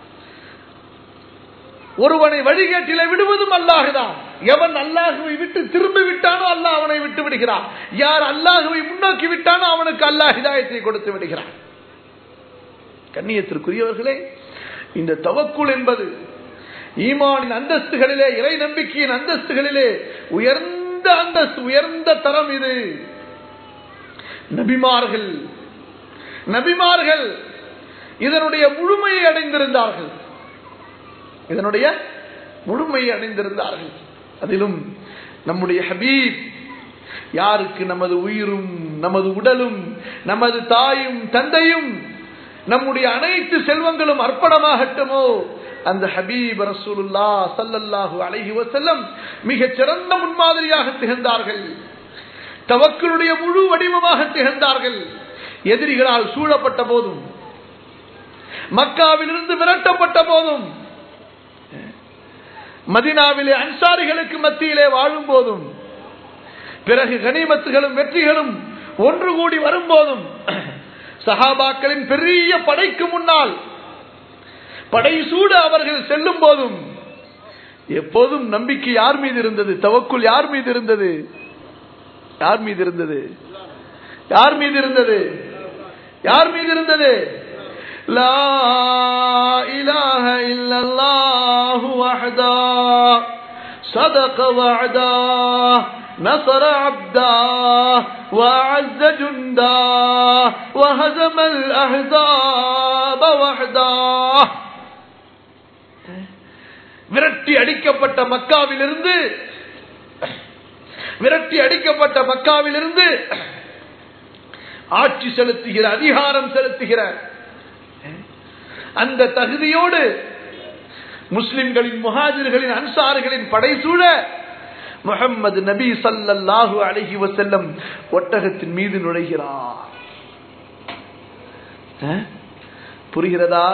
ஒருவனை வழிகேட்டில விடுவதும் அல்லாஹுதான் எவன் அல்லாஹுவை விட்டு திரும்பி விட்டானோ அல்லாஹ் அவனை விட்டு விடுகிறான் யார் அல்லாஹுவை முன்னோக்கி விட்டானோ அவனுக்கு அல்லாஹ் ஹிதாயத்தை கொடுத்து விடுகிறான் கண்ணியத்திற்குரியவர்களே இந்த தவக்குள் என்பது ஈமானின் அந்தஸ்துகளிலே இறை நம்பிக்கையின் அந்தஸ்துகளிலே உயர்ந்த அந்தஸ்து உயர்ந்த தரம் இது நபிமார்கள் நபிமார்கள் இதனுடைய முழுமையை அடைந்திருந்தார்கள் இதனுடைய முழுமையை அடைந்திருந்தார்கள் அதிலும் நம்முடைய ஹபீப் யாருக்கு நமது உயிரும் நமது உடலும் நமது தாயும் தந்தையும் நம்முடைய அனைத்து செல்வங்களும் அர்ப்பணமாகட்டுமோ அந்த ஹபீப் ரசூலுல்லா சல்லல்லாஹு அலைஹி வசல்லம் மிகச் சிறந்த முன்மாதிரியாக திகழ்ந்தார்கள் தவக்களுடைய முழு வடிவமாக திகழ்ந்தார்கள் எதிரிகளால் சூழப்பட்ட போதும் மக்காவிலிருந்து விரட்டப்பட்ட போதும் மதினாவிலே அன்சாரிகளுக்கு மத்தியிலே வாழும் போதும் பிறகு கனிமத்துகளும் வெற்றிகளும் ஒன்று கூடி வரும்போதும் சஹாபாக்களின் பெரிய படைக்கு முன்னால் படை சூட அவர்கள் செல்லும் போதும் எப்போதும் நம்பிக்கை யார் மீது இருந்தது தவக்குள் யார் மீது இருந்தது யார் மீது இருந்தது யார் மீது இருந்தது யார் மீது இருந்தது லா இலாஹ இல்லல்லாஹு வஹதா صدق وعدا نصر عبدا وأعز جندا وهزم الأحزاب وحدا விரட்டி அடிக்கப்பட்ட மக்காவிலிருந்து விரட்டி அடிக்கப்பட்ட மக்காவிலிருந்து ஆட்சி செலுத்துகிற அதிகாரம் செலுத்துகிற அந்த தகுதியோடு முஸ்லிம்களின் முஹாஜர்களின் அன்சார்களின் படைசூழ முகம்மது நபி சல்லல்லாஹு அழகி வசல்லம் ஒட்டகத்தின் மீது நுழைகிறார் புரிகிறதா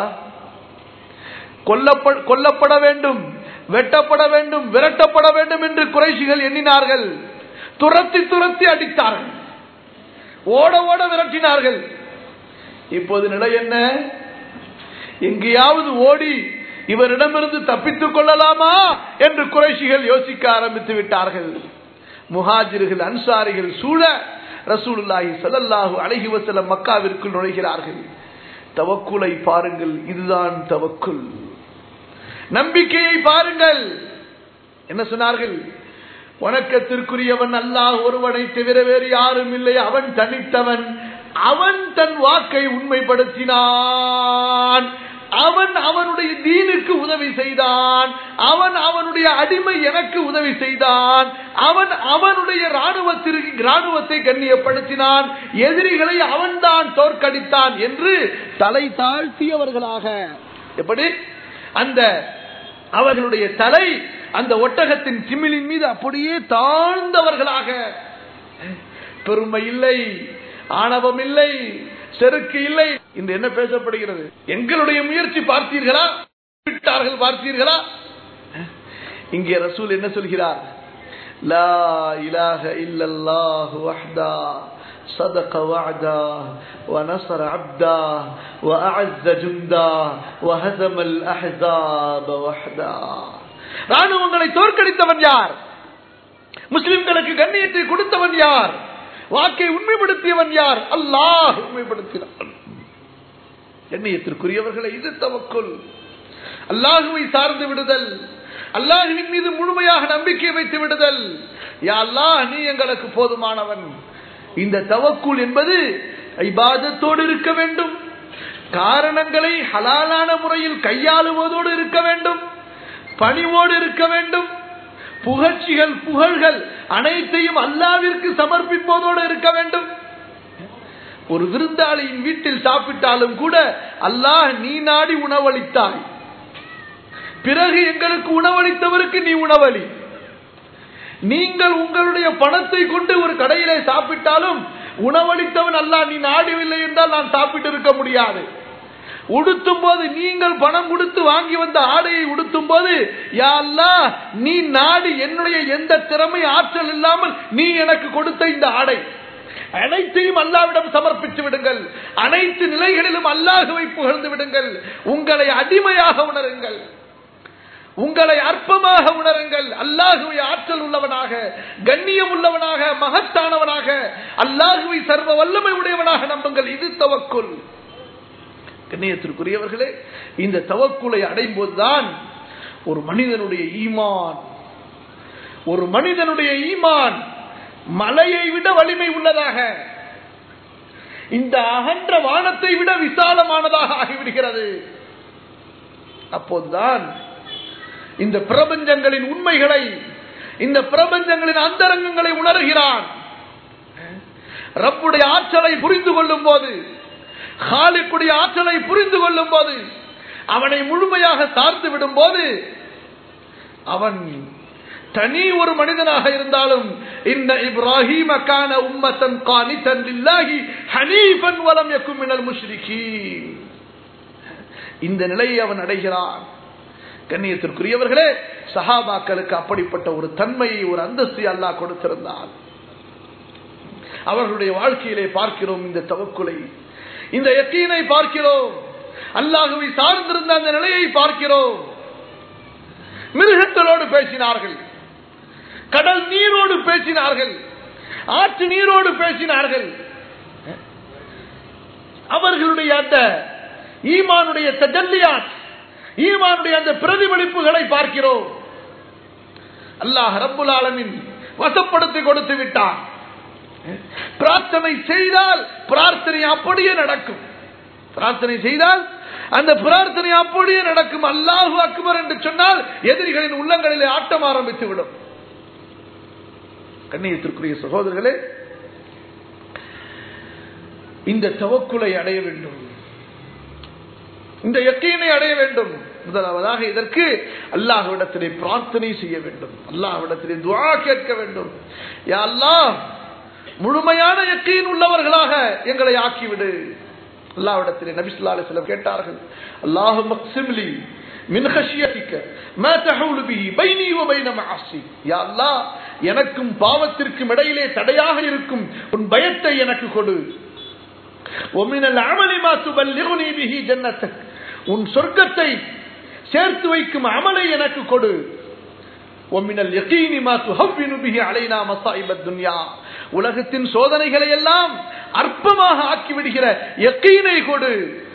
கொல்லப்பட வேண்டும் வெட்டப்பட வேண்டும் விரட்டப்பட வேண்டும் என்று குறைசிகள் எண்ணினார்கள் துரத்தி துரத்தி அடித்தார்கள் ஓட ஓட விரட்டினார்கள் இப்போது நிலை என்ன எங்கேயாவது ஓடி இவரிடமிருந்து தப்பித்துக் கொள்ளலாமா என்று குறைசிகள் யோசிக்க ஆரம்பித்து விட்டார்கள் முஹாஜிர்கள் அன்சாரிகள் சூழ ரசூலுல்லாஹி சல்லல்லாஹு அழகி வசலம் மக்காவிற்குள் நுழைகிறார்கள் தவக்குலை பாருங்கள் இதுதான் தவக்குல் நம்பிக்கையை பாருங்கள் என்ன சொன்னார்கள் வணக்கத்திற்குரியவன் அல்லாஹ் ஒருவனை தவிர வேறு யாரும் இல்லை அவன் தனித்தவன் அவன் தன் வாக்கை உண்மைப்படுத்தினான் அவன் அவனுடைய தீனுக்கு உதவி செய்தான் அவன் அவனுடைய அடிமை எனக்கு உதவி செய்தான் அவன் அவனுடைய ராணுவத்திற்கு ராணுவத்தை கண்ணியப்படுத்தினான் எதிரிகளை அவன்தான் தோற்கடித்தான் என்று தலை தாழ்த்தியவர்களாக எப்படி அந்த அவர்களுடைய தலை அந்த ஒட்டகத்தின் திமிழின் மீது அப்படியே தாழ்ந்தவர்களாக பெருமை இல்லை ஆணவம் இல்லை செருக்கு இல்லை இன்று என்ன பேசப்படுகிறது எங்களுடைய முயற்சி பார்த்தீர்களா விட்டார்கள் பார்த்தீர்களா இங்கே ரசூல் என்ன சொல்கிறார் லா இலாஹ இல்லல்லாஹு வஹ்தா صدق وعدا ونصر عبدا وأعز جندا وهزم الأحزاب وحدا ராணுவங்களை தோற்கடித்தவன் யார் முஸ்லிம்களுக்கு கண்ணியத்தை கொடுத்தவன் யார் வாக்கை உண்மைப்படுத்தியவன் யார் அல்லாஹ் உண்மைப்படுத்தினான் கண்ணியத்திற்குரியவர்களை இது தவக்குள் அல்லாஹுவை சார்ந்து விடுதல் அல்லாஹுவின் மீது முழுமையாக நம்பிக்கை வைத்து விடுதல் யா அல்லாஹ் நீ எங்களுக்கு போதுமானவன் இந்த தவக்குள் என்பது இபாதத்தோடு இருக்க வேண்டும் காரணங்களை ஹலாலான முறையில் கையாளுவதோடு இருக்க வேண்டும் பணிவோடு இருக்க வேண்டும் புகழ்ச்சிகள் புகழ்கள் அனைத்தையும் அல்லாவிற்கு சமர்ப்பிப்பதோடு இருக்க வேண்டும் ஒரு விருந்தாளியின் வீட்டில் சாப்பிட்டாலும் கூட அல்லாஹ் நீ நாடி உணவளித்தாய் பிறகு எங்களுக்கு உணவளித்தவருக்கு நீ உணவளி நீங்கள் உங்களுடைய பணத்தை கொண்டு ஒரு கடையிலே சாப்பிட்டாலும் உணவளித்தவன் அல்லாஹ் நீ நாடவில்லை என்றால் நான் சாப்பிட்டு இருக்க முடியாது உடுத்தும் போது நீங்கள் பணம் கொடுத்து வாங்கி வந்த ஆடையை உடுத்தும் போது யா அல்லாஹ் நீ நாடி என்னுடைய எந்த திறமை ஆற்றல் இல்லாமல் நீ எனக்கு கொடுத்த இந்த ஆடை அனைத்தையும் அல்லாவிடம் சமர்ப்பித்து விடுங்கள் அனைத்து நிலைகளிலும் அல்லாஹுவை புகழ்ந்து விடுங்கள் உங்களை அடிமையாக உணருங்கள் உங்களை அற்பமாக உணருங்கள் அல்லாஹுவை ஆற்றல் உள்ளவனாக கண்ணியம் உள்ளவனாக மகத்தானவனாக அல்லாஹுவை சர்வ வல்லமை உடையவனாக நம்புங்கள் இது தவக்குள் கண்ணியத்திற்குரியவர்களே இந்த தவக்குலை அடையும் போதுதான் ஒரு மனிதனுடைய ஈமான் ஒரு மனிதனுடைய ஈமான் மலையை விட வலிமை உள்ளதாக இந்த அகன்ற வானத்தை விட விசாலமானதாக ஆகிவிடுகிறது அப்போதுதான் இந்த பிரபஞ்சங்களின் உண்மைகளை இந்த பிரபஞ்சங்களின் அந்தரங்கங்களை உணர்கிறான் ரப்புடைய ஆற்றலை புரிந்து கொள்ளும் போது ஹாலிக்குடைய ஆற்றலை புரிந்து கொள்ளும் போது அவனை முழுமையாக சார்ந்து விடும் போது அவன் தனி ஒரு மனிதனாக இருந்தாலும் இந்த இப்ராஹிம் அக்கான உம்மத்தன் காணி தன்னில்லாகி ஹனீஃபன் வலம் எக்கும் மினல் முஷ்ரிகீன் இந்த நிலையை அவன் அடைகிறான் கண்ணியத்திற்குரியவர்களே சஹாபாக்களுக்கு அப்படிப்பட்ட ஒரு தன்மையை ஒரு அந்தஸ்தை அல்லாஹ் கொடுத்திருந்தான் அவர்களுடைய வாழ்க்கையிலே பார்க்கிறோம் இந்த தவக்குலை இந்த எத்தீனை பார்க்கிறோம் அல்லாஹுவை சார்ந்திருந்த அந்த நிலையை பார்க்கிறோம் மிருகங்களோடு பேசினார்கள் கடல் நீரோடு பேசினார்கள் ஆற்று நீரோடு பேசினார்கள் அவர்களுடைய அந்த ஈமானுடைய தஜல்லியான் ஈமானுடைய அந்த பிரதிபலிப்புகளை பார்க்கிறோம் அல்லாஹ் ரப்புல் ஆலமின் வசப்படுத்தி கொடுத்து விட்டான் பிரார்த்தனை செய்தால் பிரார்த்தனை அப்படியே நடக்கும் பிரார்த்தனை செய்தால் அந்த பிரார்த்தனை அப்படியே நடக்கும் அல்லாஹு அக்பர் என்று சொன்னால் எதிரிகளின் உள்ளங்களிலே ஆட்டம் ஆரம்பித்து விடும் கண்ணியத்திற்குரிய சகோதரர்களே இந்த தவக்குலை அடைய வேண்டும் இந்த எக்கையினை அடைய வேண்டும் முதலாவதாக இதற்கு அல்லாஹ்விடத்திலே பிரார்த்தனை செய்ய வேண்டும் அல்லாஹ்விடத்திலே துவா கேட்க வேண்டும் யா அல்லாஹ் முழுமையான எக்கையின் உள்ளவர்களாக எங்களை ஆக்கிவிடு அல்லாஹ்விடத்திலே நபிசுல்லா அலிஸ்லம் கேட்டார்கள் அல்லாஹு மக்சிம்லி மின் ஹஷியத்திக்க ما تحول به بيني وبين معاصي يا الله எனக்கும் பாவத்திற்கும் இடையிலே தடையாக இருக்கும் உன் பயத்தை எனக்கு கொடு ومن العمل ما تبلغني به جنتك உன் சொர்க்கத்தை சேர்த்து வைக்கும் அமலை எனக்கு கொடு ومن اليقين ما تهون به علينا مصائب الدنيا உலகத்தின் சோதனைகளை எல்லாம் அற்பமாக ஆக்கி விடுகிற யக்கீனை கொடு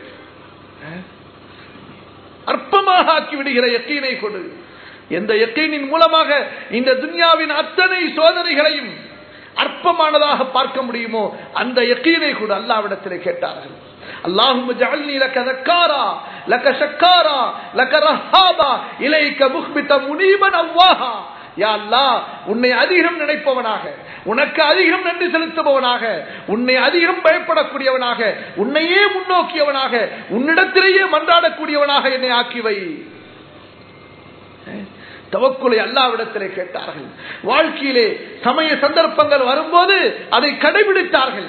அற்பமாக ஆக்கி விடுகிற யக்கீனை கொடு எந்த யக்கீனின் மூலமாக இந்த துன்யாவின் அத்தனை சோதனைகளையும் அற்பமானதாக பார்க்க முடியுமோ அந்த யக்கீனை கூட அல்லாவிடத்திலே கேட்டார்கள் اللهم اجعلني لك ذكارا لك شكارا لك رهابا اليك مخبتا منيبا اواها யா அல்லாஹ் உன்னை அதிகம் நினைப்பவனாக உனக்கு அதிகம் நன்றி செலுத்துபவனாக உன்னை அதிகம் பயப்படக்கூடியவனாக உன்னையே முன்னோக்கியவனாக உன்னிடத்திலேயே மன்றாடக்கூடியவனாக என்னை ஆக்கி வை தவக்குலை அல்லாவிடத்திலே கேட்டார்கள் வாழ்க்கையிலே சமய சந்தர்ப்பங்கள் வரும்போது அதை கடைபிடித்தார்கள்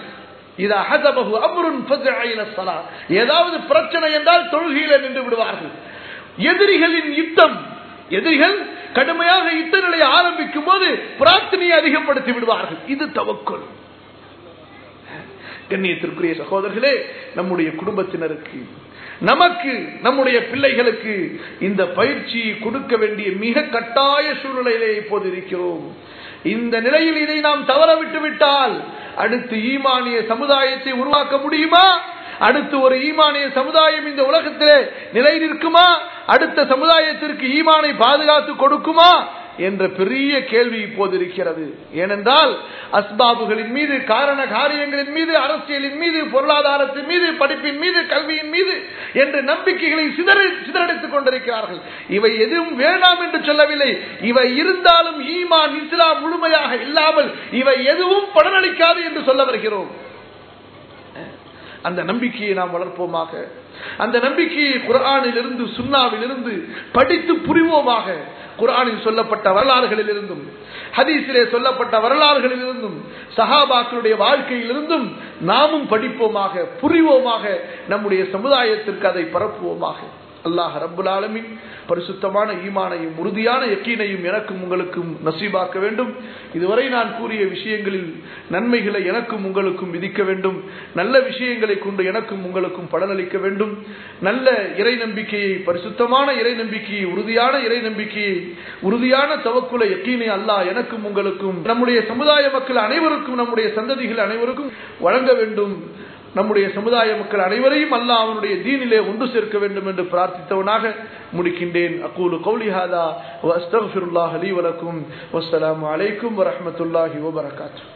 ஏதாவது பிரச்சனை என்றால் தொழுகையில நின்று விடுவார்கள் எதிரிகளின் யுத்தம் எதிரிகள் கடுமையாக யுத்த நிலையை ஆரம்பிக்கும் போது பிரார்த்தனையை அதிகப்படுத்தி விடுவார்கள் இது தவக்குள் கண்ணியத்திற்குரிய சகோதரர்களே நம்முடைய குடும்பத்தினருக்கு நமக்கு நம்முடைய பிள்ளைகளுக்கு இந்த பயிற்சியை கொடுக்க வேண்டிய மிக கட்டாய சூழ்நிலையிலே இப்போது இருக்கிறோம் இந்த நிலையில் இதை நாம் தவற விட்டு விட்டால் அடுத்து ஈமானிய சமுதாயத்தை உருவாக்க முடியுமா அடுத்து ஒரு ஈமானிய சமுதாயம் இந்த உலகத்திலே நிலை நிற்குமா அடுத்த சமுதாயத்திற்கு ஈமானை பாதுகாத்து கொடுக்குமா என்ற பெரிய கேள்வி இப்போது இருக்கிறது ஏனென்றால் அஸ்பாபுகளின் மீது காரண காரியங்களின் மீது அரசியலின் மீது பொருளாதாரத்தின் மீது படிப்பின் மீது கல்வியின் மீது என்ற நம்பிக்கைகளை சிதறி சிதறடித்துக் கொண்டிருக்கிறார்கள் இவை எதுவும் வேண்டாம் என்று சொல்லவில்லை இவை இருந்தாலும் ஈமான் இஸ்லாம் முழுமையாக இல்லாமல் இவை எதுவும் பலனளிக்காது என்று சொல்ல வருகிறோம் அந்த நம்பிக்கையை நாம் வளர்ப்போமாக அந்த நம்பிக்கையை குரானிலிருந்து சுண்ணாவிலிருந்து படித்து புரிவோமாக குரானில் சொல்லப்பட்ட வரலாறுகளில் இருந்தும் ஹதீஸிலே சொல்லப்பட்ட வரலாறுகளில் இருந்தும் சஹாபாக்களுடைய வாழ்க்கையிலிருந்தும் நாமும் படிப்போமாக புரிவோமாக நம்முடைய சமுதாயத்திற்கு அதை பரப்புவோமாக அல்லாஹ் ரப்புல் ஆலமின் பரிசுத்தமான ஈமானையும் உறுதியான எக்கீனையும் எனக்கும் உங்களுக்கும் நசீபாக்க வேண்டும் இதுவரை நான் கூறிய விஷயங்களில் நன்மைகளை எனக்கும் உங்களுக்கும் விதிக்க வேண்டும் நல்ல விஷயங்களை கொண்டு எனக்கும் உங்களுக்கும் பலனளிக்க வேண்டும் நல்ல இறை நம்பிக்கையை பரிசுத்தமான இறை நம்பிக்கையை உறுதியான இறை நம்பிக்கையை உறுதியான தவக்குல எக்கீனை அல்லாஹ் எனக்கும் உங்களுக்கும் நம்முடைய சமுதாய மக்கள் அனைவருக்கும் நம்முடைய சந்ததிகள் அனைவருக்கும் வழங்க வேண்டும் நம்முடைய சமுதாய மக்கள் அனைவரையும் அல்லாஹ் அவனுடைய தீனிலே ஒன்று சேர்க்க வேண்டும் என்று பிரார்த்தித்தவனாக முடிக்கின்றேன் அக்கூலு கௌலி ஹாதா வஸ்தக்ஃபிருல்லாஹ் லீ வலக்கும் வஸ்ஸலாமு அலைக்கும் வரஹ்மத்துல்லாஹி வபரகாத்துஹு